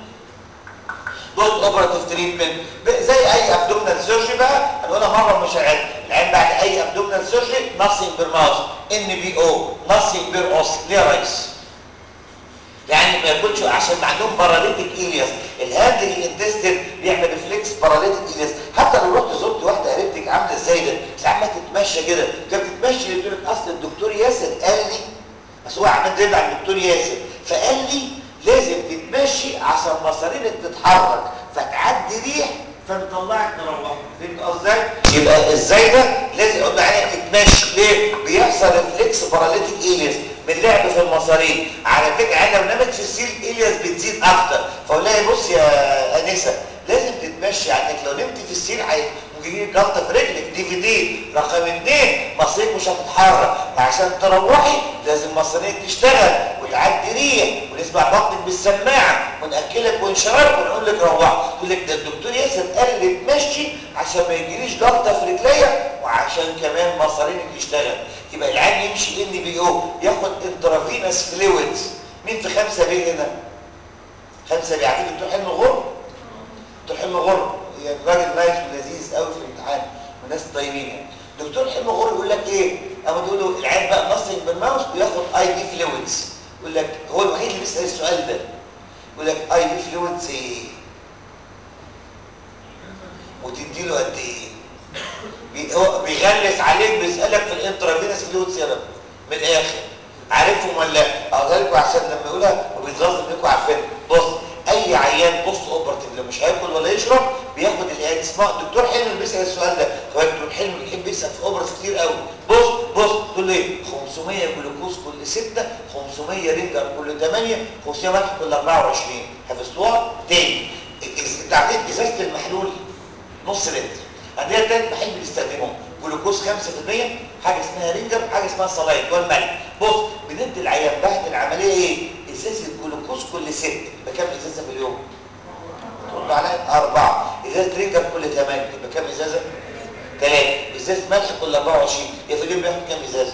S2: بوست اوبراتيف تريتمنت زي اي ابدومينال سيرجري بقى هنقولها مره مش هعد العين بعد اي ابدومينال سيرجري ناسينج بير ماوس ان بي او ناسينج بير اوس ليه يا ريس يعني ما يكونش عشان ما عندهم باراليتيك ايلياس الهاند الانتستين بيعمل ريفلكس باراليتيك ايلياس حتى لو رحت زرت واحده قريبتك عامله ازاي ده ساعات ما تتمشى كده كانت بتتمشى تقول لك اصل الدكتور ياسر قال لي بس هو عمال يدعي على الدكتور ياسر فقال لي لازم تتمشي عشان مصارينك تتحرك فتعدي ريح فنطلعك نروح فهمت قصدي يبقى ازاي ده لازم اقول عليك تتمشي ليه بيحصل ريفلكس باراليتيك ايلياس باللعب في المصارين على فكره انا لو نمت في السيل ايلياس بتزيد اكتر فاقول لها بص يا انسه لازم تتمشي عنك لو نمت في السيل ممكن يجيلك جلطه في رجلك دي في دي رقم اثنين مصاريك مش هتتحرك عشان تروحي لازم مصاريك تشتغل وتعدي ريح ونسمع بطنك بالسماعه وناكلك ونشربك ونقول لك روح تقول لك ده الدكتور ياسر قال لي تمشي عشان ما يجيليش جلطه في رجليا وعشان كمان مصارينك تشتغل يبقى العيان يمشي ان بي او ياخد انترافينس فلويدز مين في خمسه بيه هنا خمسه بيه عارفين دكتور حلمي غر دكتور حلمي غر يعني راجل نايس ولذيذ قوي في الامتحان وناس طيبين يعني دكتور حلمي غر يقول لك ايه اما تقول له العيان بقى نص بالماوس وياخد اي بي فلويدز يقول لك هو الوحيد اللي بيسال السؤال ده يقول لك اي بي فلويدز ايه وتدي له قد ايه هو بيغلس عليك بيسالك في الانترافينس فلويدز يا رب من الاخر عارفهم ولا اقولها لكم عشان لما يقولها وبيتغاظ منكم عارفين بص اي اي عيان بوست اوبرتيف اللي مش هياكل ولا يشرب بياخد العيان اسمها دكتور حلمي بيسال السؤال ده فدكتور حلمي بيحب يسال في اوبرتيف كتير قوي بص بص تقول له ايه 500 جلوكوز كل 6 500 رينجر كل 8 500 ملح كل 24 حفظتوها تاني انت عارفين ازازه المحلول نص لتر عندنا ثلاث محل بنستخدمهم جلوكوز 5% حاجه اسمها رينجر حاجه اسمها صلايد والملح بص بندي العيان بعد العمليه ايه ازازه جلوكوز كل ست يبقى كام ازازه في اليوم ترد عليا اربعه ازازه رينجر كل 8 يبقى كام ازازه ثلاثه ازازه ملح كل 24 يبقى في اليوم بياخد كام ازازه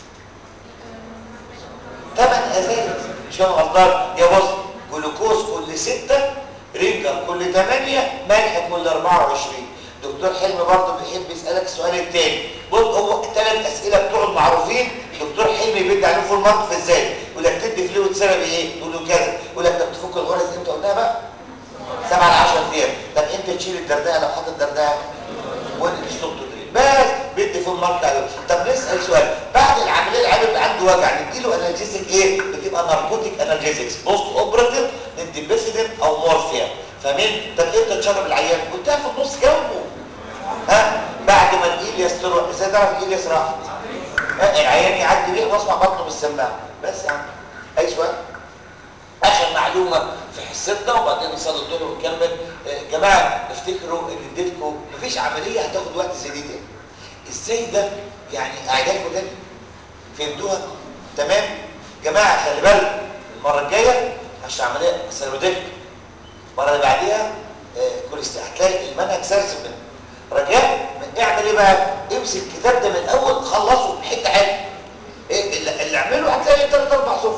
S2: ثمان ازايز مش انا غلطان يا بص جلوكوز كل 6 رينجر كل 8 ملح كل 24 دكتور حلمي برضه بيحب يسالك السؤال الثاني بص هو الثلاث اسئله بتوع المعروفين دكتور حلمي بيدي عليهم فول مارك في ازاي يقول لك تدي فلويد سيرابي ايه تقول له كذا يقول لك طب تفك الغرز امتى قلناها بقى 7 ل 10 ايام طب امتى تشيل الدردقه لو حاطط دردقه وين ستوب تدريب بس بيدي فول مارك عليه طب نسال سؤال بعد العمليه العيان اللي عنده وجع نديله انالجيزيك ايه بتبقى ناركوتيك انالجيزكس بوست اوبراتيف ندي بيسيدين او مورفيا فاهمين طب امتى تشرب العيان قلتها في النص جنبه ها بعد ما الإلياس تروح ازاي تعرف الإلياس راح العيان يعدي بيه واسمع بطنه بالسماعه بس يا عم اي سؤال اخر معلومه في حصتنا وبعدين نصلي الظهر ونكمل آه، جماعه افتكروا ان اديتكم مفيش عمليه هتاخد وقت زي دي تاني ازاي ده يعني اعيدها لكم تاني فهمتوها تمام جماعه خلي بالكم المره الجايه هشرح عمليه سيرودكت المره اللي بعديها آه، كوليست هتلاقي المنهج سلسل منه رجاء اعمل ايه بقى امسك الكتاب ده من الاول خلصه حته حته إيه اللي اللي اعمله هتلاقي ثلاث اربع صفر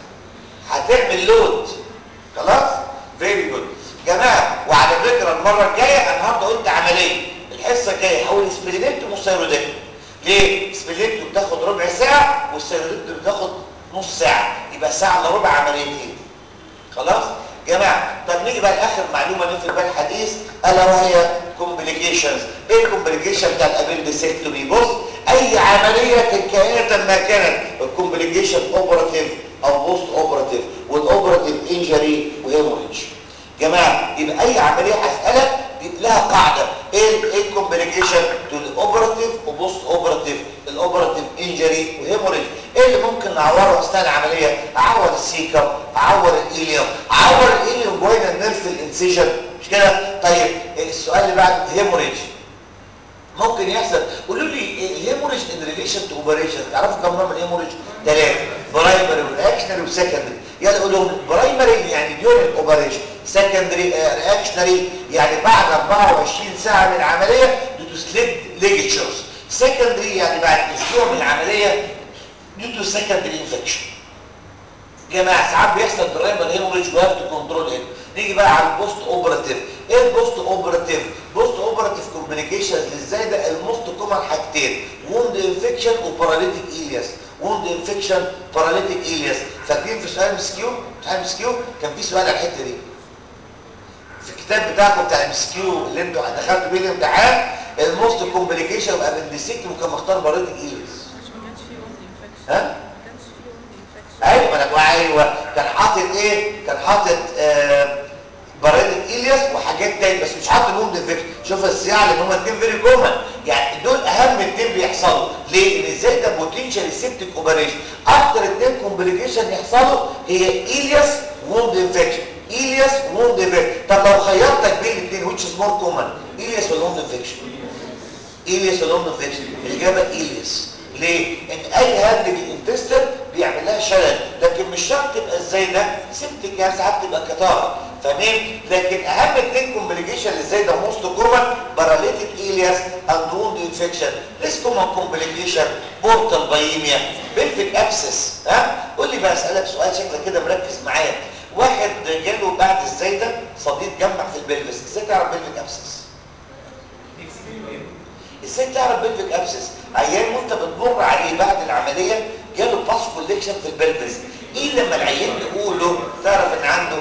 S2: هتعمل لود خلاص فيري جود جماعه وعلى فكره المره الجايه انا النهارده قلت عمليه الحصه الجايه حول سبلينكتوم وسيرودكتوم ليه سبلينكتوم بتاخد ربع ساعه والسيرودكتوم بتاخد نص ساعه يبقى ساعه الا ربع عمليتين خلاص جماعه طب نيجي بقى لاخر معلومه نقفل بقى الحديث الا وهي كومبليكيشنز ايه الكومبليكيشن بتاع الابندسكتومي بص اي عمليه كائنه ما كانت الكومبليكيشن اوبراتيف او بوست اوبراتيف والاوبراتيف انجري وهيموريدج جماعه يبقى اي عمليه هسالك دي لها قاعده ايه ايه الكومبليكيشن تو الاوبراتيف وبوست اوبراتيف الاوبراتيف انجري وهيموريدج ايه اللي ممكن نعوره اثناء العمليه اعور السيكم اعور الايليوم اعور الايليوم جوين النيرف الانسيجن مش كده طيب السؤال اللي بعده هيموريدج ممكن يحصل قولوا لي الهيموريج ان ريليشن تو اوبريشن تعرفوا كم نوع من الهيموريج ثلاثه برايمري ورياكشنري وسكندري يلا قول لهم برايمري يعني ديور الاوبريشن سكندري رياكشنري يعني بعد 24 ساعه من العمليه دي تو سليب ليجتشرز سكندري يعني بعد اسبوع من العمليه دي تو سكندري انفكشن جماعه ساعات بيحصل برايمري هيموريج وهاف كنترول هنا نيجي بقى على البوست اوبراتيف ايه البوست اوبراتيف بوست اوبراتيف كومبليكيشنز ازاي ده الموست كومن حاجتين ووند انفكشن وباراليتيك ايلياس ووند انفكشن باراليتيك ايلياس فاكرين في سؤال مسكيو بتاع مسكيو كان في سؤال على الحته دي في الكتاب بتاعكم بتاع المسكيو اللي انتوا دخلتوا بيه الامتحان الموست كومبليكيشن وابندسيكتوم وكان مختار باراليتيك ايلياس
S3: ما كانش فيه وند انفكشن
S2: ها
S3: ما كانش فيه وند انفكشن
S2: ايوه انا بقول ايوه كان حاطط ايه كان حاطط آه باراليتيك ايلياس وحاجات تاني بس مش حاطط الوند انفكشن شوف الصياعه لان هما اثنين فيري كومن يعني دول اهم اثنين بيحصلوا ليه ان ازاي ده بوتنشال سيبتيك اوبريشن اكتر اثنين كومبليكيشن يحصلوا هي ايلياس ووند انفكشن ايلياس ووند انفكشن طب لو خيرتك بين الاثنين which is more common ايلياس ولا ووند انفكشن ايلياس ولا ووند انفكشن الاجابه ايلياس ليه؟ ان اي هرج الانتستر بيعمل لها شلل لكن مش شرط تبقى ازاي ده سيبتك يعني ساعات تبقى كتاره فاهمين؟ لكن اهم اثنين كومبليكيشن اللي زي ده موست كومن باراليتيك ايلياس اند ووند انفكشن ليس كومن كومبليكيشن بورتال بايميا بلفيك ابسس ها؟ قول لي بقى اسالك سؤال شكلك كده مركز معايا واحد جاله بعد ازاي ده صديد جمع في البلفس ازاي تعرف بلفيك ابسس؟ ازاي تعرف بلفيك ابسس عيان وانت بتمر عليه بعد العمليه جاله باس كوليكشن في البلفس ايه لما العيان تقوله تعرف ان عنده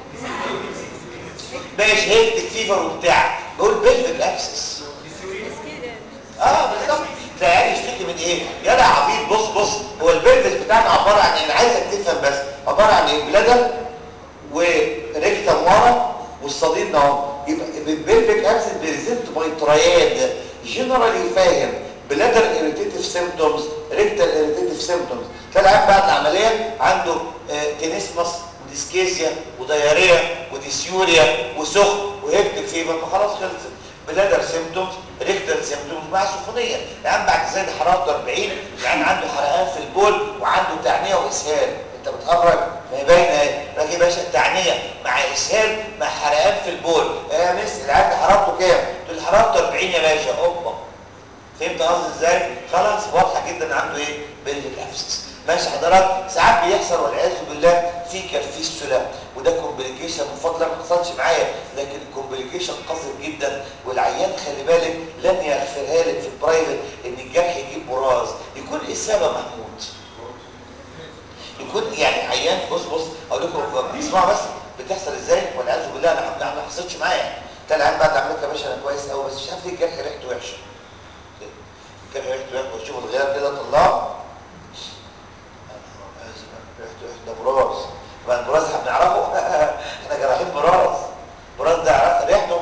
S2: ماشي هيكتك فيفر وبتاع بقول بلفيك ابسس اه بالظبط ده يعني يشتكي من ايه يا ده عبيط بص بص هو البلفس بتاعنا عباره عن ايه انا عايزك تفهم بس عباره عن ايه بلادر وريكتم ورا والصديد ده اهو يبقى البلفيك ابسس بريزنت باي ترياد جنرالي فاهم بلادر اريتيتيف سيمبتومز ريكتال اريتيتيف سيمبتومز تلاقي العيان بعد العمليه عنده آه تينيسمس وديسكيزيا ودياريا وديسيوريا وسخن وهيكتك فيبر ما خلاص خلصت بلادر سيمبتومز ريكتال سيمبتومز مع سخونيه العيان بعد زايد حرارته 40 العيان عنده حرقان في البول وعنده تعنيه واسهال انت بتخرج ما هي باينه اهي لكن يا باشا التعنيه مع اسهال مع حرقان في البول يا مس العيان ده حرارته كام تقول حرارته 40 يا باشا اوبا فهمت قصدي ازاي خلاص واضحه جدا عنده ايه بلفيك ابسس ماشي حضرتك ساعات بيحصل والعياذ بالله فيكال فيستولا وده كومبليكيشن من فضلك ما حصلش معايا لكن الكومبليكيشن قذر جدا والعيان خلي بالك لن يغفرها لك في البرايفت ان الجرح يجيب براز يكون ايه السبب محمود يكون يعني عيان بص بص اقول لكم اسمعوا بس بتحصل ازاي والعياذ بالله انا ما حصلتش معايا تلاقي العيان بعد عمليه يا باشا انا كويس قوي بس مش عارف ليه الجرح ريحته وحشه الجرح ريحته وحشه وشوف الغياب كده طلعه ريحته ريحته براز طبعا البراز احنا بنعرفه احنا جراحين براز براز ده ريحته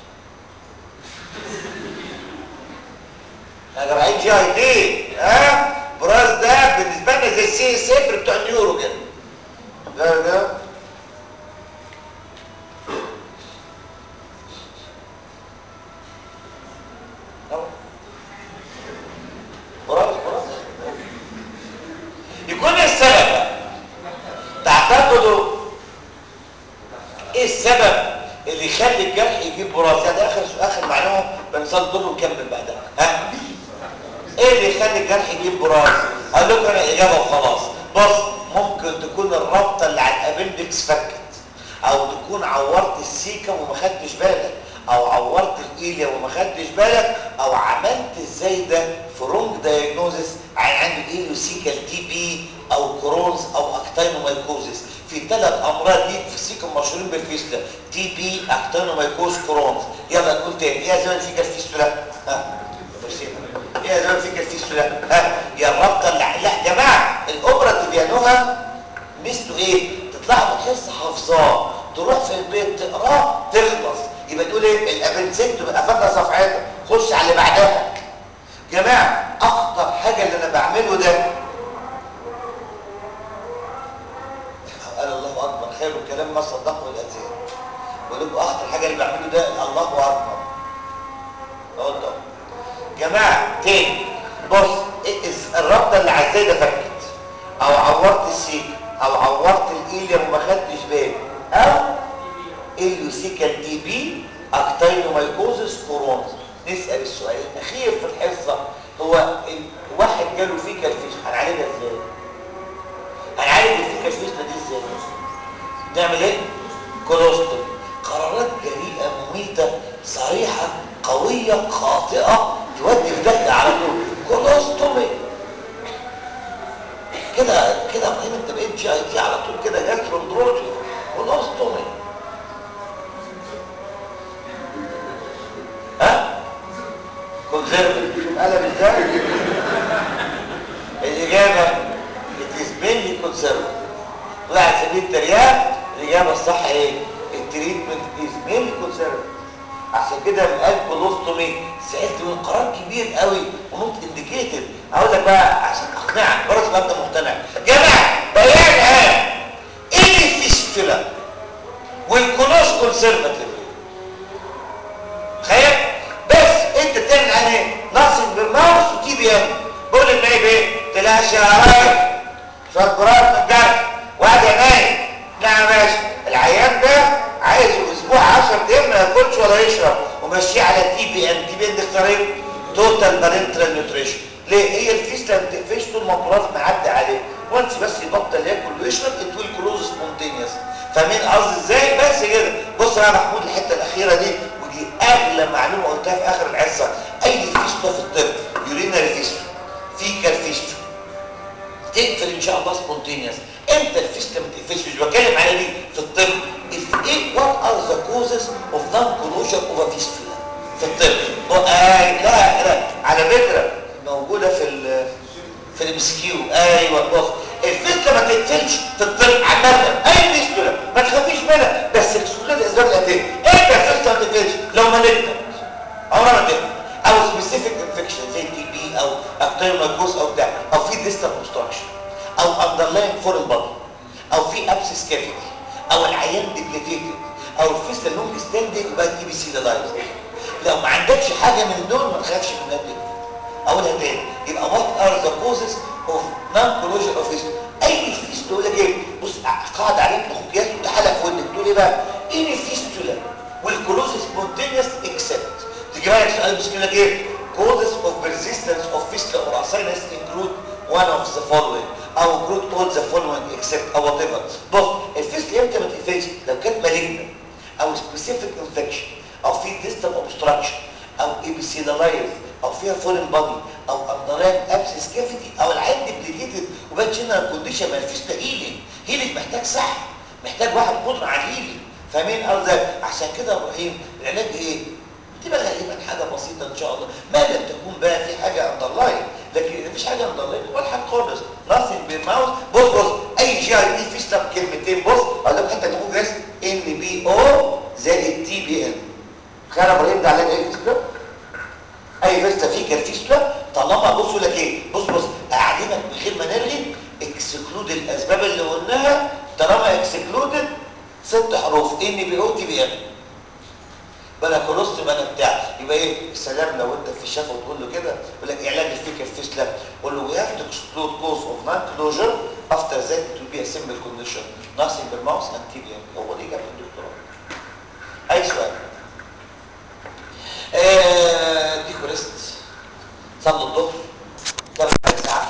S2: احنا جراحين جي اي تي ها براز ده بالنسبه لنا زي السي صفر بتوع النيورو كده ده ده براز براز يكون ايه السبب تعتقدوا ايه السبب اللي يخلي الجرح يجيب براز يعني اخر اخر معلومه بنصل دور ونكمل بعدها ها ايه اللي يخلي الجرح يجيب براز اقول لكم انا اجابه وخلاص بص ممكن تكون الرابطه اللي على الابندكس فكت او تكون عورت السيكا وما خدتش بالك او عورت الايليا وما خدتش بالك او عملت ازاي ده في رونج دايجنوزس عن عنده ايليوسيكال تي بي او كرونز او اكتينومايكوزس في ثلاث امراض دي في السيكا مشهورين بالفيستلا تي بي اكتينومايكوز كرونز يلا نقول تاني ايه زمان فيك الفيستولا ها ايه يا زمان فيك الفيستولا ها يا الرابطه اللي لا يا جماعه الاوبراتيف يا نهى مثله ايه تطلعوا بتحس حافظاه تروح في البيت تقراه تخلص يبقى تقول ايه الابنسكت تبقى قفلنا صفحتها خش على اللي بعدها جماعه اخطر حاجه اللي انا بعمله ده قال الله اكبر خير الكلام ما صدقه الاذان بقول لكم اخطر حاجه اللي بعمله ده الله اكبر اقول جماعه تاني بص الرابطه اللي على الزايده فكت او عورت السيك او عورت الايليا وما خدتش بالي او اليوسيكال دي بي اكتينومايكوزس كورونز نسال السؤال الاخير في الحصه هو واحد جاله فيكال فيش هنعالجها ازاي هنعالج الفيكال فيش دي ازاي نعمل ايه كولوستومي قرارات جريئه مميته صريحه قويه خاطئه تودي في داهيه على طول كولوستومي كده كده ابراهيم انت بقيت جي اي تي على طول كده جاستروندروجي كولوستومي ها كونسيرفيتيف شوف قلب ازاي الاجابه بتسبني كونسيرفيتيف وعلى سبيل الترياق الاجابه الصح ايه التريتمنت از مينلي كونسيرفيتيف عشان كده القلب كولوستومي سالت من قرار كبير قوي ونوت انديكيتد اقول لك بقى عشان اقنعك برضه تبقى انت مقتنع جماعه بيان هام ايه الفيستولا والكولوس كونسيرفاتيف تخيل بس انت بتعمل عليه ناصب بالماوس وتي بي ام بقول النايب ايه تلاش يا راجل شويه قرار من الجرح واحد يا نايم نعم يا باشا العيان ده عايز اسبوع 10 ايام ما ياكلش ولا يشرب ومشيه على تي بي ام تي بي ام دي اختار ايه توتال بارنترال نيوتريشن ليه هي الفيسلا ما بتقفش طول ما البراز معدي عليه وانس بس يبطل ياكل ويشرب اتويل كلوز سبونتينيوس فاهمين قصدي ازاي بس كده بص يا محمود الحته الاخيره دي ودي اغلى معلومه قلتها في اخر الحصه اي فيستو في الطب يورينري فيستو فيكال فيستو تقفل ان شاء الله سبونتينيوس امتى الفيستو ما تقفلش مش بتكلم على دي في الطب ايه وات ار ذا كوزز اوف نون كلوجر اوف فيستولا في الطب آه لا لا على فكره موجوده في ال في الام اس كيو ايوه بص الفيستولا ما تقفلش في الطب عامه اي فيستولا ما تخافيش منها بس السكولات الاسباب الاتيه ايه persistent infection لو مالجنت عمرها ما تقدر او سبيسيفيك انفكشن زي تي بي او اكتيرمايكوز او بتاع او في ديستال اوبستراكشن او اندرلاين فورن بادي او في ابسس كافيتي او العيان ديبليتيتد او الفيستا لونج ستاندنج بقى تي بي سي لايز لو ما عندكش حاجه من دول ما تخافش من النتيجه اقولها تاني يبقى وات ار ذا كوزز اوف نون كلوجر اوف اي فيستولا يقول لك ايه بص قاعد عليك اخوك ياسر تحلق في ودنك تقول ايه بقى اني فيستولا والكلوز سبونتينيوس اكسبت تيجي بالك سؤال بس يقول لك ايه causes of persistence of fistula or sinus include one of the following او include all the following except او whatever بص الفيستولا امتى ما تقفلش لو كانت مالجنة او specific infection او في distal obstruction او epithelialize او فيها فورين بادي او اندران ابسس كافيتي او العين ديبليكيتد وبقت جنرال كونديشن ما فيش هيلينج هيلينج محتاج صح محتاج واحد قدره على الهيلينج فاهمين قصدي عشان كده يا ابراهيم العلاج ايه بتبقى غالبا حاجه بسيطه ان شاء الله ما لم تكون بقى في حاجه اندرلاين لكن مفيش حاجه اندرلاين ولا حاجه خالص nothing بالماوس بص بص اي جي اي بي في ستاب كلمتين بص اقول لك حتى تاخد جهاز ان بي او زائد تي بي ان خير ابراهيم ده علاج ايه فيستولا اي فيستا فيه كان فيستولا طالما بص لك ايه بص بص اعلمك من غير ما نرغي اكسكلود الاسباب اللي قلناها طالما اكسكلودد ست حروف ان بي او تي بي ان بلا كولوست بلا بتاع يبقى ايه السلام لو انت في الشفا وتقول له كده يقول لك علاج الفكر فيستلا قول له we have to exclude cause of non-closure after that it will be a simple condition nothing but mouse and TBM هو دي اجابه الدكتوراه اي سؤال آه دي كوريست صلوا الظهر ثلاث ساعات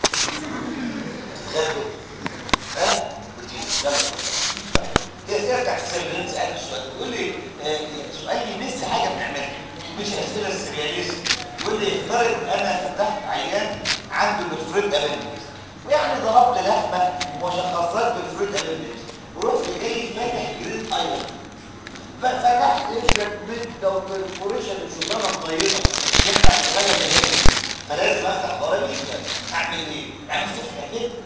S2: غدوا ها وتيجي يلا ترجع تسال سالك سؤال تقول لي آه سؤال يمس حاجه بنعملها مش الاسئله السرياليست يقول لي افترض انا فتحت عيان عنده بالفريد ابندكس يعني ضربت لحمه وشخصات بالفريد ابندكس ورحت جاي فاتح جريد ايرون ففتحت الكبد والبرفوريشن الشغلانه الطيبه ينفع تغير هنا فلازم افتح ضرائب اعمل ايه؟ اعمل فتحه كده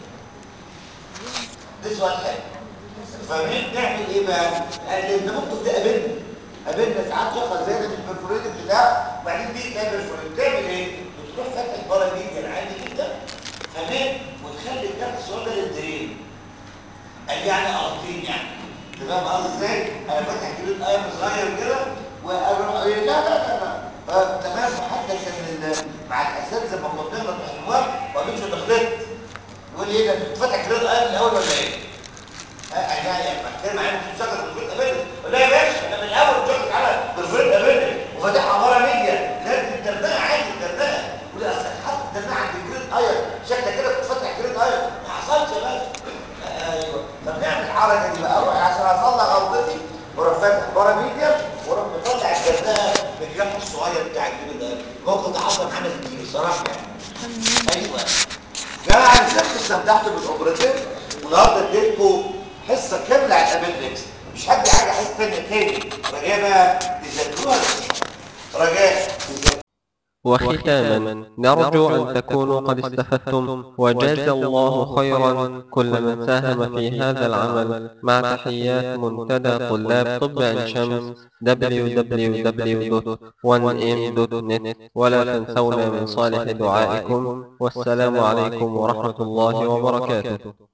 S2: ده سؤال حلو فاهمين نعمل ايه بقى؟ قال انت ممكن تقابلنا قابلنا ساعات شخص زي ده في البرفوريتد بتاعه وبعدين دي تلاقي برفوريتد تعمل ايه؟ بتروح فاتح بره ميديا عادي جدا تمام وتخلي الكارت السؤال ده للدرين قال يعني قرطين يعني تمام قصدي ازاي؟ انا فاتح كريت ايام صغير كده واروح لا لا لا لا آه تمام حتى كان مع الاساتذه لما كنا بنغلط الحوار ما قالوش انت غلطت يقول لي ايه ده انت فاتح كريت ايام الاول ولا ايه؟ ها يعني بتكلم معايا مش شغل بالفريق ابدا ولا يا باشا انا من الاول شغلت على بالفريق ابدا وفاتحها ورا ميديا لازم الدردقه عادي الدردقه ولي اصل حاطط الدردقه عند الجريد اير شكلك كده بتفتح جريد اير ما حصلش يا باشا ايوه فبنعمل الحركه دي بقى اروح عشان اصلح غلطتي واروح فاتح ورا ميديا واروح مطلع الدردقه بالجنب الصغير بتاع الجريد اير الموقف ده حصل معانا كتير الصراحه يعني ايوه جماعه انا شفت استمتعتوا بالاوبراتيف والنهارده اديتكم حصه كامله على الابندكس مش هدي حاجه حصه ثانيه تاني رجاء بقى تذاكروها رجاء تذاكروها
S1: وختاما نرجو أن تكونوا قد استفدتم وجاز الله خيرا كل من ساهم في هذا العمل مع تحيات منتدى طلاب طب عين شمس www.1m.net ولا تنسونا من صالح دعائكم والسلام عليكم ورحمة الله وبركاته